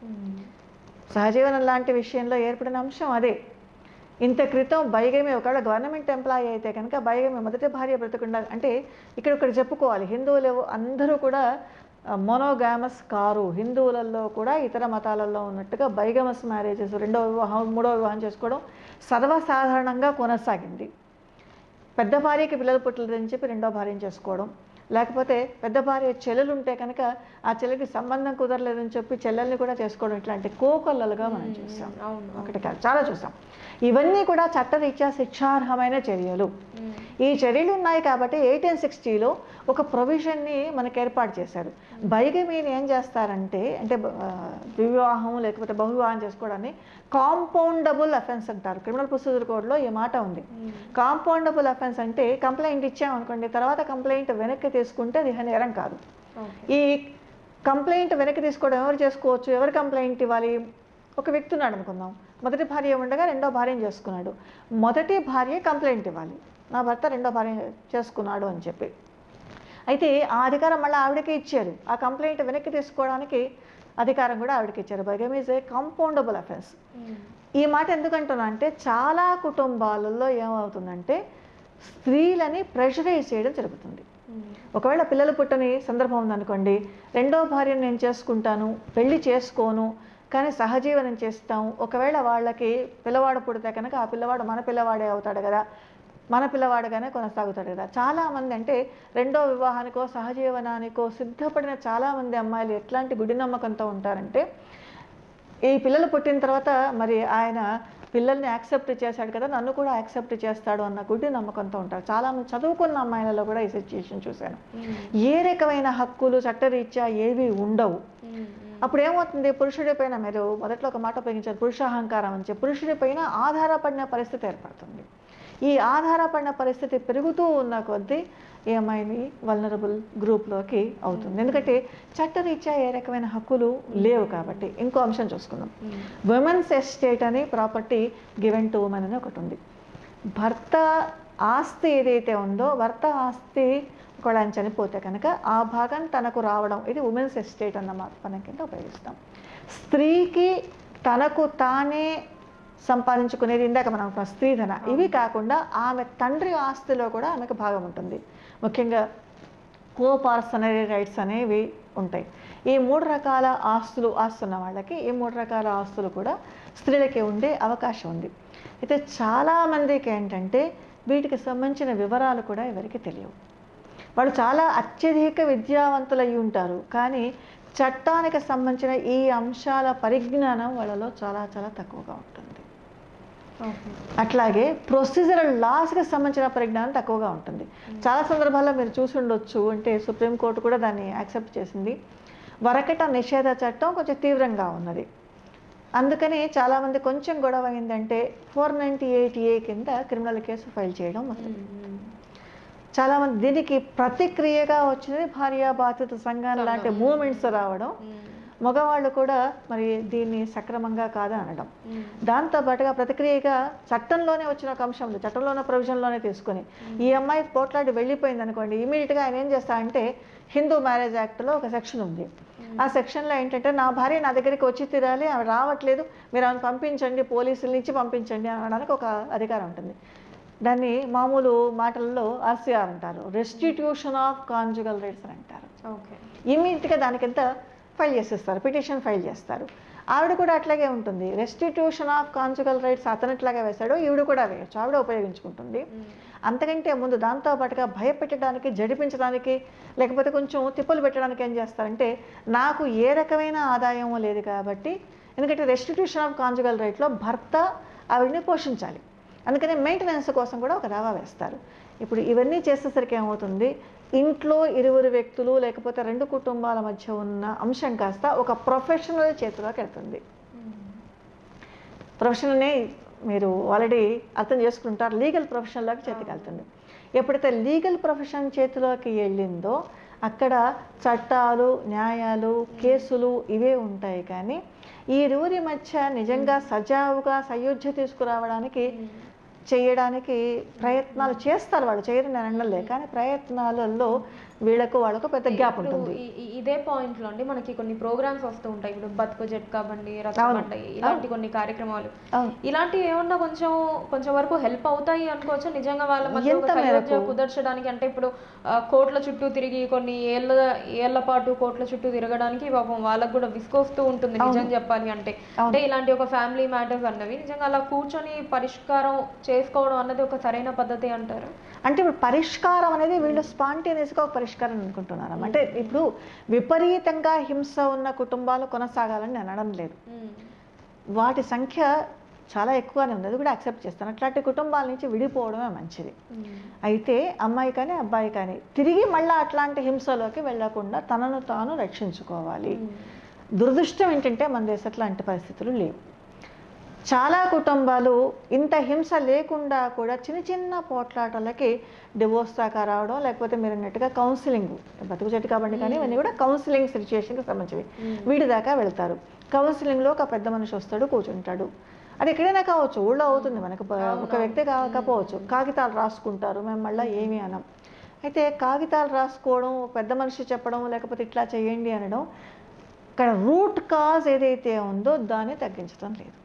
సహజీవనం లాంటి విషయంలో ఏర్పడిన అంశం అదే ఇంత క్రితం బైగమి ఒకవేళ గవర్నమెంట్ ఎంప్లాయీ అయితే కనుక బైగమి మొదటి భార్య బ్రతకుండా అంటే ఇక్కడ ఒకటి చెప్పుకోవాలి హిందువులు అందరూ కూడా మొనోగామస్ కారు హిందువులలో కూడా ఇతర మతాలలో ఉన్నట్టుగా బైగమస్ మ్యారేజెస్ రెండో వివాహం మూడో వివాహం చేసుకోవడం సర్వసాధారణంగా కొనసాగింది పెద్ద భార్యకి పిల్లలు పుట్టలేదని చెప్పి రెండో భార్యను చేసుకోవడం లేకపోతే పెద్ద భార్య చెల్లెలు ఉంటే కనుక ఆ చెల్లెకి సంబంధం కుదరలేదని చెప్పి చెల్లెల్ని కూడా చేసుకోవడం ఇట్లాంటి కోకొల్లలుగా మనం చూసాం అవును ఒకటి కాదు చాలా చూసాం ఇవన్నీ కూడా చట్టరీత్యా శిక్షార్హమైన చర్యలు ఈ చర్యలు ఉన్నాయి కాబట్టి ఎయిటీన్ సిక్స్టీలో ఒక ప్రొవిజన్ని మనకు ఏర్పాటు చేశారు బైగమీని ఏం చేస్తారంటే అంటే ఆ, వివాహం లేకపోతే బహువివాహం చేసుకోవడాన్ని కాంపౌండబుల్ అఫెన్స్ అంటారు క్రిమినల్ ప్రొసీజర్ కోడ్లో ఈ మాట ఉంది కాంపౌండబుల్ అఫెన్స్ అంటే కంప్లైంట్ ఇచ్చామనుకోండి తర్వాత కంప్లైంట్ వెనక్కి తీసుకుంటే అది నేరం కాదు ఈ కంప్లైంట్ వెనక్కి తీసుకోవడం ఎవరు చేసుకోవచ్చు ఎవరు కంప్లైంట్ ఇవ్వాలి ఒక వ్యక్తి ఉన్నాడు అనుకుందాం మొదటి భార్య ఉండగా రెండో భార్యను చేసుకున్నాడు మొదటి భార్య కంప్లైంట్ ఇవ్వాలి నా భర్త రెండో భార్య చేసుకున్నాడు అని చెప్పి అయితే ఆ అధికారం మళ్ళీ ఆవిడకే ఇచ్చారు ఆ కంప్లైంట్ వెనక్కి తీసుకోవడానికి అధికారం కూడా ఆవిడకి ఇచ్చారు bigamy is a compoundable offence ఈ మాట ఎందుకంటున్నా అంటే చాలా కుటుంబాలలో ఏమవుతుందంటే స్త్రీలని ప్రెషరైజ్ చేయడం జరుగుతుంది ఒకవేళ పిల్లలు పుట్టని సందర్భం ఉందనుకోండి రెండో భార్యను నేను చేసుకుంటాను పెళ్లి చేసుకోను కానీ సహజీవనం చేస్తాం ఒకవేళ వాళ్ళకి పిల్లవాడు పుడితే కనుక ఆ పిల్లవాడు మన పిల్లవాడే అవుతాడు కదా మన పిల్లవాడుగానే కొనసాగుతాడు కదా చాలామంది అంటే రెండో వివాహానికో సహజీవనానికో సిద్ధపడిన చాలామంది అమ్మాయిలు ఎట్లాంటి గుడి నమ్మకంతో ఉంటారంటే ఈ పిల్లలు పుట్టిన తర్వాత మరి ఆయన పిల్లల్ని యాక్సెప్ట్ చేశాడు కదా నన్ను కూడా యాక్సెప్ట్ చేస్తాడు అన్న గుడ్డి నమ్మకంతో ఉంటారు చాలామంది చదువుకున్న అమ్మాయిలలో కూడా ఈ సిచ్యుయేషన్ చూశాను ఏ రకమైన హక్కులు చట్టరీత్యా ఏవి ఉండవు అప్పుడు ఏమవుతుంది పురుషుడి పైన మీరు మొదట్లో ఒక మాట ఉపయోగించారు పురుషాహంకారం అని చెప్పి పురుషుడి పైన ఆధారపడిన పరిస్థితి ఏర్పడుతుంది ఈ ఆధారపడిన పరిస్థితి పెరుగుతూ ఉన్న కొద్దీ ఈ అమ్మాయిని వల్నరబుల్ గ్రూప్లోకి అవుతుంది ఎందుకంటే చట్టరీత్యా ఏ రకమైన హక్కులు లేవు కాబట్టి ఇంకో అంశం చూసుకుందాం ఉమెన్స్ ఎస్టేట్ అని ప్రాపర్టీ గివెన్ టు ఉమెన్ అని ఒకటి ఉంది భర్త ఆస్తి ఏదైతే ఉందో భర్త ఆస్తి ఒకవేళ ఆయన చనిపోతే కనుక ఆ భాగం తనకు రావడం ఇది ఉమెన్స్ ఎస్టేట్ అన్న మాట పదం కింద ఉపయోగిస్తాం స్త్రీకి తనకు తానే సంపాదించుకునేది ఇందాక మనం అనుకున్న స్త్రీధన ఇవి కాకుండా ఆమె తండ్రి ఆస్తిలో కూడా ఆమెకు భాగం ఉంటుంది ముఖ్యంగా కో పార్సనరీ రైట్స్ అనేవి ఉంటాయి ఈ మూడు రకాల ఆస్తులు ఆస్తున్న వాళ్ళకి ఈ మూడు రకాల ఆస్తులు కూడా స్త్రీలకి ఉండే అవకాశం ఉంది అయితే చాలామందికి ఏంటంటే వీటికి సంబంధించిన వివరాలు కూడా ఎవరికి తెలియవు వాళ్ళు చాలా అత్యధిక విద్యావంతులు అయి ఉంటారు కానీ చట్టానికి సంబంధించిన ఈ అంశాల పరిజ్ఞానం వాళ్ళలో చాలా చాలా తక్కువగా ఉంటుంది అట్లాగే ప్రొసీజరల్ లాస్కి సంబంధించిన పరిజ్ఞానం తక్కువగా ఉంటుంది చాలా సందర్భాల్లో మీరు చూసి ఉండొచ్చు అంటే సుప్రీంకోర్టు కూడా దాన్ని యాక్సెప్ట్ చేసింది వరకట నిషేధ చట్టం కొంచెం తీవ్రంగా ఉన్నది అందుకని చాలామంది కొంచెం గొడవ అయిందంటే ఫోర్ నైంటీ ఎయిట్ ఏ కింద క్రిమినల్ కేసు ఫైల్ చేయడం మొదలు చాలామంది దీనికి ప్రతిక్రియగా వచ్చినది భార్య బాధిత సంఘాలు లాంటి మూమెంట్స్ రావడం మగవాళ్ళు కూడా మరి దీన్ని సక్రమంగా కాదని అనడం దాంతో పాటుగా ప్రతిక్రియగా చట్టంలోనే వచ్చిన ఒక అంశం ఉంది చట్టంలోనే ప్రొవిజన్లోనే తీసుకొని ఈ అమ్మాయి పోట్లాడి వెళ్ళిపోయింది అనుకోండి ఇమీడియట్గా ఆయన ఏం చేస్తారంటే హిందూ మ్యారేజ్ యాక్ట్లో ఒక సెక్షన్ ఉంది ఆ సెక్షన్లో ఏంటంటే నా భార్య నా దగ్గరికి వచ్చి తీరాలి ఆమె రావట్లేదు మీరు ఆమెను పంపించండి పోలీసుల నుంచి పంపించండి అనడానికి ఒక అధికారం ఉంటుంది దాన్ని మామూలు మాటల్లో ఆర్సీఆర్ అంటారు రెస్టిట్యూషన్ ఆఫ్ కాన్జుగల్ రైట్స్ అని అంటారు ఓకే ఇమీడియట్గా దానికింత ఫైల్ చేసేస్తారు పిటిషన్ ఫైల్ చేస్తారు ఆవిడ కూడా అట్లాగే ఉంటుంది రెస్టిట్యూషన్ ఆఫ్ కాన్జుగల్ రైట్స్ అతను ఎట్లాగా వేశాడో ఈవిడ కూడా వేయచ్చు ఆవిడ ఉపయోగించుకుంటుంది అంతకంటే ముందు దాంతో పాటుగా భయపెట్టడానికి జడిపించడానికి లేకపోతే కొంచెం తిప్పలు పెట్టడానికి ఏం చేస్తారంటే నాకు ఏ రకమైన ఆదాయం లేదు కాబట్టి ఎందుకంటే రెస్టిట్యూషన్ ఆఫ్ కాన్జుగల్ రైట్లో భర్త ఆవిడని పోషించాలి అందుకని మెయింటెనెన్స్ కోసం కూడా ఒక దావా వేస్తారు ఇప్పుడు ఇవన్నీ చేసేసరికి ఏమవుతుంది ఇంట్లో ఇరువురు వ్యక్తులు లేకపోతే రెండు కుటుంబాల మధ్య ఉన్న అంశం కాస్త ఒక ప్రొఫెషనల్ చేతిలోకి వెళ్తుంది ప్రొఫెషనల్ని మీరు ఆల్రెడీ అర్థం చేసుకుంటారు లీగల్ ప్రొఫెషన్లోకి చేతికి వెళ్తుంది ఎప్పుడైతే లీగల్ ప్రొఫెషన్ చేతిలోకి వెళ్ళిందో అక్కడ చట్టాలు న్యాయాలు కేసులు ఇవే ఉంటాయి కానీ ఈ ఇరువురి మధ్య నిజంగా సజావుగా సయోధ్య తీసుకురావడానికి చేయడానికి ప్రయత్నాలు చేస్తారు వాళ్ళు చేయరు నేను అనలే కానీ ప్రయత్నాలలో వీళ్ళకు వాళ్ళకు పెద్ద గ్యాప్ ఇప్పుడు ఉంటుంది ఈ- ఈ- ఇదే పాయింట్ లో అండి మనకి కొన్ని ప్రోగ్రామ్స్ వస్తూ ఉంటాయి ఇప్పుడు బతుకు జట్కా బండి రసం అవును. బండి ఇలాంటి కొన్ని కార్యక్రమాలు అవును. ఇలాంటివి ఏమన్నా కొంచెం కొంచెం వరకు హెల్ప్ అవుతాయి అనుకోవచ్చు నిజంగా వాళ్ళ మధ్య ఒక ఎంత సయోధ్య మేరకు? కుదర్చడానికి అంటే ఇప్పుడు ఆ, కోట్ల చుట్టూ తిరిగి కొన్ని ఏళ్ళ ఏళ్ల పాటు కోట్ల చుట్టూ తిరగడానికి పాపం వాళ్ళకు కూడా విసుకొస్తూ ఉంటుంది నిజం చెప్పాలి అంటే అంటే ఇలాంటి ఒక ఫ్యామిలీ మ్యాటర్స్ అన్నవి నిజంగా అలా కూర్చొని పరిష్కారం చేసుకోవడం అన్నది ఒక సరైన పద్ధతి అంటారు అంటే ఇప్పుడు పరిష్కారం అనేది వీళ్ళు స్పాంటేనియస్గా ఒక పరిష్కారం అనుకుంటున్నారు అంటే ఇప్పుడు విపరీతంగా హింస ఉన్న కుటుంబాలు కొనసాగాలని నేను అనడం లేదు వాటి సంఖ్య చాలా ఎక్కువనే ఉంది అది కూడా యాక్సెప్ట్ చేస్తాను అట్లాంటి కుటుంబాల నుంచి విడిపోవడమే మంచిది అయితే అమ్మాయి కానీ అబ్బాయి కానీ తిరిగి మళ్ళీ అట్లాంటి హింసలోకి వెళ్ళకుండా తనను తాను రక్షించుకోవాలి దురదృష్టం ఏంటంటే మన దేశంలో అలాంటి పరిస్థితులు లేవు చాలా కుటుంబాలు ఇంత హింస లేకుండా కూడా చిన్న చిన్న పోట్లాటలకి డివోర్స్ దాకా రావడం లేకపోతే మీరు అన్నట్టుగా కౌన్సిలింగ్ బతుకు చెట్టు కాబట్టి కానీ ఇవన్నీ కూడా కౌన్సిలింగ్ సిచ్యుయేషన్కి సంబంధించినవి వీడి దాకా వెళ్తారు కౌన్సిలింగ్లో ఒక పెద్ద మనిషి వస్తాడు కూర్చుంటాడు అది ఎక్కడైనా కావచ్చు ఊళ్ళో అవుతుంది మనకు ప- ఒక వ్యక్తి కాకపోవచ్చు కాగితాలు రాసుకుంటారు మేము మళ్ళీ ఏమీ అనం అయితే కాగితాలు రాసుకోవడం పెద్ద మనిషి చెప్పడం లేకపోతే ఇట్లా చేయండి అనడం ఇక్కడ రూట్ కాజ్ ఏదైతే ఉందో దాన్ని తగ్గించడం లేదు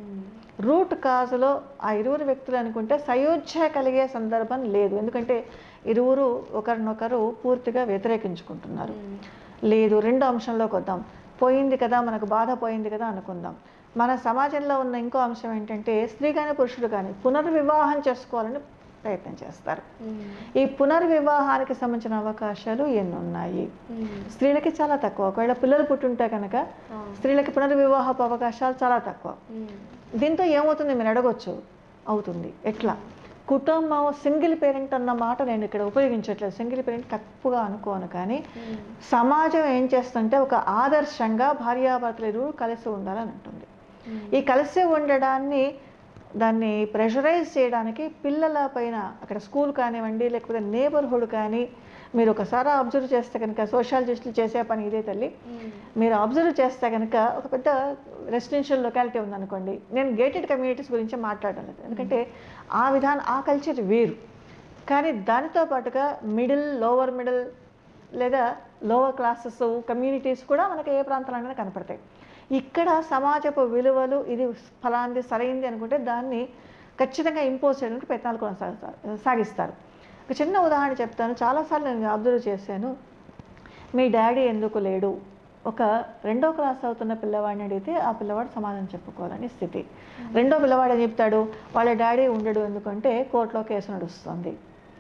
రూట్ కాజ్లో ఆ ఇరువురు వ్యక్తులు అనుకుంటే సయోధ్య కలిగే సందర్భం లేదు ఎందుకంటే ఇరువురు ఒకరినొకరు పూర్తిగా వ్యతిరేకించుకుంటున్నారు లేదు రెండో అంశంలోకి వద్దాం పోయింది కదా మనకు బాధ పోయింది కదా అనుకుందాం మన సమాజంలో ఉన్న ఇంకో అంశం ఏంటంటే స్త్రీ కానీ పురుషుడు కానీ పునర్వివాహం చేసుకోవాలని ప్రయత్నం చేస్తారు ఈ పునర్వివాహానికి సంబంధించిన అవకాశాలు ఎన్ని ఉన్నాయి స్త్రీలకి చాలా తక్కువ ఒకవేళ పిల్లలు పుట్టుంటే కనుక స్త్రీలకి పునర్వివాహపు అవకాశాలు చాలా తక్కువ దీంతో ఏమవుతుంది మీరు అడగొచ్చు అవుతుంది ఎట్లా కుటుంబం సింగిల్ పేరెంట్ అన్న మాట నేను ఇక్కడ ఉపయోగించట్లేదు సింగిల్ పేరెంట్ తప్పుగా అనుకోను కానీ సమాజం ఏం చేస్తుంటే ఒక ఆదర్శంగా భార్యాభర్తలు ఇరువురు కలిసి ఉండాలని ఉంటుంది ఈ కలిసి ఉండడాన్ని దాన్ని ప్రెషరైజ్ చేయడానికి పిల్లల పైన అక్కడ స్కూల్ కానివ్వండి లేకపోతే నేబర్హుడ్ కానీ మీరు ఒకసారి అబ్జర్వ్ చేస్తే కనుక సోషాలజిస్టులు చేసే పని ఇదే తల్లి మీరు అబ్జర్వ్ చేస్తే కనుక ఒక పెద్ద రెసిడెన్షియల్ లొకాలిటీ ఉందనుకోండి నేను గేటెడ్ కమ్యూనిటీస్ గురించి మాట్లాడడం లేదు ఎందుకంటే ఆ విధానం ఆ కల్చర్ వేరు కానీ దానితో పాటుగా మిడిల్ లోవర్ మిడిల్ లేదా లోవర్ క్లాసెస్ కమ్యూనిటీస్ కూడా మనకి ఏ ప్రాంతాలైనా కనపడతాయి ఇక్కడ సమాజపు విలువలు ఇది ఫలాంది సరైంది అనుకుంటే దాన్ని ఖచ్చితంగా ఇంపోజ్ చేయడానికి ప్రయత్నాలు కొనసాగుతారు సాగిస్తారు ఒక చిన్న ఉదాహరణ చెప్తాను చాలాసార్లు నేను అబ్జర్వ్ చేశాను మీ డాడీ ఎందుకు లేడు ఒక రెండో క్లాస్ అవుతున్న పిల్లవాడిని అడిగితే ఆ పిల్లవాడు సమాధానం చెప్పుకోవాలని స్థితి రెండో పిల్లవాడు ఏం చెప్తాడు వాళ్ళ డాడీ ఉండడు ఎందుకంటే కోర్టులో కేసు నడుస్తుంది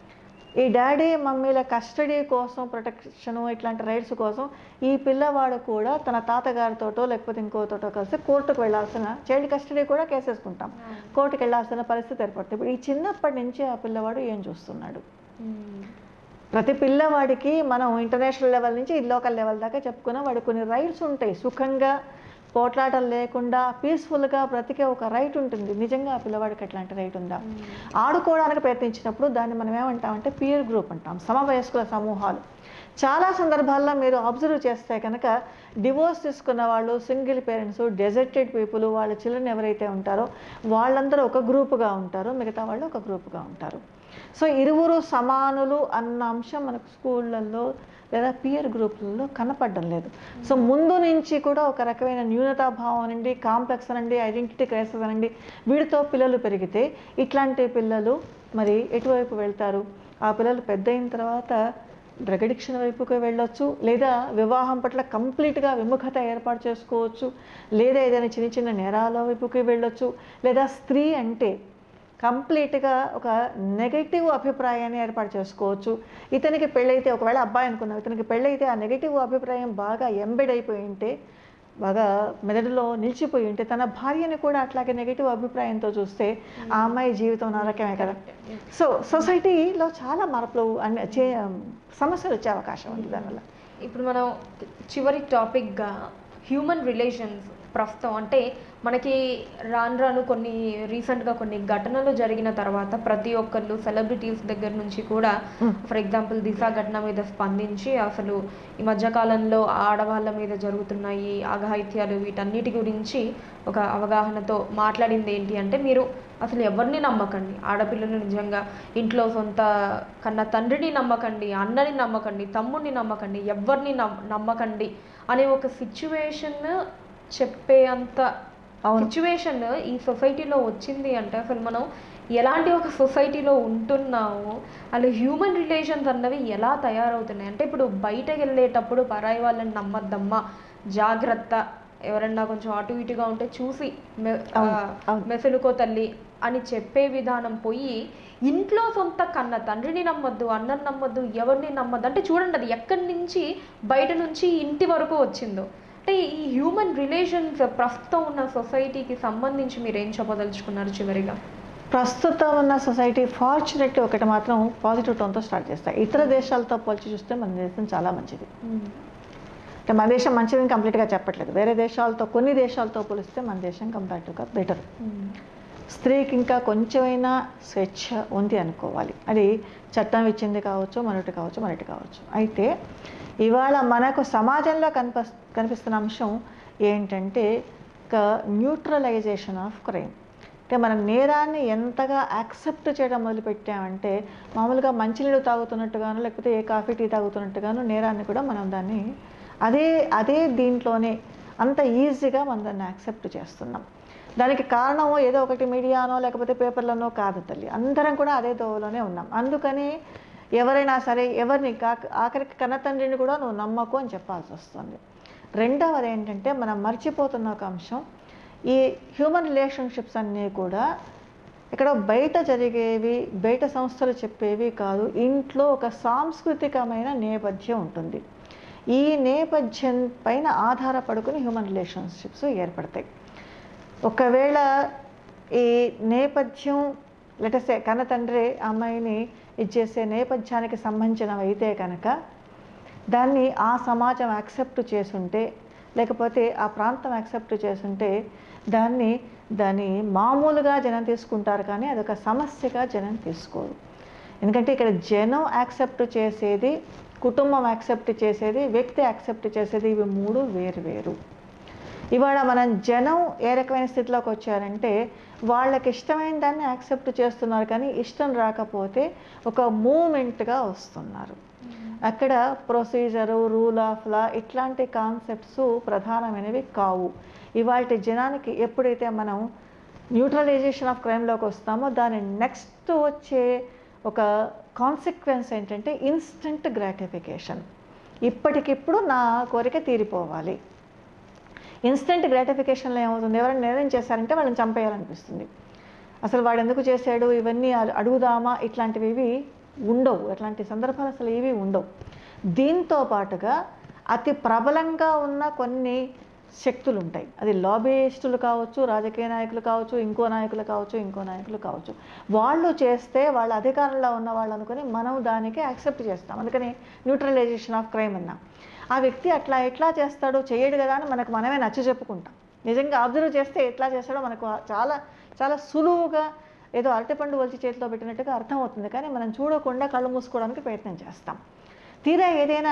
ఈ డాడీ మమ్మీల కస్టడీ కోసం ప్రొటెక్షను ఇట్లాంటి రైట్స్ కోసం ఈ పిల్లవాడు కూడా తన తాతగారితోటో లేకపోతే ఇంకోతోటో కలిసి కోర్టుకు వెళ్ళాల్సిన చైల్డ్ కస్టడీ కూడా కేసేసుకుంటాం కోర్టుకు వెళ్ళాల్సిన పరిస్థితి ఏర్పడుతుంది ఇప్పుడు ఈ చిన్నప్పటి నుంచి ఆ పిల్లవాడు ఏం చూస్తున్నాడు ప్రతి పిల్లవాడికి మనం ఇంటర్నేషనల్ లెవెల్ నుంచి లోకల్ లెవెల్ దాకా చెప్పుకున్నాం వాడికి కొన్ని రైట్స్ ఉంటాయి సుఖంగా పోట్లాటలు లేకుండా పీస్ఫుల్గా బ్రతికే ఒక రైట్ ఉంటుంది నిజంగా ఆ పిల్లవాడికి అట్లాంటి రైట్ ఉందా ఆడుకోవడానికి ప్రయత్నించినప్పుడు దాన్ని మనం ఏమంటామంటే పియర్ గ్రూప్ అంటాం సమవయస్కుల సమూహాలు చాలా సందర్భాల్లో మీరు అబ్జర్వ్ చేస్తే కనుక డివోర్స్ తీసుకున్న వాళ్ళు సింగిల్ పేరెంట్స్ డెజర్టెడ్ పీపుల్ వాళ్ళ చిల్డ్రన్ ఎవరైతే ఉంటారో వాళ్ళందరూ ఒక గ్రూపుగా ఉంటారు మిగతా వాళ్ళు ఒక గ్రూపుగా ఉంటారు సో ఇరువురు సమానులు అన్న అంశం మనకు స్కూళ్ళల్లో లేదా పియర్ గ్రూపులలో కనపడడం లేదు సో ముందు నుంచి కూడా ఒక రకమైన న్యూనతాభావం అనండి కాంప్లెక్స్ అనండి ఐడెంటిటీ క్రైసిస్ అనండి వీటితో పిల్లలు పెరిగితే ఇట్లాంటి పిల్లలు మరి ఎటువైపు వెళ్తారు ఆ పిల్లలు పెద్ద అయిన తర్వాత డ్రగ్ అడిక్షన్ వైపుకి వెళ్ళొచ్చు లేదా వివాహం పట్ల కంప్లీట్గా విముఖత ఏర్పాటు చేసుకోవచ్చు లేదా ఏదైనా చిన్న చిన్న నేరాల వైపుకి వెళ్ళొచ్చు లేదా స్త్రీ అంటే కంప్లీట్గా ఒక నెగటివ్ అభిప్రాయాన్ని ఏర్పాటు చేసుకోవచ్చు ఇతనికి పెళ్ళైతే ఒకవేళ అబ్బాయి అనుకున్నాం ఇతనికి పెళ్ళైతే ఆ నెగటివ్ అభిప్రాయం బాగా ఎంబెడ్ అయిపోయి ఉంటే బాగా మెదడులో నిలిచిపోయి ఉంటే తన భార్యని కూడా అట్లాగే నెగటివ్ అభిప్రాయంతో చూస్తే ఆ అమ్మాయి జీవితం నరకమే కదా సో సొసైటీలో చాలా మార్పులు అన్ని చే సమస్యలు వచ్చే అవకాశం ఉంది దానివల్ల ఇప్పుడు మనం చివరి టాపిక్గా హ్యూమన్ రిలేషన్స్ ప్రస్తుతం అంటే మనకి రాను రాను కొన్ని రీసెంట్గా కొన్ని ఘటనలు జరిగిన తర్వాత ప్రతి ఒక్కళ్ళు సెలబ్రిటీస్ దగ్గర నుంచి కూడా Mm. ఫర్ ఎగ్జాంపుల్ దిశ ఘటన మీద స్పందించి అసలు ఈ మధ్యకాలంలో ఆడవాళ్ళ మీద జరుగుతున్న ఈ అఘాయిత్యాలు వీటన్నిటి గురించి ఒక అవగాహనతో మాట్లాడింది ఏంటి అంటే మీరు అసలు ఎవరిని నమ్మకండి ఆడపిల్లలు నిజంగా ఇంట్లో సొంత కన్న తండ్రిని నమ్మకండి అన్నని నమ్మకండి తమ్ముడిని నమ్మకండి ఎవరిని నమ్ నమ్మకండి అనే ఒక సిచ్యువేషన్ చెప్పే అంత అవును. సిచ్యువేషన్ ఈ సొసైటీలో వచ్చింది అంటే అసలు మనం ఎలాంటి ఒక సొసైటీలో ఉంటున్నాము అలా హ్యూమన్ రిలేషన్స్ అన్నవి ఎలా తయారవుతున్నాయి అంటే ఇప్పుడు బయటకు వెళ్ళేటప్పుడు పరాయి వాళ్ళని నమ్మద్దమ్మా జాగ్రత్త ఎవరన్నా కొంచెం అటు ఇటుగా ఉంటే చూసి మె- అవును, ఆ, అవును. మెసలుకో తల్లి అని చెప్పే విధానం పోయి ఇంట్లో సొంత కన్న తండ్రిని నమ్మొద్దు అన్నని నమ్మొద్దు ఎవరిని నమ్మొద్దు అంటే చూడండి అది ఎక్కడి నుంచి బయట నుంచి ఇంటి వరకు వచ్చిందో అంటే ఈ హ్యూమన్ రిలేషన్స్ ప్రస్తుతం ఉన్న సొసైటీకి సంబంధించి మీరు ఏం చెప్పదలుచుకున్నారు చివరిగా ప్రస్తుతం ఉన్న సొసైటీ ఫార్చునేట్లీ ఒకటి మాత్రం పాజిటివ్ టోన్తో స్టార్ట్ చేస్తాయి ఇతర దేశాలతో పోల్చి చూస్తే మన దేశం చాలా మంచిది అంటే మన దేశం మంచిదని కంప్లీట్గా చెప్పట్లేదు వేరే దేశాలతో కొన్ని దేశాలతో పోలిస్తే మన దేశం కంపారిటివ్గా బెటర్ స్త్రీకి ఇంకా కొంచెమైనా స్వేచ్ఛ ఉంది అనుకోవాలి అది చట్టం ఇచ్చింది కావచ్చు మరొకటి కావచ్చు మరొకటి కావచ్చు అయితే ఇవాళ మనకు సమాజంలో కనిప కనిపిస్తున్న అంశం ఏంటంటే ఒక న్యూట్రలైజేషన్ ఆఫ్ క్రైమ్ అంటే మనం నేరాన్ని ఎంతగా యాక్సెప్ట్ చేయడం మొదలుపెట్టామంటే మామూలుగా మంచినీళ్ళు తాగుతున్నట్టుగాను లేకపోతే ఏ కాఫీ టీ తాగుతున్నట్టుగాను నేరాన్ని కూడా మనం దాన్ని అదే అదే దీంట్లోనే అంత ఈజీగా మనం దాన్ని యాక్సెప్ట్ చేస్తున్నాం దానికి కారణం ఏదో ఒకటి మీడియానో లేకపోతే పేపర్లనో కాదు తల్లి అందరం కూడా అదే దోవలోనే ఉన్నాం అందుకని ఎవరైనా సరే ఎవరిని కాక ఆఖరికి కన్నతండ్రిని కూడా నువ్వు నమ్మకు అని చెప్పాల్సి వస్తుంది రెండవది ఏంటంటే మనం మర్చిపోతున్న ఒక అంశం ఈ హ్యూమన్ రిలేషన్షిప్స్ అన్నీ కూడా ఇక్కడ బయట జరిగేవి బయట సంస్థలు చెప్పేవి కాదు ఇంట్లో ఒక సాంస్కృతికమైన నేపథ్యం ఉంటుంది ఈ నేపథ్యం పైన ఆధారపడుకుని హ్యూమన్ రిలేషన్షిప్స్ ఏర్పడతాయి ఒకవేళ ఈ నేపథ్యం లెటసే కన్న తండ్రి అమ్మాయిని ఇచ్చేసే నేపథ్యానికి సంబంధించినవి అయితే కనుక దాన్ని ఆ సమాజం యాక్సెప్ట్ చేసుంటే లేకపోతే ఆ ప్రాంతం యాక్సెప్ట్ చేసుంటే దాన్ని దాన్ని మామూలుగా జనం తీసుకుంటారు కానీ అదొక సమస్యగా జనం తీసుకోరు ఎందుకంటే ఇక్కడ జనం యాక్సెప్ట్ చేసేది కుటుంబం యాక్సెప్ట్ చేసేది వ్యక్తి యాక్సెప్ట్ చేసేది ఇవి మూడు వేరు వేరు ఇవాళ మనం జనం ఏ రకమైన స్థితిలోకి వచ్చారంటే వాళ్ళకి ఇష్టమైన దాన్ని యాక్సెప్ట్ చేస్తున్నారు కానీ ఇష్టం రాకపోతే ఒక మూమెంట్గా వస్తున్నారు అక్కడ ప్రొసీజరు రూల్ ఆఫ్ లా ఇట్లాంటి కాన్సెప్ట్స్ ప్రధానమైనవి కావు ఇవాళ జనానికి ఎప్పుడైతే మనం న్యూట్రలైజేషన్ ఆఫ్ క్రైమ్లోకి వస్తామో దాని నెక్స్ట్ వచ్చే ఒక కాన్సిక్వెన్స్ ఏంటంటే ఇన్స్టంట్ గ్రాటిఫికేషన్ ఇప్పటికిప్పుడు నా కోరిక తీరిపోవాలి ఇన్స్టెంట్ గ్రాటిఫికేషన్లో ఏమవుతుంది ఎవరైనా నేరం చేశారంటే వాళ్ళని చంపేయాలనిపిస్తుంది అసలు వాడు ఎందుకు చేశాడు ఇవన్నీ అడు- అడుగుదామా ఇట్లాంటివి ఇవి ఉండవు అట్లాంటి సందర్భాలు అసలు ఏవి ఉండవు దీంతో పాటుగా అతి ప్రబలంగా ఉన్న కొన్ని శక్తులు ఉంటాయి అది లాబీయిస్టులు కావచ్చు రాజకీయ నాయకులు కావచ్చు ఇంకో నాయకులు కావచ్చు ఇంకో నాయకులు కావచ్చు వాళ్ళు చేస్తే వాళ్ళ అధికారంలో ఉన్న వాళ్ళు అనుకుని మనం దానికి యాక్సెప్ట్ చేస్తాం అందుకని న్యూట్రలైజేషన్ ఆఫ్ క్రైమ్ అన్నాం ఆ వ్యక్తి అట్లా ఎట్లా చేస్తాడో చేయడు కదా అని మనకు మనమే నచ్చ చెప్పుకుంటాం నిజంగా అబ్జర్వ్ చేస్తే ఎట్లా చేస్తాడో మనకు చాలా చాలా సులువుగా ఏదో అరటిపండు వలిచి చేతిలో పెట్టినట్టుగా అర్థమవుతుంది కానీ మనం చూడకుండా కళ్ళు మూసుకోవడానికి ప్రయత్నం చేస్తాం తీరా ఏదైనా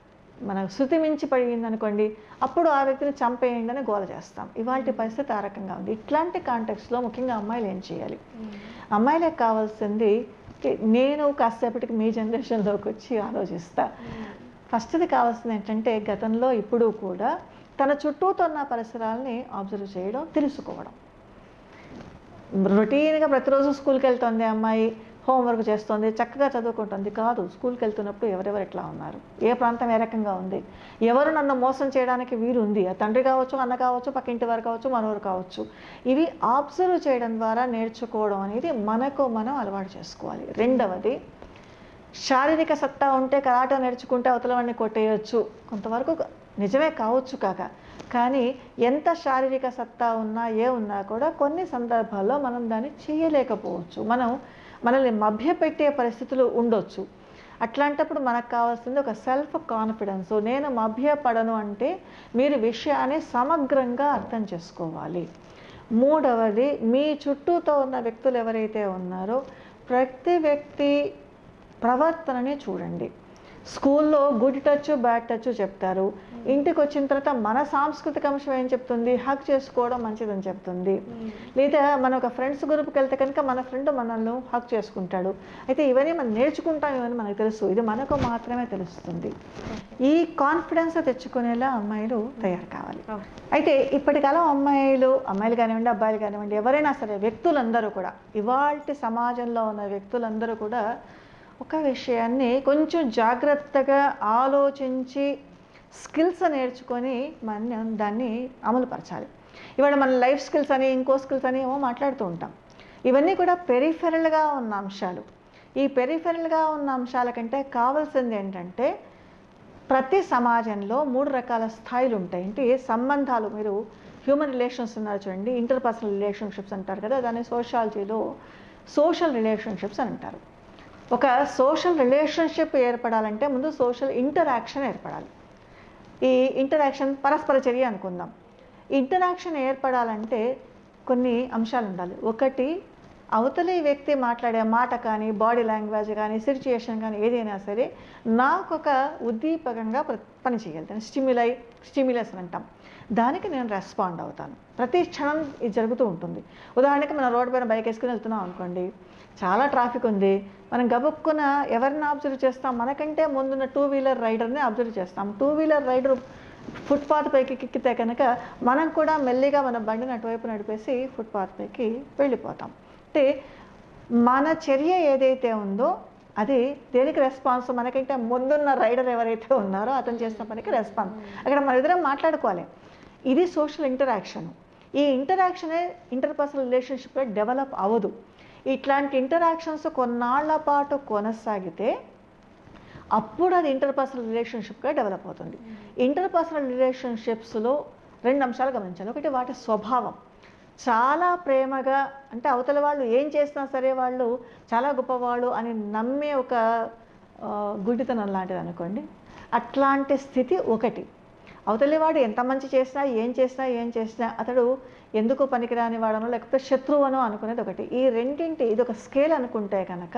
మన శృతి మించి పడింది అనుకోండి అప్పుడు ఆ వ్యక్తిని చంపేయండి అని గోల చేస్తాం ఇవాళ పరిస్థితి ఆ రకంగా ఉంది ఇట్లాంటి కాంటెక్స్లో ముఖ్యంగా అమ్మాయిలు ఏం చేయాలి అమ్మాయిలకు కావాల్సింది కి- నేను కాసేపటికి మీ జనరేషన్లోకి వచ్చి ఆలోచిస్తా ఫస్ట్ది కావాల్సింది ఏంటంటే గతంలో ఇప్పుడు కూడా తన చుట్టూతో ఉన్న పరిసరాలని అబ్జర్వ్ చేయడం తెలుసుకోవడం రొటీన్గా ప్రతిరోజు స్కూల్కి వెళ్తుంది అమ్మాయి హోంవర్క్ చేస్తుంది చక్కగా చదువుకుంటుంది కాదు స్కూల్కి వెళ్తున్నప్పుడు ఎవరెవరు ఎట్లా ఉన్నారు ఏ ప్రాంతం ఏ రకంగా ఉంది ఎవరు నన్ను మోసం చేయడానికి వీలు ఉంది ఆ తండ్రి కావచ్చు అన్న కావచ్చు పక్కింటి వారు కావచ్చు మనవరు కావచ్చు ఇవి ఆబ్జర్వ్ చేయడం ద్వారా నేర్చుకోవడం అనేది మనకు మనం అలవాటు చేసుకోవాలి రెండవది శారీరక సత్తా ఉంటే కరాటే నేర్చుకుంటే అవతల వాడిని కొట్టేయచ్చు కొంతవరకు నిజమే కావచ్చు కాక కానీ ఎంత శారీరక సత్తా ఉన్నా ఏ ఉన్నా కూడా కొన్ని సందర్భాల్లో మనం దాన్ని చేయలేకపోవచ్చు మనం మనల్ని మభ్యపెట్టే పరిస్థితులు ఉండొచ్చు అట్లాంటప్పుడు మనకు కావాల్సింది ఒక సెల్ఫ్ కాన్ఫిడెన్స్ నేను మభ్యపడను అంటే మీరు విషయాన్ని సమగ్రంగా అర్థం చేసుకోవాలి మూడవది మీ చుట్టూతో ఉన్న వ్యక్తులు ఎవరైతే ఉన్నారో ప్రతి వ్యక్తి ప్రవర్తనని చూడండి స్కూల్లో గుడ్ టచ్ బ్యాడ్ టచ్ చెప్తారు ఇంటికి వచ్చిన తర్వాత మన సాంస్కృతిక అంశం ఏం చెప్తుంది హక్ చేసుకోవడం మంచిదని చెప్తుంది లేదా మన ఒక ఫ్రెండ్స్ గ్రూప్కి వెళ్తే కనుక మన ఫ్రెండ్ మనల్ని హక్ చేసుకుంటాడు అయితే ఇవన్నీ మనం నేర్చుకుంటాం ఇవన్నీ మనకు తెలుసు ఇది మనకు మాత్రమే తెలుస్తుంది ఈ కాన్ఫిడెన్స్ తెచ్చుకునేలా అమ్మాయిలు తయారు కావాలి అయితే ఇప్పటి కాలం అమ్మాయిలు అమ్మాయిలు కానివ్వండి అబ్బాయిలు కానివ్వండి ఎవరైనా సరే వ్యక్తులందరూ కూడా ఇవాల్టి సమాజంలో ఉన్న వ్యక్తులందరూ కూడా ఒక విషయాన్ని కొంచెం జాగ్రత్తగా ఆలోచించి స్కిల్స్ నేర్చుకొని మనం దాన్ని అమలుపరచాలి ఇవాళ మన లైఫ్ స్కిల్స్ అని ఇంకో స్కిల్స్ అని ఏమో మాట్లాడుతూ ఉంటాం ఇవన్నీ కూడా పెరిఫెరల్గా ఉన్న అంశాలు ఈ పెరిఫెరల్గా ఉన్న అంశాల కంటే కావాల్సింది ఏంటంటే ప్రతి సమాజంలో మూడు రకాల స్థాయిలు ఉంటాయి అంటే సంబంధాలు మీరు హ్యూమన్ రిలేషన్స్ ఉన్నారు చూడండి ఇంటర్పర్సనల్ రిలేషన్షిప్స్ అంటారు కదా దాన్ని సోషాలజీలో సోషల్ రిలేషన్షిప్స్ అని అంటారు ఒక సోషల్ రిలేషన్షిప్ ఏర్పడాలంటే ముందు సోషల్ ఇంటరాక్షన్ ఏర్పడాలి ఈ ఇంటరాక్షన్ పరస్పర చర్య అనుకుందాం ఇంటరాక్షన్ ఏర్పడాలంటే కొన్ని అంశాలు ఉండాలి ఒకటి అవతలి వ్యక్తి మాట్లాడే మాట కానీ బాడీ లాంగ్వేజ్ కానీ సిచ్యుయేషన్ కానీ ఏదైనా సరే నాకు ఒక ఉద్దీపకంగా ప్ర- పనిచేయాలి దాన్ని స్టిమ్యులై స్టిమ్యులస్ అని అంటాం దానికి నేను రెస్పాండ్ అవుతాను ప్రతి క్షణం ఇది జరుగుతూ ఉంటుంది ఉదాహరణకి మనం రోడ్డు పైన బైక్ వేసుకుని వెళ్తున్నాం అనుకోండి చాలా ట్రాఫిక్ ఉంది మనం గబుక్కున ఎవరిని అబ్జర్వ్ చేస్తాం మనకంటే ముందున్న టూ వీలర్ రైడర్ని అబ్జర్వ్ చేస్తాం టూ వీలర్ రైడర్ ఫుట్పాత్ పైకి ఎక్కితే కనుక మనం కూడా మెల్లిగా మన బండిని అటువైపు నడిపేసి ఫుట్పాత్ పైకి వెళ్ళిపోతాం అంటే మన చర్య ఏదైతే ఉందో అది దేనికి రెస్పాన్స్ మనకంటే ముందున్న రైడర్ ఎవరైతే ఉన్నారో అతను చేసిన పనికి రెస్పాన్స్ అక్కడ మన ఇద్దరం మాట్లాడుకోవాలి ఇది సోషల్ ఇంటరాక్షన్ ఈ ఇంటరాక్షనే ఇంటర్పర్సనల్ రిలేషన్షిప్లో డెవలప్ అవ్వదు ఇట్లాంటి ఇంటరాక్షన్స్ కొన్నాళ్ల పాటు కొనసాగితే అప్పుడు అది ఇంటర్పర్సనల్ రిలేషన్షిప్గా డెవలప్ అవుతుంది ఇంటర్పర్సనల్ రిలేషన్షిప్స్లో రెండు అంశాలు గమనించాలి ఒకటి వాటి స్వభావం చాలా ప్రేమగా అంటే అవతల వాళ్ళు ఏం చేసినా సరే వాళ్ళు చాలా గొప్పవాళ్ళు అని నమ్మే ఒక ఆ, గుడ్డితనం లాంటిది అనుకోండి అట్లాంటి స్థితి ఒకటి అవతలివాడు ఎంత మంచి చేసినా ఏం చేసినా ఏం చేసినా అతడు ఎందుకు పనికిరాని వాడనో లేకపోతే శత్రువనో అనుకునేది ఒకటి ఈ రెండింటి ఇది ఒక స్కేల్ అనుకుంటే కనుక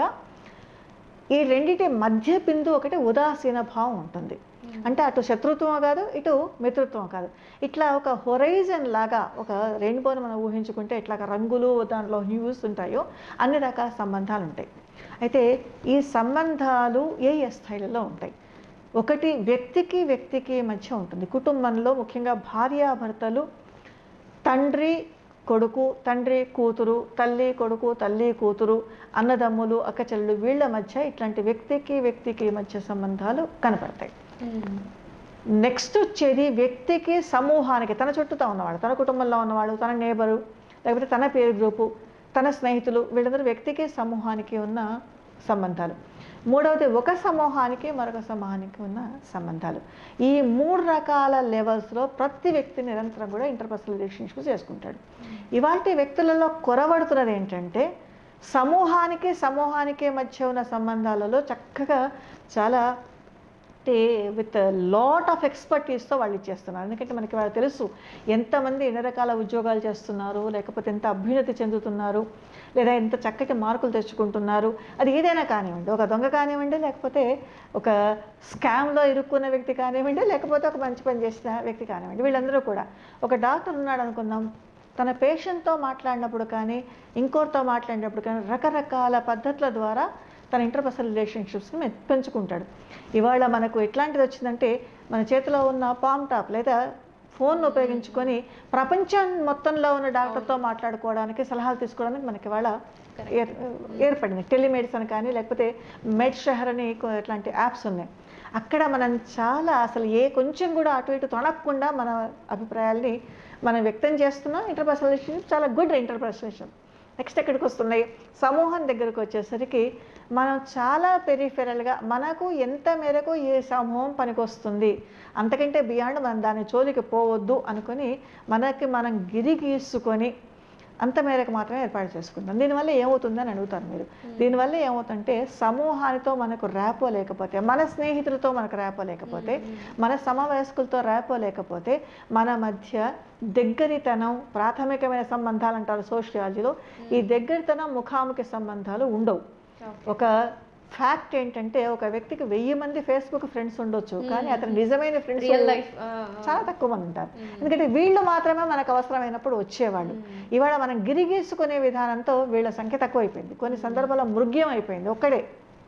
ఈ రెండింటి మధ్య బిందు ఒకటి ఉదాసీన భావం ఉంటుంది అంటే అటు శత్రుత్వం కాదు ఇటు మిత్రత్వం కాదు ఇట్లా ఒక హొరైజన్ లాగా ఒక రెయిన్బోని మనం ఊహించుకుంటే ఇట్లా రంగులు దాంట్లో హ్యూస్ ఉంటాయో అన్ని రకాల సంబంధాలు ఉంటాయి అయితే ఈ సంబంధాలు ఏ ఏ స్థాయిలలో ఉంటాయి ఒకటి వ్యక్తికి వ్యక్తికి మధ్య ఉంటుంది కుటుంబంలో ముఖ్యంగా భార్యాభర్తలు తండ్రి కొడుకు తండ్రి కూతురు తల్లి కొడుకు తల్లి కూతురు అన్నదమ్ములు అక్కచెల్లెలు వీళ్ళ మధ్య ఇట్లాంటి వ్యక్తికి వ్యక్తికి మధ్య సంబంధాలు కనపడతాయి నెక్స్ట్ వచ్చేది వ్యక్తికి సమూహానికి తన చుట్టూతో ఉన్నవాడు తన కుటుంబంలో ఉన్నవాడు తన నేబరు లేకపోతే తన పేరు గ్రూపు తన స్నేహితులు వీళ్ళందరూ వ్యక్తికి సమూహానికి ఉన్న సంబంధాలు మూడవది ఒక సమూహానికి మరొక సమూహానికి ఉన్న సంబంధాలు ఈ మూడు రకాల లెవెల్స్లో ప్రతి వ్యక్తి నిరంతరం కూడా ఇంటర్పర్సనల్ రిలేషన్షిప్ చేసుకుంటాడు ఇవాటి వ్యక్తులలో కొరవడుతున్నది ఏంటంటే సమూహానికి సమూహానికి మధ్య ఉన్న సంబంధాలలో చక్కగా చాలా అంటే విత్ లాట్ ఆఫ్ ఎక్స్పర్టీస్తో వాళ్ళు ఇచ్చేస్తున్నారు ఎందుకంటే మనకి వాళ్ళు తెలుసు ఎంతమంది ఎన్ని రకాల ఉద్యోగాలు చేస్తున్నారు లేకపోతే ఎంత అభ్యున్నతి చెందుతున్నారు లేదా ఎంత చక్కటి మార్కులు తెచ్చుకుంటున్నారు అది ఏదైనా కానివ్వండి ఒక దొంగ కానివ్వండి లేకపోతే ఒక స్కామ్లో ఇరుక్కున్న వ్యక్తి కానివ్వండి లేకపోతే ఒక మంచి పని చేసిన వ్యక్తి కానివ్వండి వీళ్ళందరూ కూడా ఒక డాక్టర్ ఉన్నాడు అనుకుందాం తన పేషెంట్తో మాట్లాడినప్పుడు కానీ ఇంకోరితో మాట్లాడినప్పుడు కానీ రకరకాల పద్ధతుల ద్వారా తన ఇంటర్పర్సనల్ రిలేషన్షిప్స్ని పెంచుకుంటాడు ఇవాళ మనకు ఎట్లాంటిది వచ్చిందంటే మన చేతిలో ఉన్న పామ్ టాప్ లేదా ఫోన్ ఉపయోగించుకొని ప్రపంచం మొత్తంలో ఉన్న డాక్టర్తో మాట్లాడుకోవడానికి సలహాలు తీసుకోవడానికి మనకి ఇవాళ ఏర్ ఏర్పడింది టెలిమెడిసిన్ కానీ లేకపోతే మెడ్ షహర్ అని కొ- ఇట్లాంటి యాప్స్ ఉన్నాయి అక్కడ మనం చాలా అసలు ఏ కొంచెం కూడా అటు ఇటు తొణక్కుండా మన అభిప్రాయాల్ని మనం వ్యక్తం చేస్తున్నాం ఇంటర్పర్సనల్ రిలేషన్షిప్ చాలా గుడ్ ఇంటర్పర్సనల్ నెక్స్ట్ ఎక్కడికి వస్తున్నాయి సమూహం దగ్గరకు వచ్చేసరికి మనం చాలా పెరిఫెరల్గా మనకు ఎంత మేరకు ఈ సమూహం పనికొస్తుంది అంతకంటే బియాండ్ మనం దాని జోలికి పోవద్దు అనుకొని మనకి మనం గిరి గీసుకొని అంత మేరకు మాత్రమే ఏర్పాటు చేసుకుంటాం దీనివల్ల ఏమవుతుందని అడుగుతారు మీరు దీనివల్ల ఏమవుతుందంటే సమూహానితో మనకు ర్యాపో లేకపోతే మన స్నేహితులతో మనకు ర్యాపో లేకపోతే మన సమవయస్కులతో ర్యాపో లేకపోతే మన మధ్య దగ్గరితనం ప్రాథమికమైన సంబంధాలు అంటారు సోషియాలజీలో ఈ దగ్గరితనం ముఖాముఖి సంబంధాలు ఉండవు ఒక ఫ్యాక్ట్ ఏంటంటే ఒక వ్యక్తికి వెయ్యి మంది ఫేస్బుక్ ఫ్రెండ్స్ ఉండొచ్చు కానీ అతని నిజమైన ఫ్రెండ్స్ రియల్ లైఫ్ చాలా తక్కువ మంది ఉంటారు ఎందుకంటే వీళ్ళు మాత్రమే మనకు అవసరమైనప్పుడు వచ్చేవాళ్ళు ఇవాళ మనం గిరిగీసుకునే విధానంతో వీళ్ళ సంఖ్య తక్కువైపోయింది కొన్ని సందర్భాల్లో మృగ్యం అయిపోయింది ఒక్కడే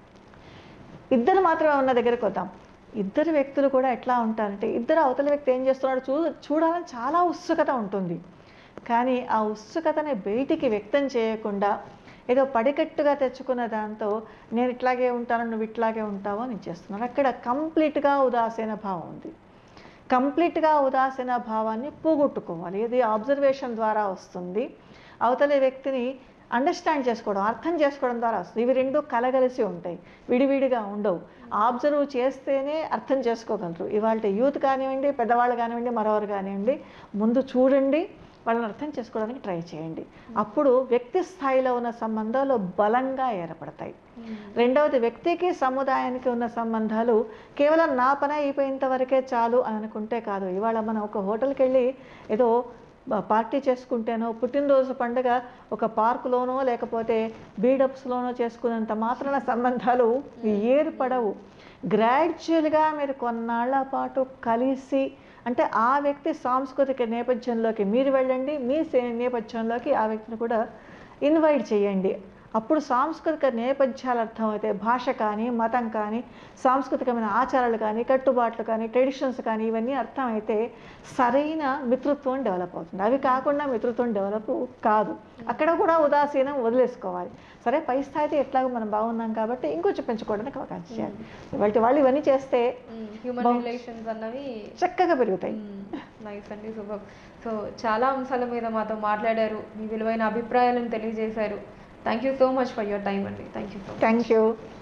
ఇద్దరు మాత్రమే ఉన్న దగ్గరికి వద్దాం ఇద్దరు వ్యక్తులు కూడా ఎట్లా ఉంటారంటే ఇద్దరు అవతల వ్యక్తి ఏం చేస్తున్నాడు చూ చూడాలని చాలా ఉత్సుకత ఉంటుంది కానీ ఆ ఉత్సుకతని బయటికి వ్యక్తం చేయకుండా ఏదో పడికట్టుగా తెచ్చుకున్న దాంతో నేను ఇట్లాగే ఉంటాను నువ్వు ఇట్లాగే ఉంటావు అని చేస్తున్నాను అక్కడ కంప్లీట్గా ఉదాసీన భావం ఉంది కంప్లీట్గా ఉదాసీన భావాన్ని పోగొట్టుకోవాలి ఇది అబ్జర్వేషన్ ద్వారా వస్తుంది అవతలి వ్యక్తిని అండర్స్టాండ్ చేసుకోవడం అర్థం చేసుకోవడం ద్వారా వస్తుంది ఇవి రెండు కలగలిసి ఉంటాయి విడివిడిగా ఉండవు ఆబ్జర్వ్ చేస్తేనే అర్థం చేసుకోగలరు ఇవాళ యూత్ కానివ్వండి పెద్దవాళ్ళు కానివ్వండి మరొకరు కానివ్వండి ముందు చూడండి వాళ్ళని అర్థం చేసుకోవడానికి ట్రై చేయండి అప్పుడు వ్యక్తి స్థాయిలో ఉన్న సంబంధాలు బలంగా ఏర్పడతాయి రెండవది వ్యక్తికి సముదాయానికి ఉన్న సంబంధాలు కేవలం నా పని అయిపోయేంత వరకే చాలు అని అనుకుంటే కాదు ఇవాళ మనం ఒక హోటల్కి వెళ్ళి ఏదో బ- పార్టీ చేసుకుంటేనో పుట్టినరోజు పండుగ ఒక పార్కులోనో లేకపోతే బీడప్స్లోనో చేసుకున్నంత మాత్రాన సంబంధాలు ఏర్పడవు గ్రాడ్యువల్గా మీరు కొన్నాళ్ల పాటు కలిసి అంటే ఆ వ్యక్తి సాంస్కృతిక నేపథ్యంలోకి మీరు వెళ్ళండి మీ సే- నేపథ్యంలోకి ఆ వ్యక్తిని కూడా ఇన్వైట్ చేయండి అప్పుడు సాంస్కృతిక నేపథ్యాలు అర్థమైతే భాష కానీ మతం కానీ సాంస్కృతికమైన ఆచారాలు కానీ కట్టుబాట్లు కానీ ట్రెడిషన్స్ కానీ ఇవన్నీ అర్థమైతే సరైన మిత్రత్వం డెవలప్ అవుతుంది అవి కాకుండా మిత్రత్వం డెవలప్ కాదు అక్కడ కూడా ఉదాసీనం వదిలేసుకోవాలి సరే పై స్థాయితే ఎట్లాగో మనం బాగున్నాం కాబట్టి ఇంకొంచెం పెంచుకోవడానికి అవకాశం చేయాలి వాటి వాళ్ళు ఇవన్నీ చేస్తే హ్యూమన్ రిలేషన్స్ అన్నవి చక్కగా పెరుగుతాయి నైస్ అండి సూపర్ సో చాలా అంశాల మీద మాతో మాట్లాడారు మీ విలువైన అభిప్రాయాలను తెలియజేశారు thank you so much for your time అండి thank you so much thank you